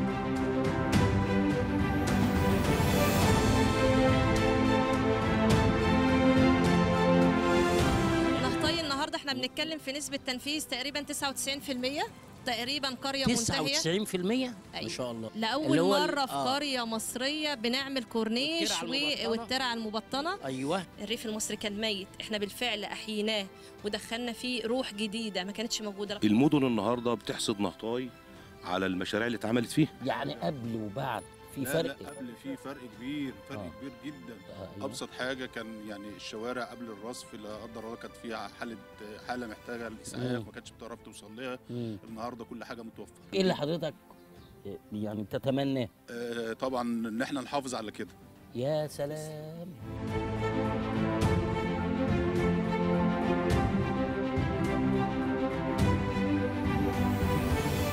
نهطي النهارده احنا بنتكلم في نسبة تنفيذ تقريبا 99% تقريبا قرية منتهية 99% ما شاء الله اللي لأول هو ال- مرة في آه. قرية مصرية بنعمل كورنيش والترعة و- المبطنة. والترعة المبطنة ايوه الريف المصري كان ميت احنا بالفعل أحييناه ودخلنا فيه روح جديدة ما كانتش موجودة المدن النهارده بتحصد نهطاي على المشاريع اللي اتعملت فيه يعني قبل وبعد في لا فرق لا قبل في فرق كبير فرق آه. كبير جدا أيوة. ابسط حاجه كان يعني الشوارع قبل الرصف لا قدر الله كانت فيها حاله حاله محتاجه الاسعاف مم. ما كانتش بتعرف توصل لها مم. النهارده كل حاجه متوفره ايه اللي حضرتك يعني تتمناه آه طبعا ان احنا نحافظ على كده يا سلام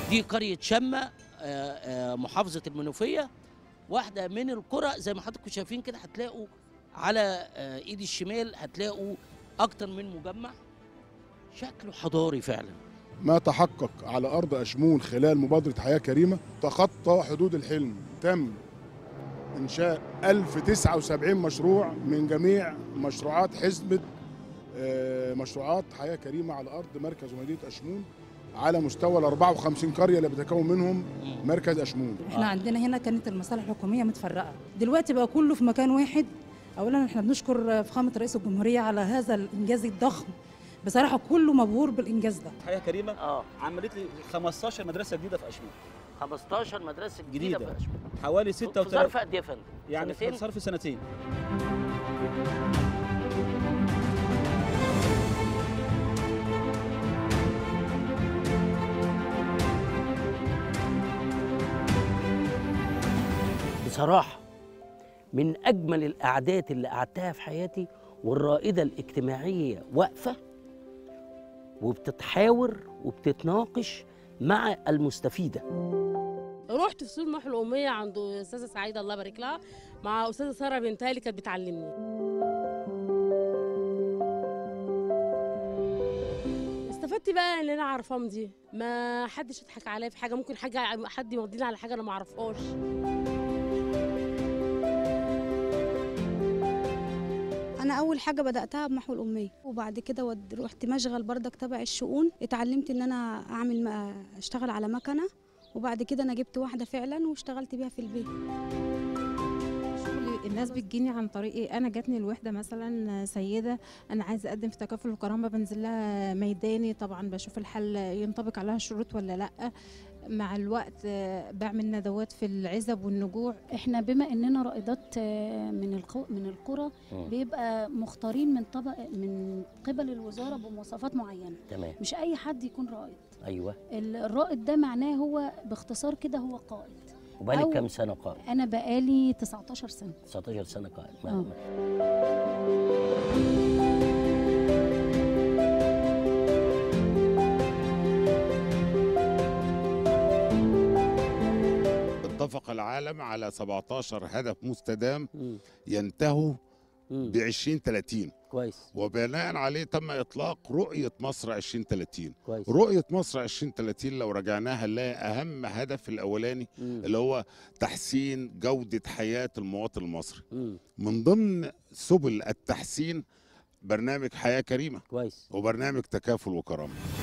دي قريه شمه آه، آه، محافظه المنوفيه واحده من القرى زي ما حضراتكم شايفين كده هتلاقوا على آه، ايد الشمال هتلاقوا اكتر من مجمع شكله حضاري فعلا ما تحقق على أرض أشمون خلال مبادرة حياة كريمة تخطى حدود الحلم تم إنشاء 1079 مشروع من جميع مشروعات حزمة آه، مشروعات حياة كريمة على أرض مركز ومدينة أشمون على مستوى ال 54 قرية اللي بتكون منهم مركز أشمون احنا عندنا هنا كانت المصالح الحكوميه متفرقه دلوقتي بقى كله في مكان واحد اولا احنا بنشكر فخامه رئيس الجمهوريه على هذا الانجاز الضخم بصراحه كله مبهور بالانجاز ده حياه كريمه اه عملت لي 15 مدرسه جديده في اشمون 15 مدرسه جديده, جديده في أشمون. حوالي في 36 ظرف قد ايه يا فندم؟ يعني سنتين؟ في ظرف سنتين بصراحة من أجمل القعدات اللي قعدتها في حياتي والرائدة الاجتماعية واقفة وبتتحاور وبتتناقش مع المستفيدة رحت في سور محو الأمية عند أستاذة سعيدة الله يبارك لها مع أستاذة سارة بنتها اللي كانت بتعلمني استفدت بقى ان انا اعرف امضي ما حدش يضحك عليا في حاجه ممكن حاجه حد يمضيني على حاجه انا ما اعرفهاش انا اول حاجه بداتها بمحو الاميه وبعد كده ود- رحت مشغل بردك تبع الشؤون اتعلمت ان انا اعمل م- اشتغل على مكنه وبعد كده انا جبت واحده فعلا واشتغلت بيها في البيت شغلي الناس بتجيني عن طريق ايه انا جاتني الوحده مثلا سيده انا عايزه اقدم في تكافل وكرامه بنزل لها ميداني طبعا بشوف الحل ينطبق عليها الشروط ولا لا مع الوقت آه، بعمل ندوات في العزب والنجوع احنا بما اننا رائدات آه، من القو... من القرى مم. بيبقى مختارين من طبق من قبل الوزاره بمواصفات معينه تمام مش اي حد يكون رائد أيوة ال- الرائد ده معناه هو باختصار كده هو قائد وبقالك أو كام سنة قائد؟ انا بقالي 19 سنه 19 سنة قائد ما- آه. ما- اتفق العالم على 17 هدف مستدام ينتهوا ب 2030 كويس وبناء عليه تم اطلاق رؤيه مصر 2030 كويس. رؤيه مصر 2030 لو رجعناها نلاقي اهم هدف الاولاني مم. اللي هو تحسين جوده حياه المواطن المصري مم. من ضمن سبل التحسين برنامج حياه كريمه كويس وبرنامج تكافل وكرامه